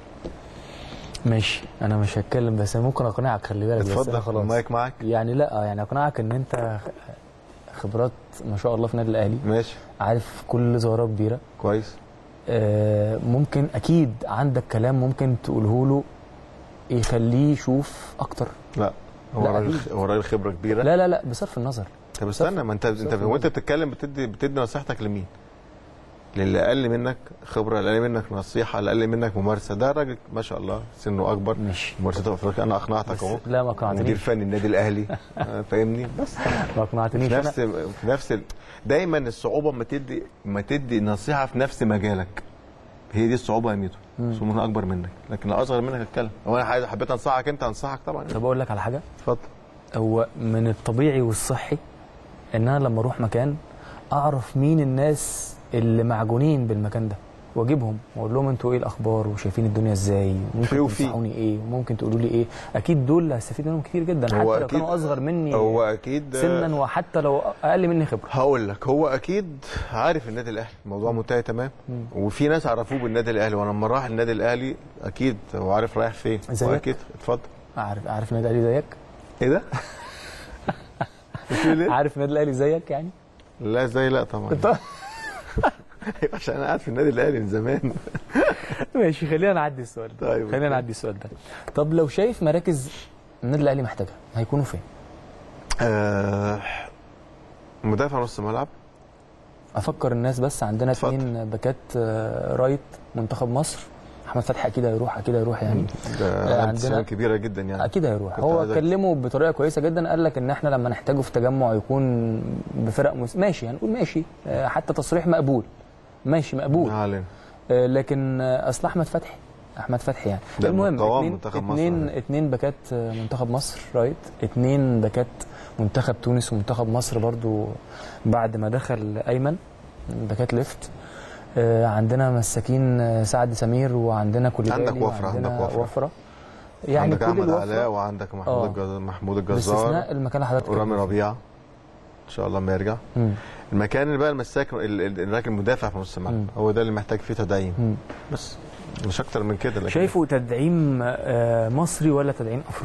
ماشي انا مش هتكلم بس أنا ممكن اقنعك خلي بالك بس أنا اتفضل خلاص المايك معاك يعني لا يعني اقنعك ان انت خبرات ما شاء الله في النادي الاهلي ماشي عارف كل ظاهره كبيره كويس آه، ممكن اكيد عندك كلام ممكن تقوله له يخليه يشوف اكتر لا هو لا، راجل أكيد. هو راجل خبره كبيره لا لا لا بصرف النظر طب استنى ما انت انت صفر وانت بتتكلم بتدي بتدي نصيحتك لمين؟ للي اقل منك خبره اللي اقل منك نصيحه اللي اقل منك ممارسه ده راجل ما شاء الله سنه اكبر ماشي. ممارسته في افريقيا انا اقنعتك اهو لا ما مدير اقنعتنيش فني النادي الاهلي آه، فاهمني بس ما اقنعتنيش في أنا نفس في نفس ال... دايما الصعوبه ما تدي ما تدي نصيحه في نفس مجالك هي دي الصعوبه يا ميدو سمونا اكبر منك لكن لو اصغر منك اتكلم هو انا عايز- حبيت انصحك انت انصحك طبعا طب اقول لك على حاجه اتفضل هو من الطبيعي والصحي ان انا لما اروح مكان اعرف مين الناس اللي معجونين بالمكان ده واجيبهم واقول لهم انتوا ايه الاخبار وشايفين الدنيا ازاي في ممكن وفي. تنصحوني ايه وممكن تقولوا لي ايه اكيد دول اللي هستفيد منهم كتير جدا حتى هو لو أكيد- كانوا اصغر مني هو اكيد سنا وحتى لو اقل مني خبره هقول لك هو اكيد عارف النادي الاهلي الموضوع منتهي تمام وفي ناس عرفوه بالنادي الاهلي وانا لما راح النادي الاهلي اكيد هو عارف رايح فين زيك؟ واكيد اتفضل عارف عارف النادي الاهلي زيك ايه ده؟ بتقول ايه؟ عارف النادي الاهلي زيك يعني لا زي لا طبعا طب عشان انا قاعد في النادي الاهلي من زمان ماشي خلينا نعدي السؤال ده طيب، خلينا أوكي. نعدي السؤال ده طب لو شايف مراكز النادي الاهلي محتاجها هيكونوا فين آه مدافع نص ملعب افكر الناس بس عندنا اتفضل. اثنين باكات آه، رايت منتخب مصر احمد فتحي اكيد هيروح اكيد هيروح يعني ده عندنا- عندنا سنة كبيره جدا يعني اكيد هيروح كنت هو عايزك- كلمه بطريقه كويسه جدا قال لك ان احنا لما نحتاجه في تجمع يكون بفرق مس... ماشي هنقول ماشي آه، حتى تصريح مقبول ماشي مقبول ما علينا آه، لكن آه، اصل احمد فتحي احمد فتحي يعني ده المهم قوام اتنين منتخب مصر اتنين, يعني. اتنين باكات آه، منتخب مصر رايت اتنين باكات منتخب تونس ومنتخب مصر برضو بعد ما دخل ايمن باكات ليفت آه، عندنا مساكين آه، سعد سمير وعندنا كوليبالي عندك وفرة، وعندنا عندك وفرة. وفرة يعني عندك كل احمد الوفرة علاء وعندك محمود آه. الجز... محمود الجزار باستثناء المكان اللي حضرتك ورامي بتتكلم فيه. ربيعه ان شاء الله ما يرجع مم. المكان اللي بقى المساك ال- ال- الراجل المدافع في نص الملعب مم. هو ده اللي محتاج فيه تدعيم مم. بس مش اكتر من كده لكن شايفه تدعيم آه، مصري ولا تدعيم افريقي؟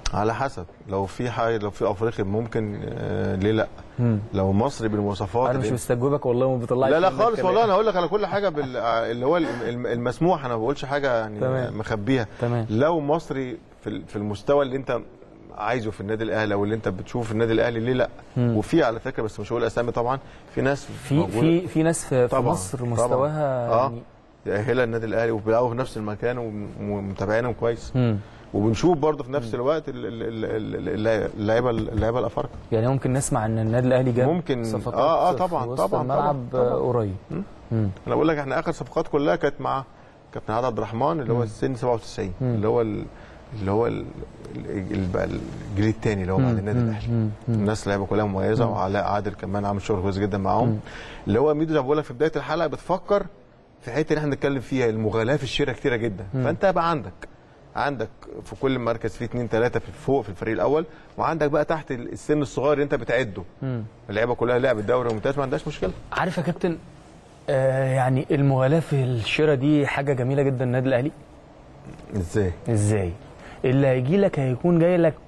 على حسب لو في حاجه لو في افريقيا ممكن آه ليه لا لو مصري بالمواصفات انا مش اللي- مستجوبك والله ما بيطلعش لا لا منك خالص كلام. والله انا هقول لك على كل حاجه بال... اللي هو الم- المسموح انا ما بقولش حاجه يعني تمام. مخبيها تمام. لو مصري في ال- في المستوى اللي انت عايزه في النادي الاهلي او اللي انت بتشوفه في النادي الاهلي ليه لا وفي على فكره بس مش هقول اسامي طبعا في ناس في موجودة في في ناس في, في طبعاً، مصر طبعاً. مستواها اه يعني يأهلها النادي الاهلي وبيلعبوا في نفس المكان وم- ومتابعينهم كويس مم. وبنشوف برضه في نفس الوقت ال- ال- ال- ال- اللعيبه اللعيبه الافارقه يعني ممكن نسمع ان النادي الاهلي جاب ممكن- صفقات آه، آه، في طبعاً، وسط طبعاً، الملعب طبعاً، آه، قريب مم. انا بقول لك احنا اخر صفقات كلها كانت مع كابتن عادل عبد الرحمن اللي هو السن 97 اللي هو ال- اللي هو ال- ال- ال- بقى الجيل الثاني اللي هو بعد النادي الاهلي الناس لعيبه كلها مميزه وعلاء عادل كمان عامل شغل كويس جدا معاهم اللي هو ميدو زي ما بقول لك في بدايه الحلقه بتفكر في الحته اللي احنا بنتكلم فيها المغالاه في الشراء كتيره جدا فانت بقى عندك عندك في كل مركز فيه اثنين ثلاثه في فوق في الفريق الاول وعندك بقى تحت السن الصغير اللي انت بتعده اللعيبه كلها لعبت دوري ممتاز ما عندهاش مشكله عارف يا كابتن آه يعني المغالاه في الشراء دي حاجه جميله جدا النادي الاهلي ازاي ازاي اللي هيجي لك هيكون جاي لك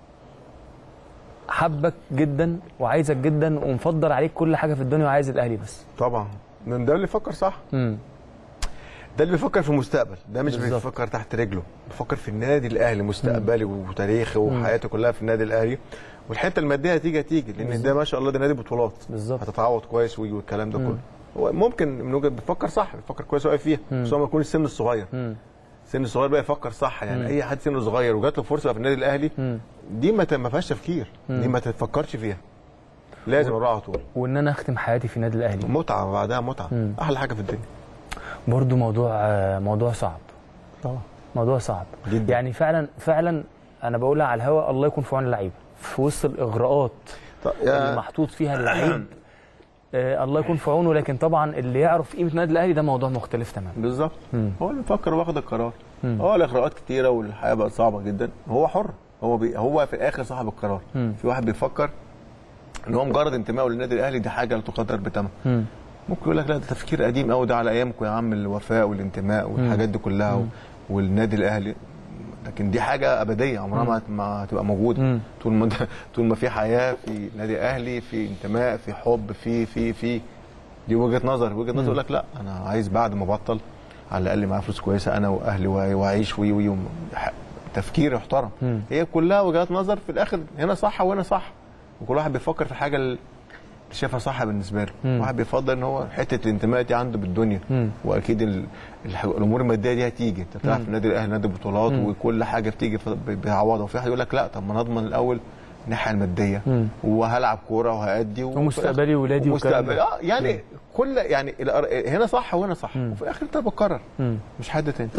حبك جدا وعايزك جدا ومفضل عليك كل حاجه في الدنيا وعايز الاهلي بس طبعا من ده اللي يفكر صح امم ده اللي بيفكر في المستقبل ده مش بالظبط. بيفكر تحت رجله بيفكر في النادي الاهلي مستقبلي وتاريخي وحياته كلها في النادي الاهلي والحته الماديه هتيجي هتيجي لان ده ما شاء الله ده نادي بطولات بالظبط. هتتعوض كويس ويجي والكلام ده كله هو ممكن من وجهه بيفكر صح بيفكر كويس واقف فيها بس هو ما يكون السن الصغير السن الصغير بقى يفكر صح يعني اي حد سنه صغير وجات له فرصه في النادي الاهلي دي ما ت- ما فيهاش تفكير دي ما تفكرش فيها لازم اروح على طول وان انا اختم حياتي في النادي الاهلي متعه بعدها متعه احلى حاجه في الدنيا برضو موضوع آه، موضوع صعب طبعا موضوع صعب جدا. يعني فعلا فعلا انا بقولها على الهواء الله يكون في عون اللعيبه في وسط الاغراءات طب اللي يا محطوط فيها اللعيب آه الله يكون في عونه لكن طبعا اللي يعرف قيمه النادي الاهلي ده موضوع مختلف تماما بالظبط هو اللي بيفكر واخد القرار هو الاغراءات كتيره والحياه بقت صعبه جدا هو حر هو بي هو في الاخر صاحب القرار في واحد بيفكر ان هو مجرد انتمائه للنادي الاهلي دي حاجه لا تقدر بثمن ممكن يقول لك لا ده تفكير قديم قوي ده على ايامكم يا عم الوفاء والانتماء والحاجات دي كلها و- والنادي الاهلي لكن دي حاجه ابديه عمرها ما ما هتبقى موجوده طول ما ده- طول ما في حياه في نادي اهلي في انتماء في حب في في في دي وجهه نظر وجهه نظر يقول لك لا انا عايز بعد ما ابطل على الاقل معايا فلوس كويسه انا واهلي وأ- واعيش وي وي وم- ح- تفكير يحترم هي كلها وجهات نظر في الاخر هنا صح وهنا صح وكل واحد بيفكر في الحاجه اللي شايفها صح بالنسبه له واحد بيفضل ان هو حته الانتماء دي عنده بالدنيا واكيد ال- الح- الامور الماديه دي هتيجي انت بتلعب في النادي الاهلي نادي بطولات وكل حاجه بتيجي ف- ب- بيعوضها وفي واحد يقول لك لا طب ما نضمن الاول الناحيه الماديه وهلعب كوره وهادي و- ومستقبلي ولادي والكلام ومستقبلي ده. اه يعني كل يعني الأر- هنا صح وهنا صح وفي الاخر انت بتقرر مش حد تاني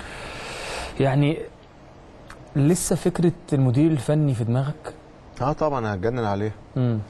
يعني لسه فكره المدير الفني في دماغك اه طبعا هتجنن عليه امم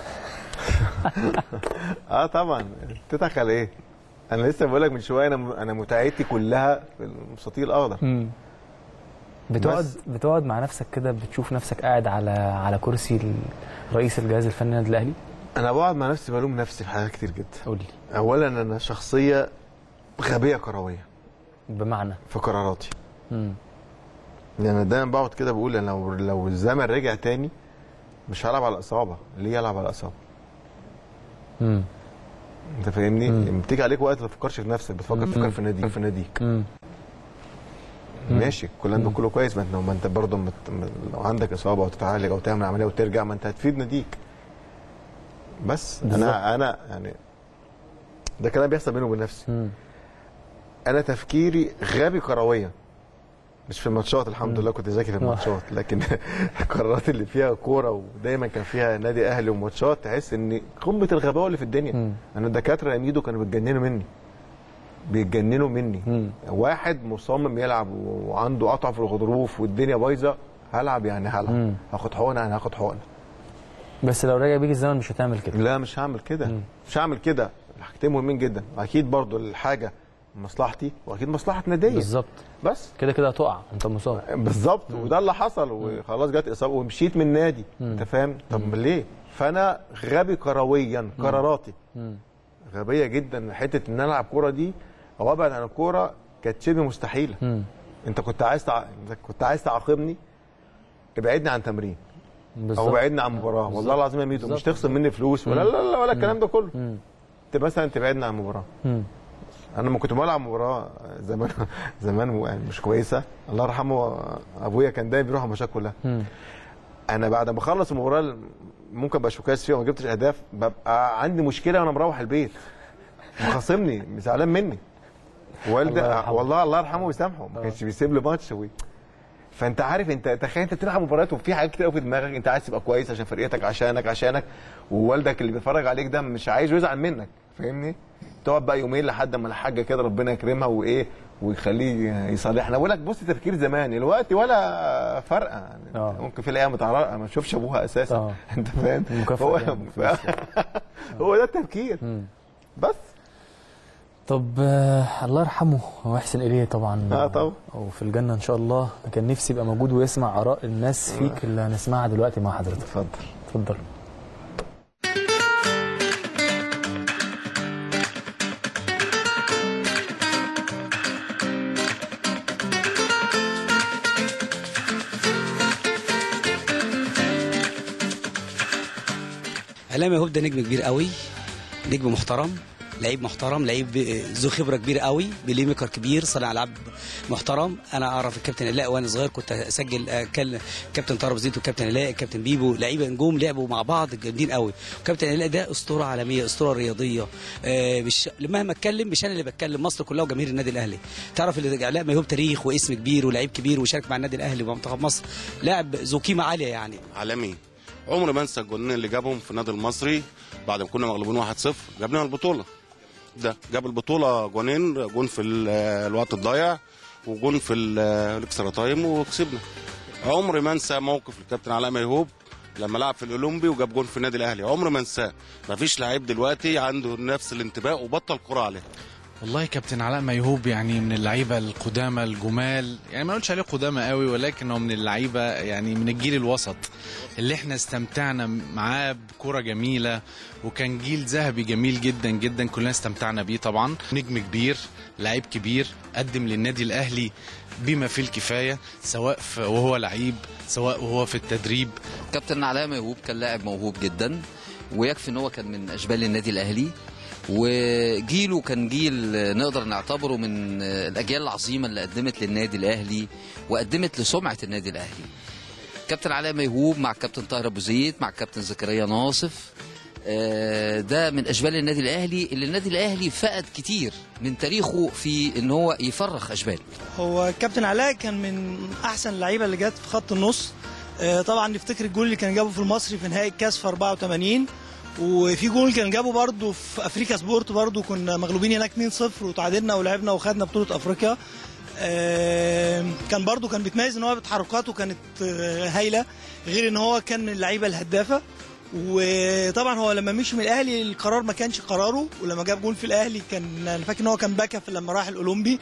اه طبعا تضحك على ايه انا لسه بقول لك من شويه انا انا متعتي كلها في المستطيل الاخضر امم بتقعد بس. بتقعد مع نفسك كده بتشوف نفسك قاعد على على كرسي ال- رئيس الجهاز الفني للنادي الاهلي انا بقعد مع نفسي بلوم نفسي في حاجات كتير جدا قول لي اولا انا شخصيه غبيه كرويه بمعنى في قراراتي امم يعني انا دايما بقعد كده بقول انا لو لو الزمن رجع تاني مش هلعب على الاصابه ليه العب على الاصابه امم انت فاهمني لما بتيجي عليك وقت ما تفكرش في نفسك بتفكر تفكر في ناديك في ناديك امم ماشي الكلام ده كله كويس ما انت ما انت برضه مت... م- لو عندك اصابه او تتعالج او تعمل عمليه وترجع ما انت هتفيد ناديك بس بالظبط. انا انا يعني ده كلام بيحصل بيني وبين نفسي مم. انا تفكيري غبي كرويا مش في الماتشات الحمد لله كنت ذكي في الماتشات لكن القرارات اللي فيها كوره ودايما كان فيها نادي اهلي وماتشات تحس ان قمه الغباء اللي في الدنيا انا الدكاتره يا ميدو كانوا بيتجننوا مني بيتجننوا مني مم. واحد مصمم يلعب وعنده قطع في الغضروف والدنيا بايظه هلعب يعني هلعب مم. هاخد حقنه يعني هاخد حقنه بس لو رجع بيك الزمن مش هتعمل كده لا مش هعمل كده مش هعمل كده حاجتين مهمين جدا اكيد برضو الحاجه مصلحتي واكيد مصلحه ناديه بالظبط بس كده كده هتقع انت مصاب بالظبط وده اللي حصل وخلاص جت اصابه ومشيت من النادي انت فاهم طب ليه فانا غبي كرويا قراراتي غبيه جدا حته ان أنا العب كوره دي او ابعد عن الكوره كانت شبه مستحيله مم. انت كنت عايز تع... انت كنت عايز تعاقبني ابعدني عن تمرين او بالظبط بعدني عن مباراه والله العظيم يا ميدو مش بالظبط. تخصم مني فلوس ولا لا لا ولا الكلام ده كله انت مثلا تبعدني عن مباراه مم. انا لما كنت بلعب مباراه زمان زمان يعني مش كويسه الله يرحمه ابويا كان دايما بيروح على الماتشات كلها مم. انا بعد ما اخلص المباراه اللي ممكن ابقى كويس فيها وما جبتش اهداف ببقى عندي مشكله وانا مروح البيت مخاصمني زعلان مني الله والدي يرحمه. والله الله يرحمه ويسامحه ما كانش بيسيب لي ماتش و... فانت عارف انت تخيل انت بتلعب مباريات وفي حاجات كتير قوي في دماغك انت عايز تبقى كويس عشان فرقتك عشانك عشانك ووالدك اللي بيتفرج عليك ده مش عايز يزعل منك فاهمني؟ تقعد بقى يومين لحد ما الحاجه كده ربنا يكرمها وايه ويخليه يصالحنا بقول لك بص تفكير زمان الوقت ولا فرقه يعني آه. ممكن في الايام متعرق ما تشوفش ابوها اساسا آه. انت فاهم المكافأة هو يعني بفلوس هو ده التفكير بس طب آه الله يرحمه ويحسن اليه طبعا آه طبعا. وفي الجنه ان شاء الله كان نفسي يبقى موجود ويسمع اراء الناس فيك اللي هنسمعها دلوقتي مع حضرتك اتفضل اتفضل علام يهوب ده نجم كبير قوي نجم محترم لعيب محترم لعيب ذو خبره كبيره قوي بلاي ميكر كبير صانع العاب محترم انا اعرف الكابتن علاء وانا صغير كنت اسجل اكل كابتن طارق زيت والكابتن علاء الكابتن بيبو لعيبه نجوم لعبوا مع بعض جامدين قوي وكابتن علاء ده اسطوره عالميه اسطوره رياضيه آه مش مهما اتكلم مش انا اللي بتكلم مصر كلها وجماهير النادي الاهلي تعرف ان علاء ميهوب تاريخ واسم كبير ولاعيب كبير وشارك مع النادي الاهلي ومنتخب مصر لاعب ذو قيمه عاليه يعني عالمي عمري ما انسى الجولين اللي جابهم في النادي المصري بعد ما كنا مغلوبين 1-0 جاب لنا البطوله ده جاب البطوله جونين جون في ال- الوقت الضايع وجون في ال- الاكسترا تايم وكسبنا عمري ما انسى موقف الكابتن علاء ميهوب لما لعب في الاولمبي وجاب جون في النادي الاهلي عمري ما انساه مفيش لعيب دلوقتي عنده نفس الانتباه وبطل كره عليه والله كابتن علاء ميهوب يعني من اللعيبه القدامى الجمال يعني ما نقولش عليه قدامى قوي ولكن هو من اللعيبه يعني من الجيل الوسط اللي احنا استمتعنا معاه بكره جميله وكان جيل ذهبي جميل جدا جدا كلنا استمتعنا بيه طبعا نجم كبير لعيب كبير قدم للنادي الاهلي بما فيه الكفايه سواء في وهو لعيب سواء وهو في التدريب كابتن علاء ميهوب كان لاعب موهوب جدا ويكفي ان هو كان من اشبال النادي الاهلي وجيله كان جيل نقدر نعتبره من الاجيال العظيمه اللي قدمت للنادي الاهلي وقدمت لسمعه النادي الاهلي كابتن علاء ميهوب مع الكابتن طاهر ابو زيد مع الكابتن زكريا ناصف آه، ده من اشبال النادي الاهلي اللي النادي الاهلي فقد كتير من تاريخه في ان هو يفرخ اشبال هو كابتن علاء كان من احسن اللعيبه اللي جت في خط النص آه، طبعا نفتكر الجول اللي كان جابه في المصري في نهائي الكاس في 84 وفي جول كان جابه برضه في افريكا سبورت برضه كنا مغلوبين هناك 2-0 وتعادلنا ولعبنا وخدنا بطوله افريقيا آه، كان برضه كان بيتميز ان هو بتحركاته كانت آه، هايله غير ان هو كان من اللعيبه الهدافه وطبعا هو لما مشي من الاهلي القرار ما كانش قراره ولما جاب جول في الاهلي كان انا فاكر ان هو كان باكا في لما راح الاولمبي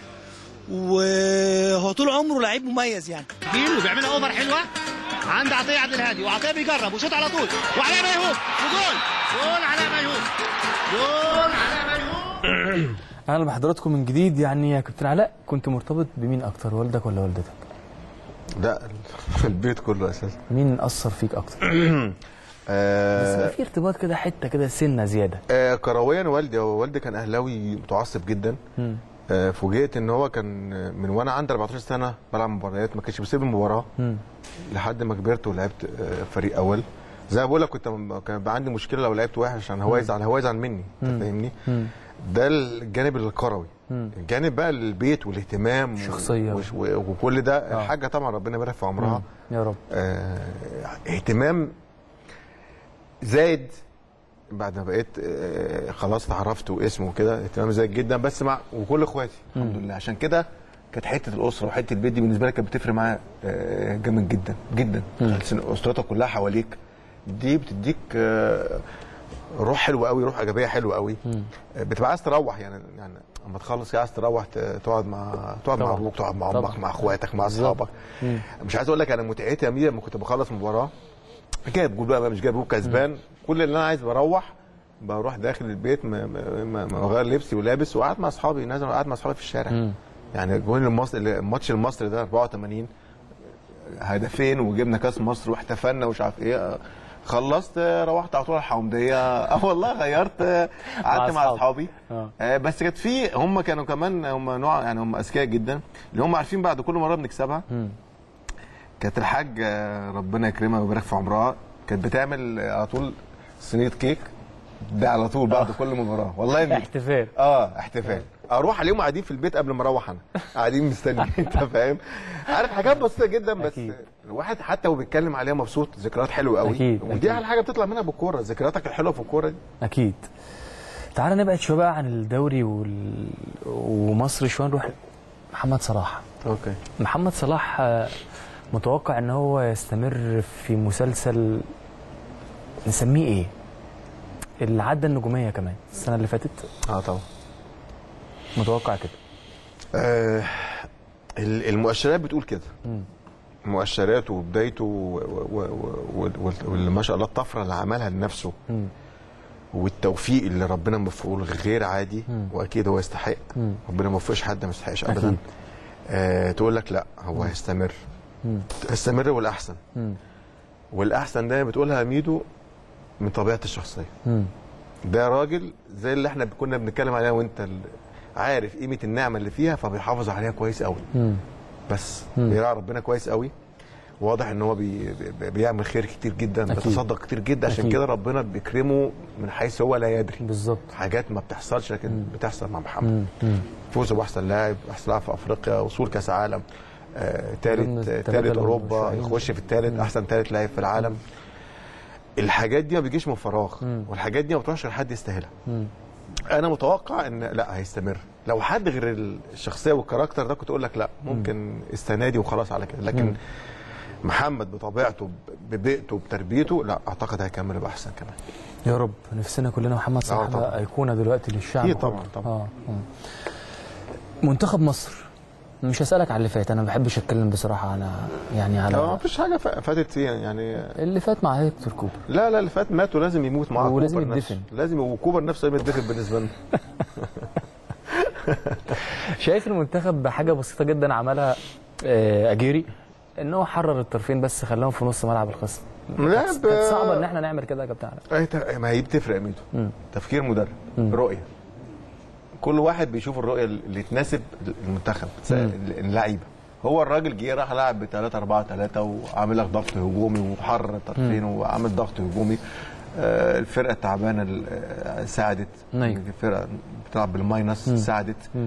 وهو طول عمره لعيب مميز يعني جيل وبيعملها اوفر حلوه عند عطيه عبد الهادي وعطيه بيجرب وشوط على طول وعلاء ميهوب وجول جول علاء ميهوب جول علاء ميهوب اهلا بحضراتكم من جديد يعني يا كابتن علاء كنت مرتبط بمين اكتر والدك ولا والدتك ده البيت كله اساسا مين اثر فيك اكتر بس آه في ارتباط كده حته كده سنه زياده آه كرويا والدي هو والدي كان اهلاوي متعصب جدا مم. آه فوجئت ان هو كان من وانا عندي 14 سنه بلعب مباريات ما كانش بيسيب المباراه مم. لحد ما كبرت ولعبت آه فريق اول زي ما بقول لك كنت كان بيبقى عندي مشكله لو لعبت وحش عشان هو يزعل هو يزعل مني انت فاهمني مم. ده الجانب الكروي مم. الجانب بقى البيت والاهتمام الشخصية. وش- و- وكل ده آه. الحاجه طبعا ربنا يبارك في عمرها يا رب آه اهتمام زايد بعد ما بقيت آه خلاص اتعرفت واسم وكده اهتمام زايد جدا بس مع وكل اخواتي الحمد لله عشان كده كانت حته الاسره وحته البيت دي بالنسبه لي كانت بتفرق معايا آه جامد جدا جدا تحس ان اسرتك كلها حواليك دي بتديك آه روح حلوه قوي روح ايجابيه حلوه قوي آه، بتبقى عايز تروح يعني يعني اما تخلص كده عايز تروح ت- تقعد مع تقعد مع طبعا. ابوك تقعد مع طبعا. امك مع اخواتك مع بالظبط. اصحابك مش عايز اقول لك انا متعتي يا ميديا لما كنت بخلص مباراه جايب جول بقى مش جايب جول كسبان كل اللي انا عايز بروح بروح داخل البيت ما- ما- ما- ما بغير لبسي ولابس وقعد مع اصحابي نازل قاعد مع اصحابي في الشارع مم. يعني الجول المصري الماتش المصري ده 84 هدفين وجبنا كاس مصر واحتفلنا ومش عارف ايه خلصت آه، روحت على طول على الحومديه اه والله غيرت آه، قعدت مع أصحابك. اصحابي آه. آه، بس كانت في هم كانوا كمان هم نوع يعني هم اذكياء جدا اللي هم عارفين بعد كل مره بنكسبها مم. كانت الحاج آه، ربنا يكرمها ويبارك في عمرها كانت بتعمل آه، على طول صينيه كيك ده على طول بعد كل مباراه والله إن- احتفال اه احتفال اروح عليهم قاعدين في البيت قبل ما اروح انا قاعدين مستنيين انت فاهم عارف حاجات بسيطه جدا بس أكيد. الواحد حتى وهو بيتكلم عليها مبسوط ذكريات حلوه قوي أكيد، ودي أكيد. احلى حاجه بتطلع منها بالكوره ذكرياتك الحلوه في الكوره دي اكيد تعال نبعد شويه بقى عن الدوري وال... ومصر شويه نروح محمد صلاح اوكي محمد صلاح آه، متوقع ان هو يستمر في مسلسل نسميه ايه اللي عدى النجوميه كمان السنه اللي فاتت اه طبعا متوقع كده آه ال- المؤشرات بتقول كده مم. مؤشراته وبدايته و- و- و- و- واللي ما شاء الله الطفره اللي عملها لنفسه مم. والتوفيق اللي ربنا موفقه له غير عادي مم. واكيد هو يستحق مم. ربنا ما وفقش حد ما يستحقش ابدا أكيد. آه تقول لك لا هو هيستمر مم. هيستمر والاحسن مم. والاحسن ده بتقولها ميدو من طبيعه الشخصيه مم. ده راجل زي اللي احنا كنا بنتكلم عليها وانت ال- عارف قيمه النعمه اللي فيها فبيحافظ عليها كويس قوي مم. بس مم. بيراعي ربنا كويس قوي واضح ان هو بي بي- بيعمل خير كتير جدا أكيد. بيتصدق كتير جدا عشان أكيد. كده ربنا بيكرمه من حيث هو لا يدري بالظبط حاجات ما بتحصلش لكن بتحصل مع محمد مم. مم. فوزه باحسن لاعب احسن لاعب في افريقيا وصول كاس عالم آه، ضمن تالت التلاتة تالت اللي اوروبا مرشحين. يخش في التالت احسن تالت لاعب في العالم الحاجات دي ما بيجيش من فراغ مم. والحاجات دي ما بتروحش لحد يستاهلها مم. انا متوقع ان لا هيستمر لو حد غير الشخصيه والكاركتر ده كنت اقول لك لا ممكن السنه دي وخلاص على كده لكن مم. محمد بطبيعته ببيئته بتربيته لا اعتقد هيكمل يبقى احسن كمان يا رب نفسنا كلنا محمد صلاح آه طبعا. بقى ايقونه دلوقتي للشعب أكيد كله. طبعا، طبعا. اه آه. منتخب مصر مش هسالك على اللي فات انا ما بحبش اتكلم بصراحه على يعني لا ما على فيش حاجه ف- فاتت فيها يعني اللي فات مع هيكتور كوبر لا لا اللي فات مات ولازم يموت معاه ولازم كوبر نفسه. يتدفن. لازم وكوبر نفسه لازم يتدفن بالنسبه لنا شايف المنتخب بحاجه بسيطه جدا عملها آه، اجيري ان هو حرر الطرفين بس خلاهم في نص ملعب الخصم لا، كانت ب- كانت صعبه ان احنا نعمل كده يا كابتن علاء أي ت- ما هي بتفرق يا ميدو مم. تفكير مدرب مم. رؤيه كل واحد بيشوف الرؤيه اللي تناسب المنتخب مم. اللعيبه هو الراجل جه راح لعب ب 3 4 3 وعامل لك ضغط هجومي وحرر الطرفين وعامل ضغط هجومي آه، الفرقه التعبانه ال- آه، ساعدت أيوة. الفرقه بتلعب بالماينس مم. ساعدت مم.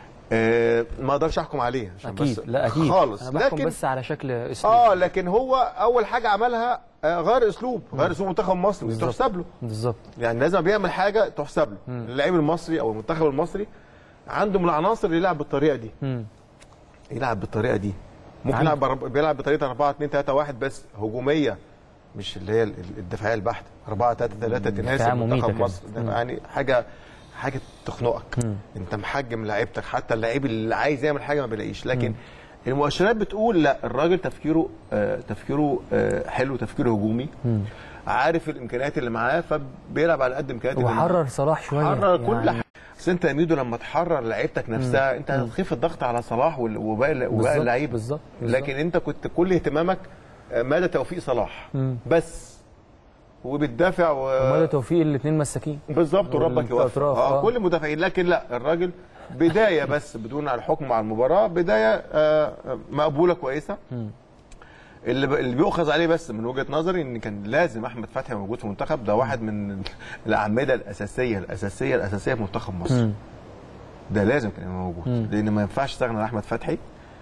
آه، ما اقدرش احكم عليه عشان اكيد بس لا اكيد خالص انا بحكم لكن بس على شكل اسلوب اه لكن هو اول حاجه عملها آه، غير اسلوب غير اسلوب منتخب مصر ودي بالظبط. تحسب له بالظبط يعني لازم بيعمل حاجه تحسب له مم. اللعيب المصري او المنتخب المصري عنده من العناصر اللي يلعب بالطريقه دي مم. يلعب بالطريقه دي ممكن عنده. يلعب بر- بيلعب بطريقه 4 2 3 1 بس هجوميه مش اللي هي ال- الدفاعيه البحته 4 3 3 دفاعية تناسب مميتة منتخب كده. مصر ده مم. يعني حاجه حاجه تخنقك مم. انت محجم لعيبتك حتى اللعيب اللي عايز يعمل حاجه ما بيلاقيش لكن مم. المؤشرات بتقول لا الراجل تفكيره آه تفكيره آه حلو تفكيره هجومي مم. عارف الامكانيات اللي معاه فبيلعب على قد امكانيات اللي معاه. وحرر صلاح شويه حرر كل يعني حاجه بس انت يا ميدو لما تحرر لعيبتك نفسها انت هتخف الضغط على صلاح وال- وباقي وباقي بالظبط، اللعيبه بالظبط بالظبط. لكن انت كنت كل اهتمامك آه، مدى توفيق صلاح مم. بس وبتدافع و... ومدى توفيق الاثنين مساكين بالظبط وربك يوفق والأطراف، اه آه. كل المدافعين لكن لا الراجل بدايه بس بدون الحكم على المباراه بدايه آه، مقبوله كويسه مم. اللي ب... اللي بيؤخذ عليه بس من وجهه نظري ان كان لازم احمد فتحي موجود في المنتخب ده واحد من الاعمده الاساسيه الاساسيه الاساسيه في منتخب مصر مم. ده لازم كان يبقى موجود مم. لان ما ينفعش تستغنى عن احمد فتحي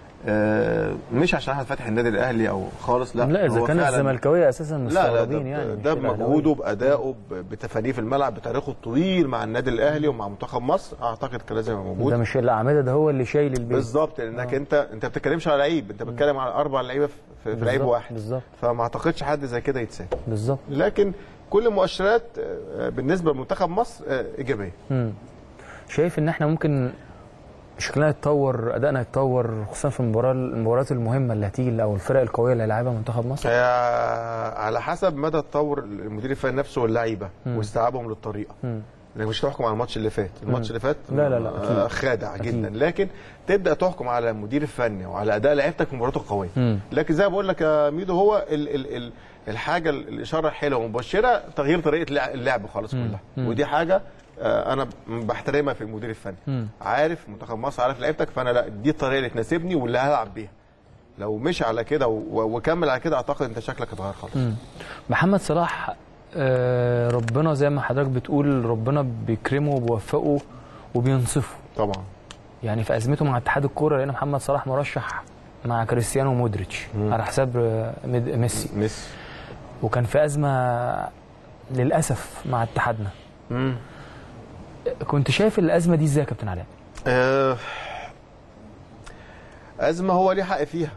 آه، مش عشان احمد فتحي النادي الاهلي او خالص لا لا اذا هو كان فعلاً- الزملكاويه اساسا لا لا مستغربين ده, يعني ده مش الأهلاوية. بمجهوده بادائه ب- بتفانيه في الملعب بتاريخه الطويل مع النادي الاهلي ومع منتخب مصر اعتقد كان لازم يبقى موجود ده مش الاعمده ده هو اللي شايل البيت بالظبط لانك انت انت ما بتتكلمش على لعيب انت بتتكلم على اربع لعيبه في, في, في لعيب بالظبط، واحد بالظبط فما اعتقدش حد زي كده يتساب بالظبط لكن كل المؤشرات آه، بالنسبه لمنتخب مصر آه، ايجابيه مم. شايف ان احنا ممكن شكلنا يتطور ادائنا يتطور خصوصا في المباراه المباريات المهمه اللي هتيجي او الفرق القويه اللي هيلعبها منتخب مصر آه، على حسب مدى تطور المدير الفني نفسه واللعيبه مم. واستيعابهم للطريقه مم. انك مش هتحكم على الماتش اللي فات الماتش اللي فات لا، لا، لا، آه، أكيد. خادع أكيد. جدا لكن تبدا تحكم على المدير الفني وعلى اداء لعيبتك في مباراته القويه مم. لكن زي ما بقول لك يا ميدو هو ال ال ال الحاجه الاشاره الحلوه والمبشره تغيير طريقه لع- اللعب خالص مم. كلها مم. ودي حاجه آه، انا بحترمها في المدير الفني مم. عارف منتخب مصر عارف لعيبتك فانا لا دي الطريقه اللي تناسبني واللي هلعب بيها لو مشي على كده و- وكمل على كده اعتقد انت شكلك اتغير خالص مم. محمد صلاح آه، ربنا زي ما حضرتك بتقول ربنا بيكرمه وبيوفقه وبينصفه طبعا يعني في ازمته مع اتحاد الكوره لقينا محمد صلاح مرشح مع كريستيانو ومودريتش على حساب آه، ميد- ميسي ميسي وكان في ازمه للاسف مع اتحادنا مم. كنت شايف الازمه دي ازاي يا كابتن علاء آه، أزمة هو ليه حق فيها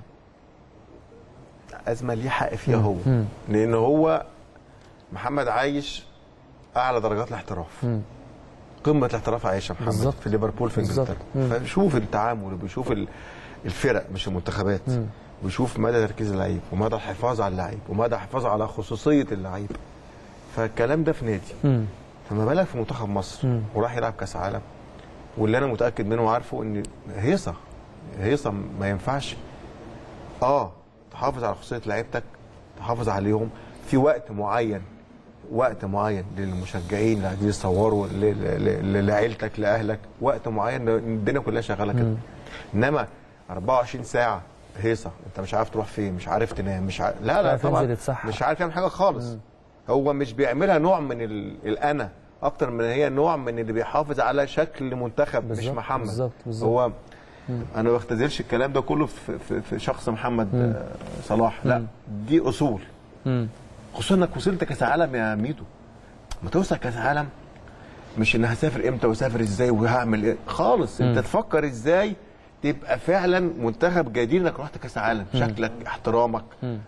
أزمة ليه حق فيها هو مم. لأن هو محمد عايش أعلى درجات الاحتراف مم. قمة الاحتراف عايشة محمد بالظبط. في ليفربول في بالظبط. انجلترا مم. فشوف التعامل وبيشوف ال- الفرق مش المنتخبات مم. ويشوف مدى تركيز اللعيب ومدى الحفاظ على اللعيب ومدى الحفاظ على خصوصية اللعيب فالكلام ده في نادي مم. فما بالك في منتخب مصر مم. وراح يلعب كاس عالم واللي انا متاكد منه وعارفه ان هيصه هيصه ما ينفعش اه تحافظ على خصوصيه لعيبتك تحافظ عليهم في وقت معين وقت معين للمشجعين اللي عايزين يصوروا ل- ل- ل- لعيلتك لاهلك وقت معين لأن الدنيا كلها شغاله كده مم. انما 24 ساعه هيصه انت مش عارف تروح فين مش عارف تنام مش عارف لا لا عارف طبعا ينزل يتسحب. مش عارف يعمل حاجه خالص هو مش بيعملها نوع من ال- الانا اكتر من هي نوع من اللي بيحافظ على شكل منتخب مش بالظبط، محمد بالظبط، بالظبط. هو انا ما بختزلش الكلام ده كله في, في, في شخص محمد آه، صلاح لا دي اصول مم. خصوصا انك وصلت كاس عالم يا ميدو ما توصل كاس عالم مش ان هسافر امتى واسافر ازاي وهعمل ايه خالص انت تفكر ازاي تبقى فعلا منتخب جدير انك رحت كاس عالم شكلك احترامك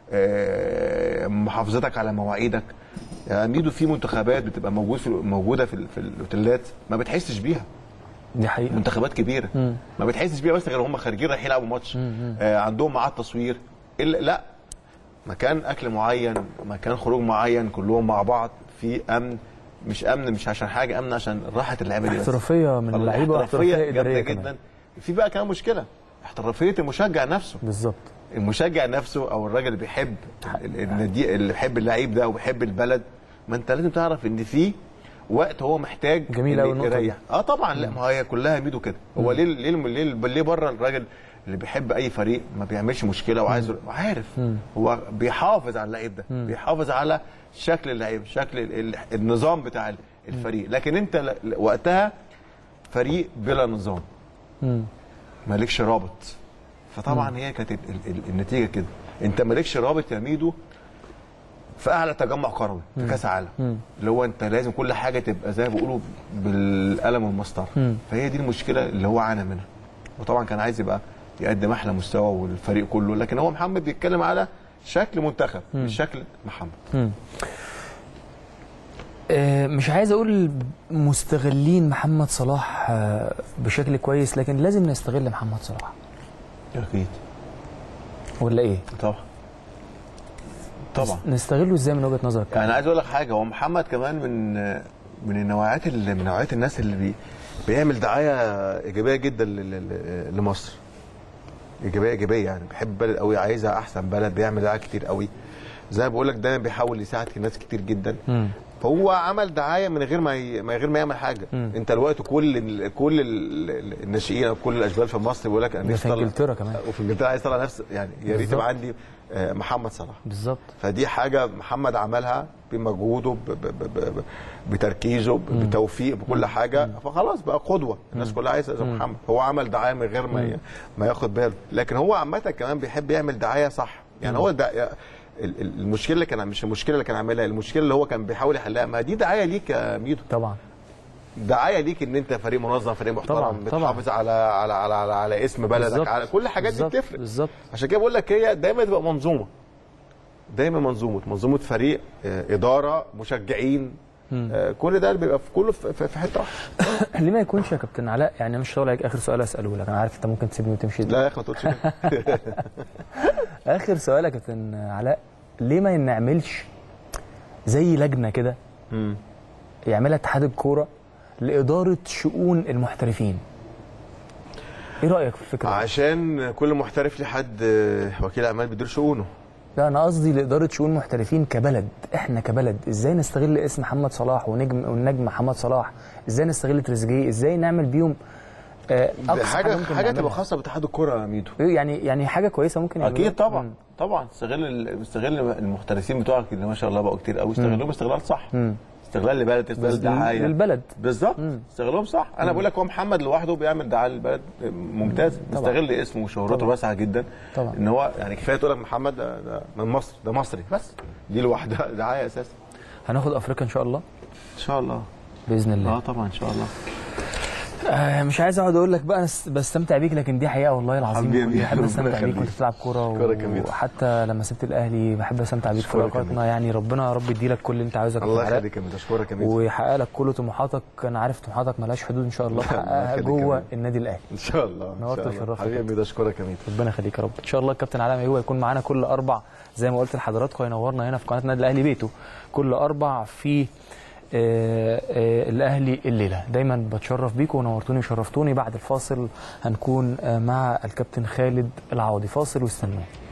آه، محافظتك على مواعيدك يا ميدو في منتخبات بتبقى موجود في موجوده في, ال- في الاوتيلات ما بتحسش بيها دي حقيقه منتخبات كبيره مم. ما بتحسش بيها بس غير هم خارجين رايحين يلعبوا ماتش آه عندهم ميعاد تصوير إلا لا مكان اكل معين مكان خروج معين كلهم مع بعض في امن مش امن مش عشان حاجه امن عشان راحه اللعيبه دي بس. احترافيه من خلاص، اللعيبه واحترافيه جامده اداريه جدا كمان في بقى كمان مشكله احترافيه المشجع نفسه بالظبط المشجع نفسه او الراجل اللي بيحب ال- النادي اللي بيحب اللعيب ده وبيحب البلد ما انت لازم تعرف ان في وقت هو محتاج جميل إن أوي النقطة دي. يريح اه طبعا لا ما هي كلها ميدو كده هو ليه ليه ليه, ليه بره الراجل اللي بيحب اي فريق ما بيعملش مشكله وعايز عارف هو بيحافظ على اللعيب ده بيحافظ على شكل اللعيب شكل ال- ال- النظام بتاع الفريق لكن انت ل- ل- وقتها فريق بلا نظام مم. مالكش رابط فطبعا هي كانت ال- ال- النتيجه كده انت مالكش رابط يا ميدو في اعلى تجمع كروي في كاس عالم اللي هو انت لازم كل حاجه تبقى زي ما بيقولوا بالقلم والمسطره مم. فهي دي المشكله اللي هو عانى منها وطبعا كان عايز يبقى يقدم احلى مستوى والفريق كله لكن هو محمد بيتكلم على شكل منتخب مش شكل محمد آه، مش عايز اقول مستغلين محمد صلاح آه، بشكل كويس لكن لازم نستغل محمد صلاح اكيد ولا ايه طبعا طبعا نستغله ازاي من وجهه نظرك يعني عايز اقول لك حاجه هو محمد كمان من من النوعيات اللي من نوعيات الناس اللي بي بيعمل دعايه ايجابيه جدا ل- ل- لمصر ايجابيه ايجابيه يعني بيحب البلد قوي عايزها احسن بلد بيعمل دعايه كتير قوي زي ما بقول لك دايما بيحاول يساعد ناس كتير جدا مم. فهو عمل دعايه من غير ما ي... من غير ما يعمل حاجه مم. انت الوقت كل ال... كل ال- الناشئين او كل الاشبال في مصر بيقول لك انا ده نفسي في أطلع- انجلترا كمان وفي انجلترا عايز اطلع نفس يعني يا ريت بالظبط. يبقى عندي آه، محمد صلاح بالظبط فدي حاجه محمد عملها بمجهوده ب- ب- ب- ب- بتركيزه ب- بتوفيق بكل حاجه فخلاص بقى قدوه الناس كلها عايزه زي محمد هو عمل دعايه من غير ما ي- ما ياخد باله لكن هو عامه كمان بيحب يعمل دعايه صح يعني هو ده ال- ال- المشكله اللي كان مش المشكله اللي كان عاملها المشكله اللي هو كان بيحاول يحلها ما دي دعايه ليك يا ميدو طبعا دعايه ليك ان انت فريق منظم فريق محترم طبعاً، طبعاً. بتحافظ على على على على, على اسم بلدك بالظبط. على كل الحاجات دي بالظبط، بتفرق بالظبط عشان كده بقول لك هي دايما تبقى منظومه دايما منظومه منظومه فريق آه، اداره مشجعين آه، كل ده بيبقى في كله في في- في حته واحده ليه ما يكونش يا كابتن علاء يعني أنا مش هقول عليك اخر سؤال اساله لك انا عارف انت ممكن تسيبني وتمشي لا يا اخي ما تقولش كده اخر سؤال يا كابتن علاء ليه ما نعملش زي لجنه كده مم. يعملها اتحاد الكوره لاداره شؤون المحترفين ايه رايك في الفكره دي؟ عشان كل محترف ليه حد آه، وكيل اعمال بيدير شؤونه لا انا قصدي لاداره شؤون محترفين كبلد احنا كبلد ازاي نستغل اسم محمد صلاح ونجم والنجم محمد صلاح ازاي نستغل تريزيجيه ازاي نعمل بيهم آه، ده اقصى حاجه ممكن حاجه تبقى نعملها. خاصه باتحاد الكره يا ميدو يعني يعني حاجه كويسه ممكن يعملوها. اكيد طبعا مم. طبعا استغل ال- استغل المحترفين بتوعك اللي ما شاء الله بقوا كتير قوي استغلهم استغلال صح مم. استغلال لبلد بس استغلال دعايه للبلد بالظبط استغلهم صح انا بقول لك هو محمد لوحده بيعمل دعايه للبلد ممتاز طبعا. استغل اسمه وشهرته طبعا. واسعه جدا طبعا. ان هو يعني كفايه تقول لك محمد ده, ده من مصر ده مصري بس دي لوحدها دعايه اساسا هناخد افريقيا ان شاء الله ان شاء الله باذن الله اه طبعا ان شاء الله آه مش عايز اقعد اقول لك بقى أنا س- بستمتع بيك لكن دي حقيقه والله العظيم حبيبي، كنت بحب ربنا استمتع بيك يخليك. وانت بتلعب كوره كورة جميلة. وحتى لما سبت الاهلي بحب استمتع بيك في أشكرك يا علاقاتنا يعني ربنا يا رب يديلك كل اللي انت عاوزه يا الله كابتن علاء. يخليك يا ميدو اشكرك يا ميدو ويحقق لك كل طموحاتك انا عارف طموحاتك ملهاش حدود ان شاء الله الله تحققها يخليك جوه يا النادي الاهلي ان شاء الله إن نورت شاء الله. وشرفت. حبيبي يا ميدو اشكرك يا ميدو ربنا يخليك يا رب ان شاء الله الكابتن علاء ميهوب هيكون معانا كل اربع زي ما قلت لحضراتكم هينورنا هنا في قناه النادي الاهلي بيته كل اربع في آه، آه، الاهلي الليله دايما بتشرف بيكم ونورتوني وشرفتوني بعد الفاصل هنكون آه، مع الكابتن خالد العوضي فاصل واستنوه